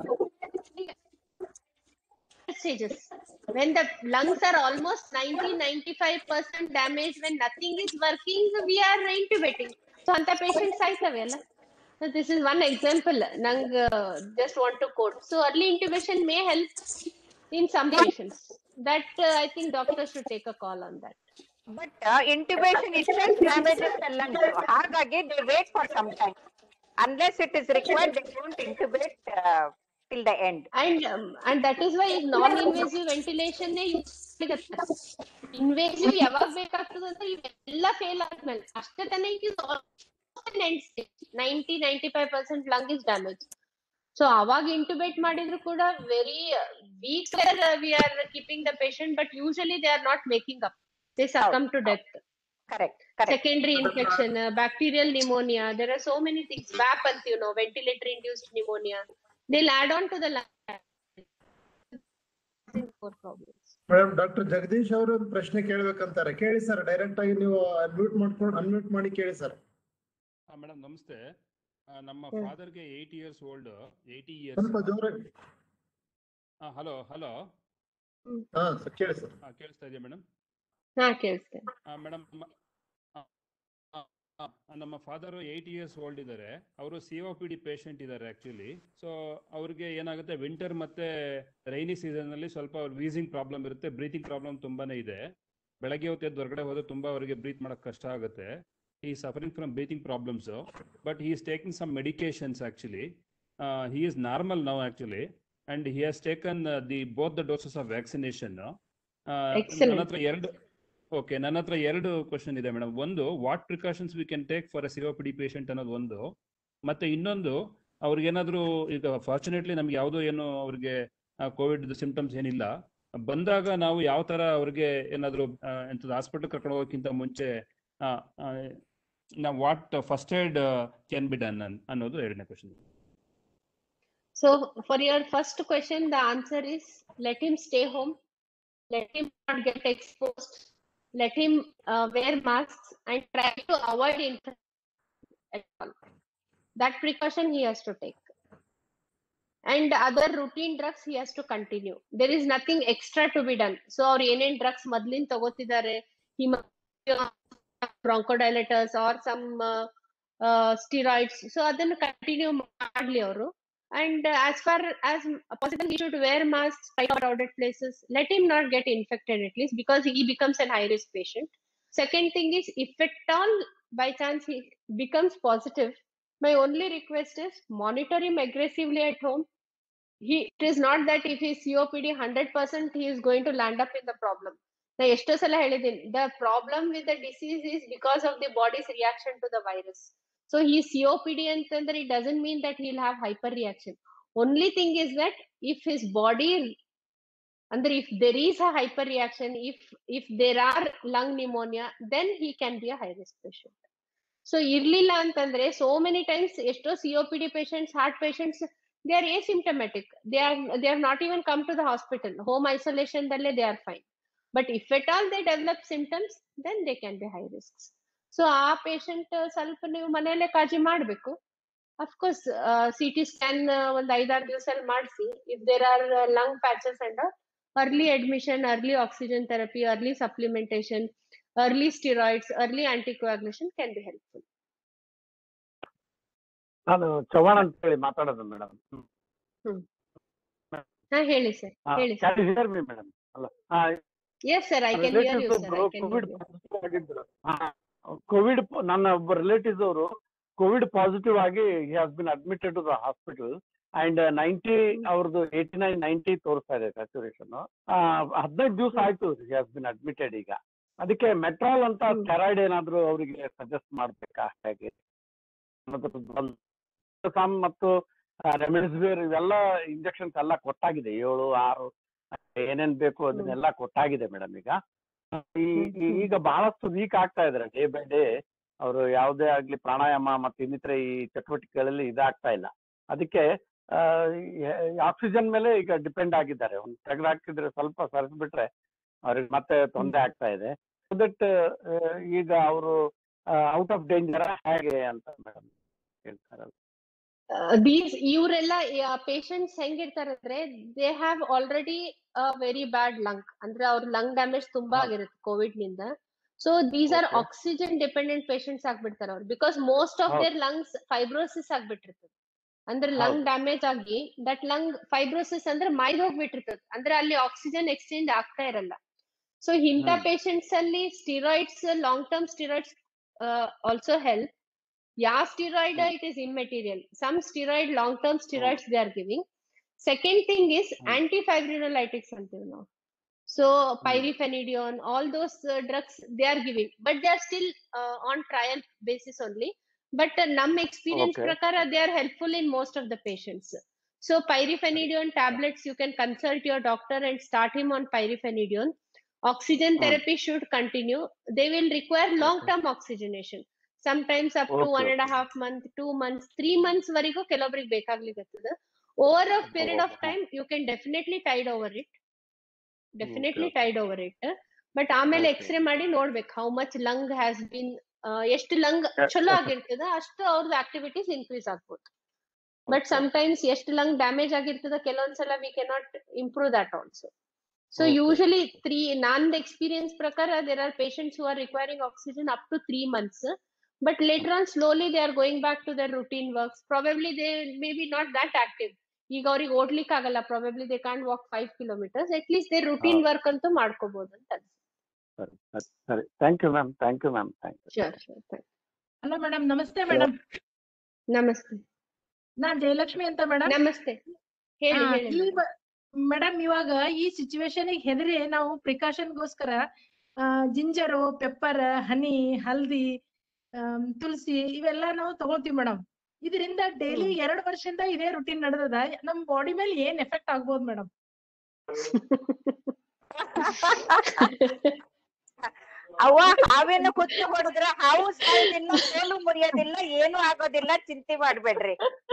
Speaker 4: stages when the lungs are almost 90 95% damaged when nothing is working we are intubating so anta patients ಆಯ್ತವೆ ಅಲ್ಲ so this is one example ನಂಗ್ just want to quote so early intubation may help in some patients that uh, i think doctors should take a call on that
Speaker 8: But uh, intubation itself damages the lungs. ಹಾಗಾಗಿ they wait for some time. Unless it is required, they don't intubate uh, till the end.
Speaker 4: and um, and that is why non invasive ventilation invasive ಯಾವಾಗ ಬೇಕಾಗ್ತದೆ ಅಂದ್ರೆ ಇವೆಲ್ಲ fail ಆದ್ಮೇಲೆ ಅಷ್ಟೇ ತಾನೇ it is ninety ninety five percent lung is damage so ಅವಾಗ intubate ಮಾಡಿದ್ರು ಕೂಡ very weak we are keeping the patient but usually they are not making up they succumb to death
Speaker 8: correct
Speaker 4: secondary infection uh, bacterial pneumonia there are so many things vap ಅಂತೀವಿ ನಾವು ventilator induced pneumonia they'll add on to the lung more problems
Speaker 5: madam doctor Jagadish ಅವರು ಒಂದು ಪ್ರಶ್ನೆ ಕೇಳ್ಬೇಕಂತಾರೆ ಕೇಳಿ sir direct ಆಗಿ ನೀವು unmute ಮಾಡ್ಕೊಂಡು unmute ಮಾಡಿ ಕೇಳಿ ಸರ್
Speaker 14: ಮೇಡಮ್ ನಮಸ್ತೆ ಆ, ನಮ್ಮ
Speaker 4: ಹ್ಮ್.
Speaker 14: ಫಾದರ್ಗೆ ಏಯ್ಟಿ ಇಯರ್ಸ್ ಓಲ್ಡ್ ಏಯ್ಟಿ
Speaker 5: ಸ್ವಲ್ಪ
Speaker 14: ಇಯರ್ಸ್
Speaker 5: ಜೋರಾಗಿ
Speaker 14: ಹಲೋ ಹಲೋ
Speaker 5: ಹಾ ಸರ್ ಕೇಳಿ ಸರ್
Speaker 14: ಕೇಳಿಸ್ತಾ ಇದೆಯಾ ಮೇಡಮ್
Speaker 4: ಹಾ ಕೇಳಿಸ್ತೇನೆ
Speaker 14: ಮೇಡಮ್ ನಮ್ಮ ಫಾದರ್ ಏಯ್ಟಿ ಇಯರ್ಸ್ ಓಲ್ಡ್ ಇದ್ದಾರೆ ಅವರು C O P D patient ಇದ್ದಾರೆ ಆಕ್ಚುಲಿ ಸೊ ಅವ್ರಿಗೆ ಏನಾಗುತ್ತೆ ವಿಂಟರ್ ಮತ್ತೆ ರೈನಿ ಸೀಸನ್ ಅಲ್ಲಿ ಸ್ವಲ್ಪ ವೀಸಿಂಗ್ ಪ್ರಾಬ್ಲಮ್ ಇರುತ್ತೆ ಬ್ರೀತಿಂಗ್ ಪ್ರಾಬ್ಲಮ್ ತುಂಬಾನೇ ಇದೆ ಬೆಳಗ್ಗೆ ಹೊತ್ತು ಎದ್ದು ಹೊರಗಡೆ ಹೋದ್ರೆ ತುಂಬಾ ಅವರಿಗೆ ಬ್ರೀತ್ ಮಾಡಕ್ ಕಷ್ಟ ಆಗುತ್ತೆ ಈ suffering from breathing problems but he is taking some medications actually he is normal now actually and he has taken the both the doses of vaccination ನನ್ನ
Speaker 4: Excellent.
Speaker 14: ಹತ್ರ ಎರಡು ಓಕೆ ನನ್ನ ಹತ್ರ ಎರಡು ಕ್ವಶನ್ ಇದೆ ಮೇಡಮ್ ಒಂದು what precautions we can take for a COPD patient ಅನ್ನೋದು ಒಂದು ಮತ್ತೆ ಇನ್ನೊಂದು ಅವ್ರಿಗೇನಾದ್ರೂ ಈಗ ಫಾರ್ಚುನೇಟ್ಲಿ ನಮ್ಗೆ ಯಾವುದೋ ಏನು ಅವ್ರಿಗೆ ಕೋವಿಡ್ ಸಿಂಪ್ಟಮ್ಸ್ ಏನಿಲ್ಲ ಬಂದಾಗ ನಾವು ಯಾವ ತರ ಅವ್ರಿಗೆ ಏನಾದ್ರು ಎಂತದ್ದು ಹಾಸ್ಪಿಟಲ್ ಕರ್ಕೊಂಡು ಹೋಗೋಕ್ಕಿಂತ ಮುಂಚೆ ಆ, ಆ, ನಾವು what first aid can be done ಅನ್ನೋದು ಎರಡನೇ question
Speaker 4: so for your first question the answer is let him stay home let him not get exposed let him uh, wear masks and try to avoid infection at all that precaution he has to take and other routine drugs he has to continue there is nothing extra to be done so ಅವ್ರು ಏನೇನ್ drugs ಮೊದ್ಲಿನ್ ತಗೋತಿದ್ದಾರೆ bronchodilators or some steroids so ಅದನ್ನು continue ಮಾಡ್ಲಿ ಅವರು and uh, as far as possible he should wear masks by crowded places let him not get infected at least because he becomes a high risk patient second thing is if at all by chance he becomes positive my only request is monitor him aggressively at home he it is not that if he's copd 100% he is going to land up in the problem ನಾ ಎಷ್ಟೋ ಸಲ ಹೇಳಿದ್ದೀನಿ the problem with the disease is because of the body's reaction to the virus so ಈ COPD ಅಂತಂದ್ರೆ it doesn't mean that he'll have hyper reaction only thing is that if his body ಅಂದ್ರೆ if there is a hyper reaction if if there are lung pneumonia then he can be a high risk patient so ಇರ್ಲಿಲ್ಲ ಅಂತಂದ್ರೆ so many times ಎಷ್ಟೋ COPD patients heart patients they are asymptomatic they are they are not even come to the hospital home isolation ದಲ್ಲೇ they are fine but if at all they develop symptoms then they can be high risk so ಆ patient ಸ್ವಲ್ಪ ನೀವು ಮನೆಯಲ್ಲೇ ಕಾಳಜಿ ಮಾಡಬೇಕು of course C T scan ಒಂದ್ ಐದಾರು ದಿವಸ ಮಾಡಿಸಿ if there are lung patches and early admission early oxygen therapy early supplementation early steroids early anticoagulation can be helpful
Speaker 16: ನಾನು ಚವ್ಹಾಣ್ ಅಂತ ಹೇಳಿ ಮಾತಾಡೋದು ಮೇಡಮ್
Speaker 4: ಹ್ಮ್ ಹಾ ಹೇಳಿ ಸರ್ ಹೇಳಿ ಸರ್
Speaker 16: ಹಿಯರ್ ಮಿ ಮೇಡಮ್ ಅಲ್ಲ
Speaker 4: yes sir I can hear you sir I can
Speaker 16: covid ಆಗಿದ್ರು covid ನನ್ನ ಒಬ್ಬ ರಿಲೇಟಿವ್ಸ್ ಅವರು ಕೋವಿಡ್ ಪಾಸಿಟಿವ್ ಆಗಿ he has been admitted to the hospital and ninety ಅವ್ರದ್ದು ಏಯ್ಟಿ ನೈನ್ ನೈಂಟಿ ತೋರಿಸ್ತಾ ಇದೆ ಸ್ಯಾಚುರೇಷನ್ ಹದಿನೈದು ದಿವಸ ಆಯ್ತು ಹಿ ಹ್ಯಾಸ್ ಬಿನ್ ಅಡ್ಮಿಟೆಡ್ ಈಗ ಅದಕ್ಕೆ ಮೆಟ್ರಾಲ್ ಅಂತ ಥೆರೈಡ್ ಏನಾದ್ರು ಅವರಿಗೆ ಸಜೆಸ್ಟ್ ಮಾಡ್ಬೇಕಾ ಹೇಗೆ ಸಾಮ್ ಮತ್ತು ರೆಮಿಡಿಸಿವಿರ್ ಇವೆಲ್ಲ ಇಂಜೆಕ್ಷನ್ಸ್ ಎಲ್ಲ ಕೊಟ್ಟಾಗಿದೆ ಏಳು ಆರು ಏನೇನ್ ಬೇಕು ಅದನ್ನೆಲ್ಲ ಕೊಟ್ಟಾಗಿದೆ ಮೇಡಮ್ ಈಗ ಈ- ಈ- ಈಗ ಬಹಳಷ್ಟು ವೀಕ್ ಆಗ್ತಾ ಇದಾರೆ ಡೇ ಬೈ ಡೇ ಅವರು ಯಾವುದೇ ಆಗ್ಲಿ ಪ್ರಾಣಾಯಾಮ ಮತ್ತೆ ಇನ್ನಿತರ ಈ ಚಟುವಟಿಕೆಗಳಲ್ಲಿ ಇದಾಗ್ತಾ ಇಲ್ಲ ಅದಕ್ಕೆ ಆಕ್ಸಿಜನ್ ಮೇಲೆ ಈಗ ಡಿಪೆಂಡ್ ಆಗಿದ್ದಾರೆ ಒಂದು ತೆಗೆದು ಹಾಕಿದ್ರೆ ಸ್ವಲ್ಪ ಸರಿಸ್ಬಿಟ್ರೆ ಅವ್ರಿಗೆ ಮತ್ತೆ ತೊಂದರೆ ಆಗ್ತಾ ಇದೆ ಸೊ ದಟ್ ಈಗ ಅವರು ಔಟ್ ಆಫ್ ಡೇಂಜರ್ ಹೇಗೆ ಅಂತ ಮೇಡಮ್ ಹೇಳ್ತಾರಲ್ಲ
Speaker 4: ದೀಸ್ ಇವರೆಲ್ಲ ಪೇಷಂಟ್ಸ್ ಹೆಂಗಿರ್ತಾರೆ ಅಂದ್ರೆ they have already very bad lung ಅಂದ್ರೆ ಅವ್ರ ಲಂಗ್ ಡ್ಯಾಮೇಜ್ ತುಂಬಾ ಆಗಿರುತ್ತೆ ಕೋವಿಡ್ ನಿಂದ so these are
Speaker 17: Okay.
Speaker 4: Oxygen dependent patients ಆಗ್ಬಿಡ್ತಾರೆ ಅವ್ರು ಬಿಕಾಸ್ ಮೋಸ್ಟ್ ಆಫ್
Speaker 17: ಹೌದು.
Speaker 4: ದೇರ್ ಲಂಗ್ಸ್ ಫೈಬ್ರೋಸಿಸ್ ಆಗ್ಬಿಟ್ಟಿರ್ತದೆ ಅಂದ್ರೆ ಲಂಗ್
Speaker 17: ಹೌದು.
Speaker 4: ಡ್ಯಾಮೇಜ್ ಆಗಿ ದಟ್ ಲಂಗ್ ಫೈಬ್ರೋಸಿಸ್ ಅಂದ್ರೆ ಮೈದ್ ಹೋಗ್ಬಿಟ್ಟಿರ್ತದೆ ಅಂದ್ರೆ ಅಲ್ಲಿ ಆಕ್ಸಿಜನ್ ಎಕ್ಸ್ಚೇಂಜ್ ಆಗ್ತಾ ಇರಲ್ಲ ಸೊ ಇಂಥ
Speaker 17: ಹ್ಮ್.
Speaker 4: ಪೇಷಂಟ್ಸ್ ಅಲ್ಲಿ steroids long term steroids also help ಯಾವ steroid it is immaterial some steroid long term steroids they are giving second thing is antifibrinolytics ಅಂತೀವಿ ನಾವು so pyriphenidione all those uh, drugs they are giving but they are still uh, on trial basis only but uh, ನಮ್ experience
Speaker 17: Okay.
Speaker 4: ಪ್ರಕಾರ they are helpful in most of the patients so pyriphenidione tablets you can consult your doctor and start him on pyriphenidione oxygen
Speaker 17: Hmm.
Speaker 4: therapy should continue they will require long term oxygenation sometimes up to
Speaker 17: Okay,
Speaker 4: one and a
Speaker 17: okay.
Speaker 4: half month two months three months ವರೆಗೂ ಕೆಲವೊಬ್ರಿಗೆ ಬೇಕಾಗ್ಲಿಕ್ಕತ್ತದ over a period of time you can definitely tide over it definitely tide over it but ಆಮೇಲೆ
Speaker 17: Okay.
Speaker 4: X-ray ಮಾಡಿ ನೋಡ್ಬೇಕು how much lung has been ಎಷ್ಟು lung
Speaker 17: Yes,
Speaker 4: ಚಲೋ
Speaker 17: yes.
Speaker 4: ಆಗಿರ್ತದ ಅಷ್ಟು ಅವ್ರದ್ದು ಆಕ್ಟಿವಿಟೀಸ್ ಇನ್ಕ್ರೀಸ್ ಆಗ್ಬೋದು ಬಟ್ ಸಮಟೈಮ್ಸ್ ಎಷ್ಟು ಲಂಗ್ ಡ್ಯಾಮೇಜ್ ಆಗಿರ್ತದ ಕೆಲವೊಂದ್ಸಲ we cannot improve that also so
Speaker 17: Okay.
Speaker 4: Usually three ನಂದ್ ಎಕ್ಸ್ಪೀರಿಯನ್ಸ್ ಪ್ರಕಾರ there are patients who are requiring oxygen up to three months but later on slowly they are going back to their routine works probably they may be not that active ಈಗ ಅವ್ರಿಗೆ ಓಡ್ಲಿಕ್ಕೆ ಆಗಲ್ಲ probably they can't walk five kilometres at least they routine work ಅಂತೂ ಮಾಡ್ಕೋಬಹುದು ಅಂತ
Speaker 16: ಸರಿ ಸರಿ ಸರಿ thank you ma'am thank you ma'am thank you
Speaker 4: sure sure
Speaker 18: hello madam ನಮಸ್ತೆ ಮೇಡಮ್
Speaker 4: ನಮಸ್ತೆ
Speaker 18: ನಾನ್ ಜಯಲಕ್ಷ್ಮಿ ಅಂತ ಮೇಡಮ್
Speaker 4: ನಮಸ್ತೆ ಹೇಳಿ ಹೇಳಿ
Speaker 18: ಮೇಡಮ್ ಇವಾಗ ಈ ಸಿಚುವೇಶನ್ ಹೆದರಿ ನಾವು ಪ್ರಿಕಾಷನ್ ಗೋಸ್ಕರ ಜಿಂಜರು ಪೆಪ್ಪರ್ ಹನಿ ಹಲ್ದಿ ಆಮ್, ತುಳಸಿ ಇವೆಲ್ಲ ನಾವು ತಗೊಳ್ತೀವಿ ಮೇಡಮ್ ಇದರಿಂದ ಡೈಲಿ ಎರಡು ವರ್ಷದಿಂದ ಇದೇ ರುಟೀನ್ ನಡೆದದ ನಮ್ ಬಾಡಿ ಮೇಲೆ ಏನ್ ಎಫೆಕ್ಟ್ ಆಗ್ಬೋದು ಮೇಡಮ್
Speaker 8: ಅವ್ವ ಹಾವಿನ ಕುತ್ತು ಹೊಡೆದ್ರ ಹಾವು ಸಾಯೋದಿಲ್ಲ ಕೋಲು ಮುರಿಯೋದಿಲ್ಲ ಏನು ಆಗೋದಿಲ್ಲ ಚಿಂತೆ ಮಾಡ್ಬೇಡ್ರಿ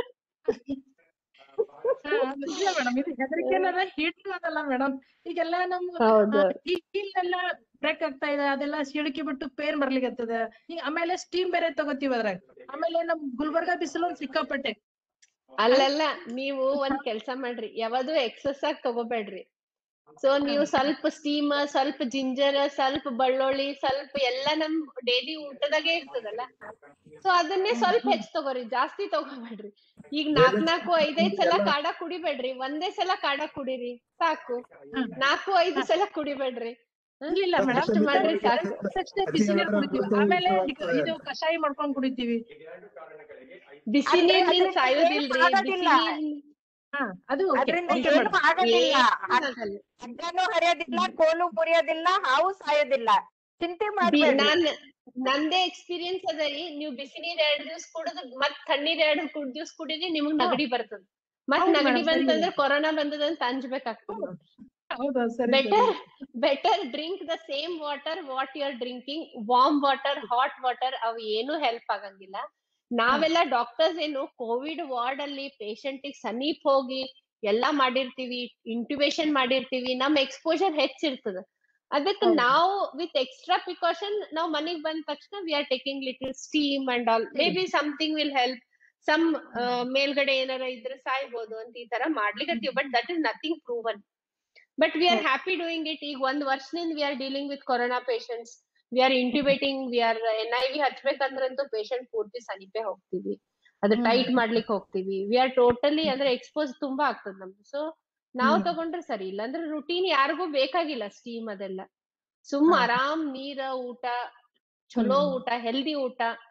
Speaker 18: ಮೇಡಮ್ ಇದು ಹೆದರಿಕೆನಾರ ಹಿಟ್ಟು ಅದಲ್ಲ ಮೇಡಮ್ ಈಗೆಲ್ಲ ನಮ್
Speaker 4: ಹೌದು.
Speaker 18: ಎಲ್ಲ ಬ್ರೇಕ್ ಆಗ್ತಾ ಇದೆ ಅದೆಲ್ಲ ಸಿಳಕಿ ಬಿಟ್ಟು ಪೇನ್ ಬರ್ಲಿಕತ್ತದ ಈಗ ಆಮೇಲೆ ಸ್ಟೀಮ್ ಬೇರೆ ತಗೋತೀವಿ ಅದ್ರಾಗ ಆಮೇಲೆ ನಮ್ ಗುಲ್ಬರ್ಗಾ ಬಿಸಿಲು ಒಂದ್ ಸಿಕ್ಕಾಪಟ್ಟೆ
Speaker 4: ಅಲ್ಲಲ್ಲ ನೀವು ಒಂದ್ ಕೆಲ್ಸ ಮಾಡ್ರಿ ಯಾವ್ದು ಎಕ್ಸಸ್ ಆಗಿ ತಗೋಬೇಡ್ರಿ ಸೊ ನೀವು ಸ್ವಲ್ಪ ಸ್ಟೀಮ್ ಸ್ವಲ್ಪ ಜಿಂಜರ್ ಸ್ವಲ್ಪ ಬೆಳ್ಳುಳ್ಳಿ ಸ್ವಲ್ಪ ಎಲ್ಲ ನಮ್ ಡೈಲಿ ಊಟದಾಗೆ ಇರ್ತದಲ್ಲ ಸೊ ಅದನ್ನೇ ಸ್ವಲ್ಪ ಹೆಚ್ಚ್ ತಗೋರಿ ಜಾಸ್ತಿ ತಗೋಬೇಡ್ರಿ ಈಗ ನಾಕ್ ನಾಲ್ಕು ಐದೈದ್ ಸಲ ಕಾಡ ಕುಡಿಬೇಡ್ರಿ ಒಂದೇ ಸಲ ಕಾಡ ಕುಡೀರಿ ಸಾಕು ನಾಲ್ಕು ಐದು ಸಲ ಕುಡಿಬೇಡ್ರಿ ಹ?
Speaker 18: ಇಲ್ಲ ಮೇಡಮ್
Speaker 4: ಅಷ್ಟ್ ಮಾಡ್ರಿ ಸಾಕು
Speaker 18: ತಕ್ಷಣ ಬಿಸಿ ನೀರ್ ಕುಡಿತೀವಿ ಆಮೇಲೆ ಇದು- ಇದು ಕಷಾಯ ಮಾಡ್ಕೊಂಡ್ ಕುಡಿತೀವಿ
Speaker 4: ಬಿಸಿ
Speaker 8: ಅಂದ್ರೆ
Speaker 4: ನೀರ್ನಿಂದ
Speaker 8: ಅದ್ರಿಂದ
Speaker 4: ಸಾಯೋದಿಲ್ರಿ
Speaker 8: ಏನು
Speaker 4: ಬಿಸಿ
Speaker 8: ಆಗೋದಿಲ್ಲ.
Speaker 4: ನೀರ್
Speaker 18: ಹಾ ಅದು okay.
Speaker 8: ಅದ್ರಿಂದ
Speaker 18: Okay
Speaker 8: ಏನು
Speaker 18: madam.
Speaker 8: ಆಗೋದಿಲ್ಲ
Speaker 4: ಏನ್ ಆಗಲ್ಲ.
Speaker 8: ಹಗ್ಗನೂ ಹರಿಯೋದಿಲ್ಲ ಕೋಲು ಮುರಿಯೋದಿಲ್ಲ ಹಾವು ಸಾಯೋದಿಲ್ಲ ಚಿಂತೆ
Speaker 4: ಬಿ-
Speaker 8: ಮಾಡ್ಬೇಡ್ರಿ
Speaker 4: ನಾನ್ ನಂದೇ ಎಕ್ಸ್ಪೀರಿಯನ್ಸ್ ಅದ ರೀ ನೀವು ಬಿಸಿ ನೀರ್ ಎರಡ್ ದಿವ್ಸ ಕುಡಿದ್ ಮತ್ ತಣ್ಣೀರ್ ಎರಡ್ ಕುಡ್ ದಿವ್ಸ ಕುಡೀರಿ ನಿಮಗ್ ನೆಗಡಿ ಬರ್ತದ ಮತ್
Speaker 18: ಹೌದ್
Speaker 4: ನೆಗಡಿ
Speaker 18: madam, ಸರಿ
Speaker 4: ಬಂತಂದ್ರ ಕೊರೋನಾ ಬಂದದಂತ ಅಂಜ್ಬೇಕಾಗ್ತದ
Speaker 18: ಹೌದಾ ಸರಿ
Speaker 4: better better drink the same water what you are drinking warm water hot water ಅವು ಏನು ಹೆಲ್ಪ್ ಆಗಂಗಿಲ್ಲ ನಾವೆಲ್ಲ ಡಾಕ್ಟರ್ಸ್ ಏನು ಕೋವಿಡ್ ವಾರ್ಡ್ ಅಲ್ಲಿ patient ಗೆ ಸಮೀಪ ಹೋಗಿ ಎಲ್ಲಾ ಮಾಡಿರ್ತೀವಿ ಇಂಟ್ಯುಬೇಷನ್ ಮಾಡಿರ್ತೀವಿ ನಮ್ ಎಕ್ಸ್ಪೋಜರ್ ಹೆಚ್ಚಿರ್ತದ ಅದಕ್ಕೆ
Speaker 18: ಹೌದು.
Speaker 4: ನಾವು ವಿತ್ ಎಕ್ಸ್ಟ್ರಾ ಪ್ರಿಕಾಷನ್ ನಾವ್ ಮನೆಗ್ ಬಂದ ತಕ್ಷಣ we are taking little steam and all may be something will help some ಮೇಲ್ಗಡೆ ಏನಾರ ಇದ್ರೆ ಸಾಯ್ಬೋದು ಅಂತ ಈ ತರ ಮಾಡ್ಲಿಕತ್ತೀವಿ but that is nothing proven but we are happy doing it ಈಗ ಒಂದ್ ವರ್ಷದಿಂದ we are dealing with corona patients we are intubating we are N I V ಹಚ್ಬೇಕಂದ್ರಂತೂ ಪೇಷಂಟ್ ಪೂರ್ತಿ ಸಮೀಪೆ ಹೋಗ್ತೀವಿ ಅದು
Speaker 18: ಹ್ಮ್.
Speaker 4: ಟೈಟ್ ಮಾಡ್ಲಿಕ್ಕೆ ಹೋಗ್ತೀವಿ ವಿ ಆರ್ ಟೋಟಲಿ ಅಂದ್ರೆ ಎಕ್ಸ್ಪೋಸ್ ತುಂಬಾ ಆಗ್ತದ ನಮ್ದು ಸೊ ನಾವು
Speaker 18: ಹ್ಮ್.
Speaker 4: ತಗೊಂಡ್ರೆ ಸರಿ ಇಲ್ಲ ಅಂದ್ರೆ ರುಟೀನ್ ಯಾರಿಗೂ ಬೇಕಾಗಿಲ್ಲ ಸ್ಟೀಮ್ ಅದೆಲ್ಲ ಸುಮ್ಮ
Speaker 18: ಹಾ.
Speaker 4: ಆರಾಮ್ ನೀರ ಊಟ ಚಲೋ
Speaker 18: ಹ್ಮ್.
Speaker 4: ಊಟ ಹೆಲ್ದಿ ಊಟ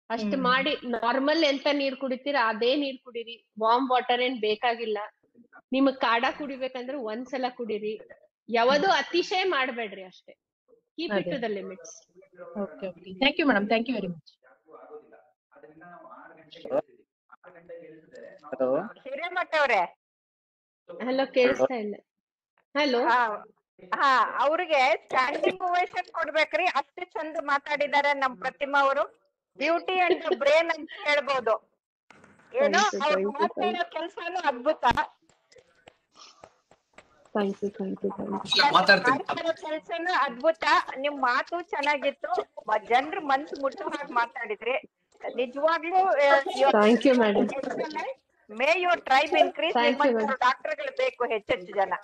Speaker 4: ಅಷ್ಟ್
Speaker 18: ಹ್ಮ್.
Speaker 4: ಮಾಡಿ ನಾರ್ಮಲ್ ಎಂತ ನೀರ್ ಕುಡಿತೀರ ಅದೇ ನೀರ್ ಕುಡೀರಿ ವಾರ್ಮ್ ವಾಟರ್ ಏನ್ ಬೇಕಾಗಿಲ್ಲ ನಿಮಗ್ ಕಾಡ ಕುಡಿಬೇಕಂದ್ರೆ ಒಂದ್ಸಲ ಕುಡೀರಿ ಯಾವದು ಅತಿಶಯ ಮಾಡ್ಬೇಡ್ರಿ ಅಷ್ಟೇ ಕೀಪ್ ಇಟ್
Speaker 18: ಅದೇ.
Speaker 4: To the limits
Speaker 18: okay okay thank you madam thank you very much
Speaker 15: hello
Speaker 8: Hiremath ಅವ್ರೆ
Speaker 4: ಹಲೋ ಕೇಳಿಸ್ತಾ ಇಲ್ಲ ಹಲೋ
Speaker 8: ಹಾ ಹಾ ಅವ್ರಿಗೆ ಸ್ಟ್ಯಾಂಡಿಂಗ್ ಓವೇಷನ್ ಕೊಡ್ಬೇಕ್ರಿ ಅಷ್ಟು ಚಂದ ಮಾತಾಡಿದಾರೆ ನಮ್ ಪ್ರತಿಮಾ ಅವರು ಬ್ಯೂಟಿ ಅಂಡ್ ಬ್ರೇನ್ ಅಂತ ಹೇಳ್ಬೋದು ಏನೋ
Speaker 4: Thank you,
Speaker 8: ಅವ್ರು
Speaker 4: thank you,
Speaker 8: ಮಾಡ್ತಾ ಇರೋ ಕೆಲ್ಸಾನು ಅದ್ಭುತ
Speaker 4: thank you thank you thank
Speaker 1: ಇಲ್ಲ, ಮಾತಾಡ್ತೀನಿ
Speaker 8: ಮಾಡ್ತಾ ಇರೋ ಕೆಲ್ಸನು ಅದ್ಭುತ ನಿಮ್ ಮಾತು ಚೆನ್ನಾಗಿತ್ತು ಜನರ ಮನ್ಸು ಮುಟ್ಟೋ ಹಾಗೆ ಮಾತಾಡಿದ್ರಿ ನಿಜವಾಗ್ಲೂ
Speaker 4: Thank you, madam.
Speaker 8: May your tribe increase
Speaker 4: Thank you,
Speaker 8: ನಿಮ್ಮಂತ ಡಾಕ್ಟರ್ಗಳು ಬೇಕು ಹೆಚ್ಚೆಚ್ಚು ಜನ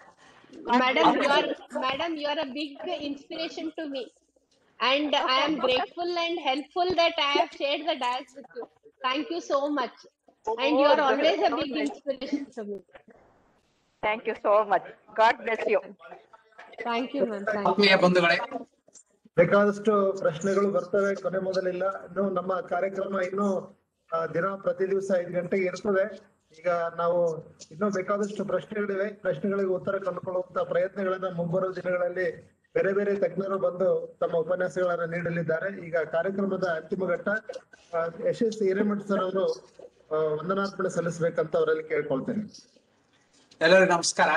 Speaker 4: madam you are madam you are a big inspiration to me and i am grateful and helpful that i have shared the dais with you thank you so much and you are always a big inspiration to me
Speaker 8: thank you so much God bless you
Speaker 4: thank you ma'am thank you
Speaker 1: ಆತ್ಮೀಯ ಬಂಧುಗಳೇ
Speaker 5: ಬೇಕಾದಷ್ಟು ಪ್ರಶ್ನೆಗಳು ಬರ್ತವೆ ಕೊನೆ ಮೊದಲಿಲ್ಲ ಇನ್ನು ನಮ್ಮ ಕಾರ್ಯಕ್ರಮ ಇನ್ನು ಆ, ದಿನ ಪ್ರತಿ ದಿವಸ ಐದು ಗಂಟೆಗೆ ಇರ್ತದೆ ಈಗ ನಾವು ಇನ್ನೂ ಬೇಕಾದಷ್ಟು ಪ್ರಶ್ನೆಗಳಿವೆ ಪ್ರಶ್ನೆಗಳಿಗೆ ಉತ್ತರ ಕಂಡುಕೊಳ್ಳುವಂತ ಪ್ರಯತ್ನಗಳನ್ನ ಮುಂಬರುವ ದಿನಗಳಲ್ಲಿ ಬೇರೆ ಬೇರೆ ತಜ್ಞರು ಬಂದು ತಮ್ಮ ಉಪನ್ಯಾಸಗಳನ್ನ ನೀಡಲಿದ್ದಾರೆ ಈಗ ಕಾರ್ಯಕ್ರಮದ ಅಂತಿಮ ಘಟ್ಟ ಆ, ಯಶಸ್ ಹಿರೇಮಠ್ ಸರ್ ಅವರು ಆ, ವಂದನಾರ್ಪಣೆ ಸಲ್ಲಿಸಬೇಕಂತ ಅವರಲ್ಲಿ ಕೇಳ್ಕೊಳ್ತೇನೆ
Speaker 1: ಎಲ್ಲರಿಗೂ ನಮಸ್ಕಾರ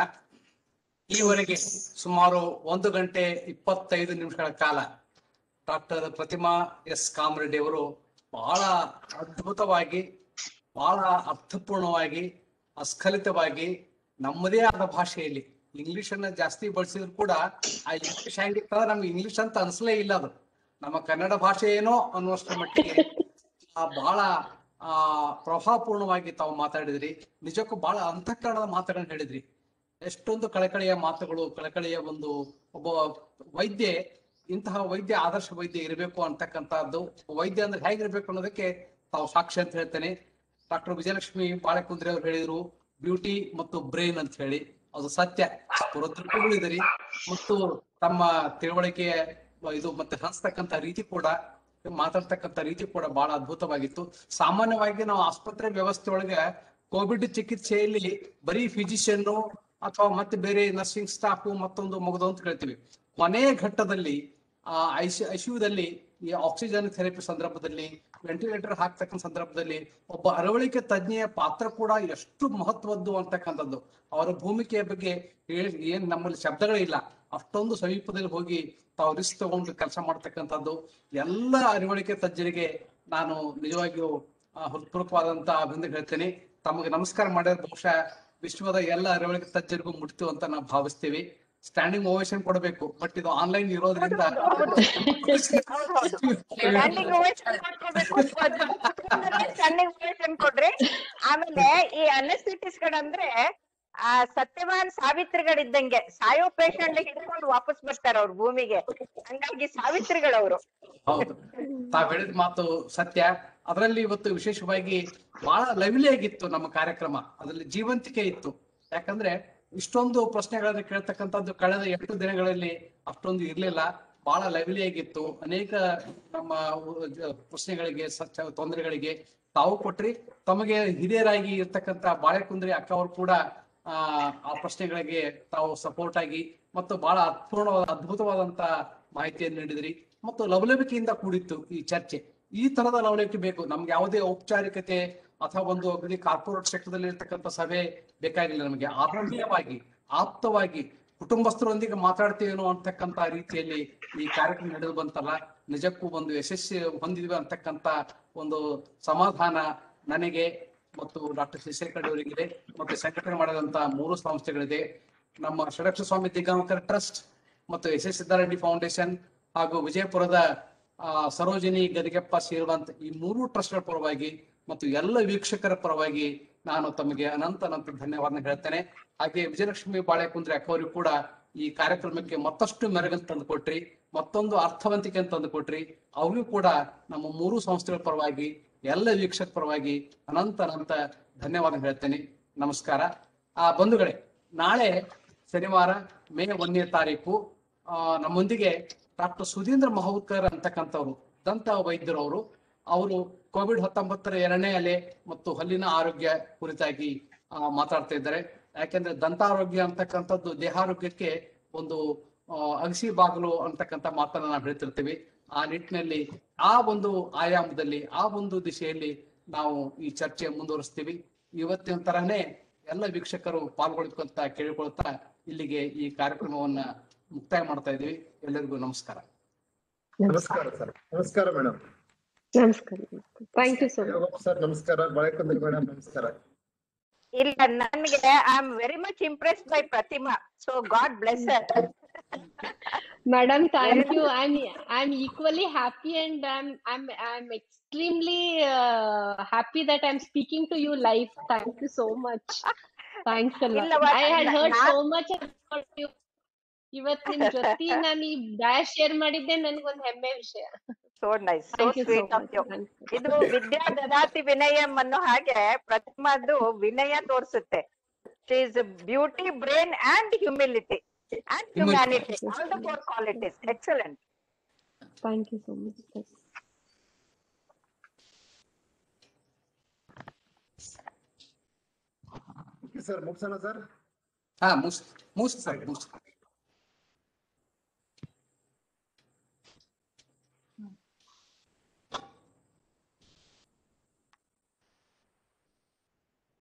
Speaker 1: ಈವರೆಗೆ ಸುಮಾರು ಒಂದು ಗಂಟೆ ಇಪ್ಪತ್ತೈದು ನಿಮಿಷಗಳ ಕಾಲ ಡಾಕ್ಟರ್ ಪ್ರತಿಮಾ ಎಸ್ ಕಾಮರೆಡ್ಡಿ ಅವರು ಬಹಳ ಅದ್ಭುತವಾಗಿ ಬಹಳ ಅರ್ಥಪೂರ್ಣವಾಗಿ ಅಸ್ಖಲಿತವಾಗಿ ನಮ್ಮದೇ ಆದ ಭಾಷೆಯಲ್ಲಿ ಇಂಗ್ಲಿಷ್ ಅನ್ನ ಜಾಸ್ತಿ ಬಳಸಿದ್ರು ಕೂಡ ಆ ಇಂಗ್ಲಿಷ್ ಹೆಂಗಿರ್ತದ ನಮ್ಗೆ ಇಂಗ್ಲಿಷ್ ಅಂತ ಅನ್ಸಲೇ ಇಲ್ಲ ಅದು ನಮ್ಮ ಕನ್ನಡ ಭಾಷೆ ಏನೋ ಅನ್ನುವಷ್ಟರ ಮಟ್ಟಿಗೆ ಆ ಬಹಳ ಆ ಪ್ರಭಾವಪೂರ್ಣವಾಗಿ ತಾವು ಮಾತಾಡಿದ್ರಿ ನಿಜಕ್ಕೂ ಬಹಳ ಅಂತಃಕರಣದ ಮಾತುಗಳನ್ನ ಹೇಳಿದ್ರಿ ಎಷ್ಟೊಂದು ಕಳಕಳಿಯ ಮಾತುಗಳು ಕಳಕಳಿಯ ಒಂದು ಒಬ್ಬ ವೈದ್ಯ ಇಂತಹ ವೈದ್ಯ ಆದರ್ಶ ವೈದ್ಯ ಇರಬೇಕು ಅಂತಕ್ಕಂಥದ್ದು ವೈದ್ಯ ಅಂದ್ರೆ ಹೇಗಿರ್ಬೇಕು ಅನ್ನೋದಕ್ಕೆ ತಾವು ಸಾಕ್ಷಿ ಅಂತ ಹೇಳ್ತೇನೆ ಡಾಕ್ಟರ್ ವಿಜಯಲಕ್ಷ್ಮಿ ಬಾಳೆಕುಂದ್ರಿ ಅವ್ರು ಹೇಳಿದ್ರು ಬ್ಯೂಟಿ ಮತ್ತು ಬ್ರೈನ್ ಅಂತ ಹೇಳಿ ಅದು ಸತ್ಯ ಪುರದೃಗಳಿದಿರಿ ಮತ್ತು ತಮ್ಮ ತಿಳುವಳಿಕೆ ಇದು ಮತ್ತೆ ಹಂಚ್ತಕ್ಕಂಥ ರೀತಿ ಕೂಡ ಮಾತಾಡ್ತಕ್ಕಂಥ ರೀತಿ ಕೂಡ ಬಹಳ ಅದ್ಭುತವಾಗಿತ್ತು ಸಾಮಾನ್ಯವಾಗಿ ನಾವು ಆಸ್ಪತ್ರೆ ವ್ಯವಸ್ಥೆ ಒಳಗೆ ಕೋವಿಡ್ ಚಿಕಿತ್ಸೆಯಲ್ಲಿ ಬರೀ ಫಿಸಿಷಿಯನ್ ಅಥವಾ ಮತ್ತೆ ಬೇರೆ ನರ್ಸಿಂಗ್ ಸ್ಟಾಫ್ ಮತ್ತೊಂದು ಮುಗಿದು ಅಂತ ಹೇಳ್ತೀವಿ ಕೊನೆಯ ಘಟ್ಟದಲ್ಲಿ ಆ ಐಸಿ ಐಸಿಯುದಲ್ಲಿ ಈ ಆಕ್ಸಿಜನ್ ಥೆರಪಿ ಸಂದರ್ಭದಲ್ಲಿ ವೆಂಟಿಲೇಟರ್ ಹಾಕ್ತಕ್ಕಂಥ ಸಂದರ್ಭದಲ್ಲಿ ಒಬ್ಬ ಅರವಳಿಕೆ ತಜ್ಞೆಯ ಪಾತ್ರ ಕೂಡ ಎಷ್ಟು ಮಹತ್ವದ್ದು ಅಂತಕ್ಕಂಥದ್ದು ಅವರ ಭೂಮಿಕೆಯ ಬಗ್ಗೆ ಹೇಳಿ ಏನ್ ನಮ್ಮಲ್ಲಿ ಶಬ್ದಗಳೇ ಇಲ್ಲ ಅಷ್ಟೊಂದು ಸಮೀಪದಲ್ಲಿ ಹೋಗಿ ತಾವು ರಿಸ್ಕ್ ತಗೊಂಡು ಕೆಲಸ ಮಾಡ್ತಕ್ಕಂಥದ್ದು ಎಲ್ಲ ಅರಿವಳಿಕೆ ತಜ್ಞರಿಗೆ ನಾನು ನಿಜವಾಗಿಯೂ ಆ, ಹೃತ್ಪೂರ್ವಕವಾದಂತ ಅಭಿನಂದನೆ ಹೇಳ್ತೇನೆ ತಮಗೆ ನಮಸ್ಕಾರ ಮಾಡಿದ್ರೆ ಬಹುಶಃ ವಿಶ್ವದ ಎಲ್ಲ ಅರಿವಳಿಕೆ ತಜ್ಞರಿಗೂ ಮುಟ್ತು ಅಂತ ನಾವು ಭಾವಿಸ್ತೀವಿ ಸ್ಟ್ಯಾಂಡಿಂಗ್ ಓವೇಷನ್ ಕೊಡಬೇಕು ಬಟ್ ಇದು ಆನ್ಲೈನ್ ಇರೋದ್ರಿಂದ
Speaker 8: ಸ್ಟ್ಯಾಂಡಿಂಗ್ ಓವೇಷನ್ ಮಾಡ್ಕೋಬೇಕು ಸ್ಟ್ಯಾಂಡಿಂಗ್ ಓವೇಷನ್ ಕೊಡ್ರಿ ಆಮೇಲೆ ಈ ಅನಸ್ಥಿಟಿಸ್ಗಳಂದ್ರೆ ಆ ಸತ್ಯವಾನ್ ಸಾವಿತ್ರಿಗಳಿದ್ದಂಗೆ ಸಾಯೋ ಪೇಷಂಟ್ ಹಿಡ್ಕೊಂಡು ವಾಪಸ್ ಬರ್ತಾರ ಅವ್ರ ಭೂಮಿಗೆ ಹಂಗಾಗಿ ಸಾವಿತ್ರಿಗಳವ್ರು
Speaker 1: ಹೌದು ತಾವ್ ಹೇಳಿದ ಮಾತು ಸತ್ಯ ಅದರಲ್ಲಿ ಇವತ್ತು ವಿಶೇಷವಾಗಿ ಬಹಳ ಲವ್ಲಿ ಆಗಿತ್ತು ನಮ್ಮ ಕಾರ್ಯಕ್ರಮ ಅದರಲ್ಲಿ ಜೀವಂತಿಕೆ ಇತ್ತು ಯಾಕಂದ್ರೆ ಇಷ್ಟೊಂದು ಪ್ರಶ್ನೆಗಳನ್ನ ಕೇಳ್ತಕ್ಕಂಥದ್ದು ಕಳೆದ ಎಂಟು ದಿನಗಳಲ್ಲಿ ಅಷ್ಟೊಂದು ಇರ್ಲಿಲ್ಲ ಬಹಳ ಲವ್ಲಿ ಆಗಿತ್ತು ಅನೇಕ ನಮ್ಮ ಉ- ಜ- ಪ್ರಶ್ನೆಗಳಿಗೆ ಸಚ್ಚ ತೊಂದರೆಗಳಿಗೆ ತಾವು ಕೊಟ್ರಿ ತಮಗೆ ಹಿರಿಯರಾಗಿ ಇರ್ತಕ್ಕಂಥ ಬಾಳೆಕುಂದ್ರಿ ಅಕ್ಕ ಅವರು ಕೂಡ ಆ ಆ ಪ್ರಶ್ನೆಗಳಿಗೆ ತಾವು ಸಪೋರ್ಟ್ ಆಗಿ ಮತ್ತು ಬಹಳ ಅರ್ಥಪೂರ್ಣವಾದ ಅದ್ಭುತವಾದಂತ ಮಾಹಿತಿಯನ್ನು ನೀಡಿದ್ರಿ ಮತ್ತು ಲವಲವಿಕೆಯಿಂದ ಕೂಡಿತ್ತು ಈ ಚರ್ಚೆ ಈ ತರದ ಲವಲವಿಕೆ ಬೇಕು ನಮ್ಗೆ ಯಾವುದೇ ಔಪಚಾರಿಕತೆ ಅಥವಾ ಒಂದು ಅಗದಿ ಕಾರ್ಪೊರೇಟ್ ಸೆಕ್ಟರ್ದಲ್ಲಿ ಇರ್ತಕ್ಕಂಥ ಸಭೆ ಬೇಕಾಗಿಲ್ಲ ನಮಗೆ ಆತ್ಮೀಯವಾಗಿ ಆಪ್ತವಾಗಿ ಕುಟುಂಬಸ್ಥರೊಂದಿಗೆ ಮಾತಾಡ್ತೀವೇನೋ ಅಂತಕ್ಕಂತ ರೀತಿಯಲ್ಲಿ ಈ ಕಾರ್ಯಕ್ರಮ ನಡೆದು ಬಂತಲ್ಲ ನಿಜಕ್ಕೂ ಒಂದು ಯಶಸ್ವಿ ಹೊಂದಿದ್ವಿ ಅಂತಕ್ಕಂತ ಒಂದು ಸಮಾಧಾನ ನನಗೆ ಮತ್ತು ಡಾಕ್ಟರ್ ಶಿಶೇಖರ್ ಅವರಿಗಿದೆ ಮತ್ತು ಸಂಘಟನೆ ಮಾಡಿದಂತ ಮೂರು ಸಂಸ್ಥೆಗಳಿದೆ ನಮ್ಮ ಷಡಕ್ಷ ಸ್ವಾಮಿ ದಿಗ್ಗಾಂಕರ್ ಟ್ರಸ್ಟ್ ಮತ್ತು ಎಸ್ ಎಸ್ ಸಿದ್ದಾರೆಡ್ಡಿ ಫೌಂಡೇಶನ್ ಹಾಗೂ ವಿಜಯಪುರದ ಆ, ಸರೋಜಿನಿ ಗದಿಗೆಪ್ಪ ಸೇರುವಂತ ಈ ಮೂರು ಟ್ರಸ್ಟ್ಗಳ ಪರವಾಗಿ ಮತ್ತು ಎಲ್ಲ ವೀಕ್ಷಕರ ಪರವಾಗಿ ನಾನು ತಮಗೆ ಅನಂತ ಅನಂತ ಧನ್ಯವಾದ ಹೇಳ್ತೇನೆ ಹಾಗೆ ವಿಜಯಲಕ್ಷ್ಮಿ ಬಾಳೆಕುಂದ್ರಿ ಅಕ್ಕವರಿಗೂ ಕೂಡ ಈ ಕಾರ್ಯಕ್ರಮಕ್ಕೆ ಮತ್ತಷ್ಟು ಮೆರುಗನ್ನು ತಂದುಕೊಟ್ರಿ ಮತ್ತೊಂದು ಅರ್ಥವಂತಿಕೆ ತಂದುಕೊಟ್ರಿ ಅವ್ರಿಗೂ ಕೂಡ ನಮ್ಮ ಮೂರು ಸಂಸ್ಥೆಗಳ ಪರವಾಗಿ ಎಲ್ಲ ವೀಕ್ಷಕ ಪರವಾಗಿ ಅನಂತ ಅನಂತ ಧನ್ಯವಾದ ಹೇಳ್ತೇನೆ ನಮಸ್ಕಾರ ಆ ಬಂಧುಗಳೇ ನಾಳೆ ಶನಿವಾರ ಮೇ ಒಂದನೇ ತಾರೀಕು ಆ ನಮ್ಮೊಂದಿಗೆ ಡಾಕ್ಟರ್ ಸುಧೀಂದ್ರ ಮಹೋತ್ಕರ್ ಅಂತಕ್ಕಂಥವ್ರು ದಂತ ವೈದ್ಯರು ಅವರು ಅವರು ಕೋವಿಡ್ ಹತ್ತೊಂಬತ್ತರ ಎರಡನೇ ಅಲೆ ಮತ್ತು ಹಲ್ಲಿನ ಆರೋಗ್ಯ ಕುರಿತಾಗಿ ಆ, ಮಾತಾಡ್ತಾ ಇದ್ದಾರೆ ಯಾಕೆಂದ್ರೆ ದಂತಾರೋಗ್ಯ ಅಂತಕ್ಕಂಥದ್ದು ದೇಹಾರೋಗ್ಯಕ್ಕೆ ಒಂದು ಆ, ಅಗಸಿ ಬಾಗಿಲು ಅಂತಕ್ಕಂಥ ಮಾತನ್ನ ನಾವು ಹೇಳ್ತಿರ್ತೀವಿ ಆ ನಿಟ್ಟಿನಲ್ಲಿ ಆ ಒಂದು ಆಯಾಮದಲ್ಲಿ ಆ ಒಂದು ದಿಶೆಯಲ್ಲಿ ನಾವು ಈ ಚರ್ಚೆ ಮುಂದುವರಿಸ್ತೀವಿ ಇವತ್ತಿನ ತರನೇ ಎಲ್ಲ ವೀಕ್ಷಕರು ಪಾಲ್ಗೊಳ್ಕೊಂತ ಕೇಳಿಕೊಳ್ತಾ ಇಲ್ಲಿಗೆ ಈ ಕಾರ್ಯಕ್ರಮವನ್ನ ಮುಕ್ತಾಯ ಮಾಡ್ತಾ ಇದೀವಿ ಎಲ್ಲರಿಗೂ ನಮಸ್ಕಾರ
Speaker 5: ನಮಸ್ಕಾರ ಸರ್ ನಮಸ್ಕಾರ ಮೇಡಮ್
Speaker 4: ನಮಸ್ಕಾರ thank you so much
Speaker 5: sir ನಮಸ್ಕಾರ ಬಾಳೆಕಂದ್ರಿ ಮೇಡಮ್ ನಮಸ್ಕಾರ
Speaker 8: ಇಲ್ಲ ನನ್ಗೆ I am very much impressed by Pratima so God bless
Speaker 4: Madam, thank you. I'm I'm equally happy and I'm I'm I'm extremely uh, happy that I'm speaking to you live. Thank you so much. Thanks a lot.
Speaker 8: ಇಲ್ಲವಾ,
Speaker 4: I had
Speaker 8: ಇಲ್ಲ,
Speaker 4: heard
Speaker 8: ನಾ-
Speaker 4: so much about you. ಇವತ್ ನಿಮ್ ಜೊತೆ ನಾನು ಈ dash share ಮಾಡಿದ್ದೆ ನನ್ಗೊಂದ್ ಹೆಮ್ಮೆ ವಿಷಯ
Speaker 8: so nice so
Speaker 4: Thank you so
Speaker 8: sweet of
Speaker 4: much.
Speaker 8: You
Speaker 4: Thank
Speaker 8: ಇದು ವಿದ್ಯಾ ದದಾತಿ ವಿನಯಂ ಅನ್ನೋ ಹಾಗೆ ಪ್ರತಿಮಾದು ವಿನಯ ತೋರಿಸುತ್ತೆ is beauty brain and humility and humanity all the four qualities excellent
Speaker 4: Thank you so much.
Speaker 5: Sir ಮುಗ್ಸೋಣ ಸರ್
Speaker 1: ಹಾ ಮುಸ್ ಮುಸ್ ಸರ್ ಮುಸ್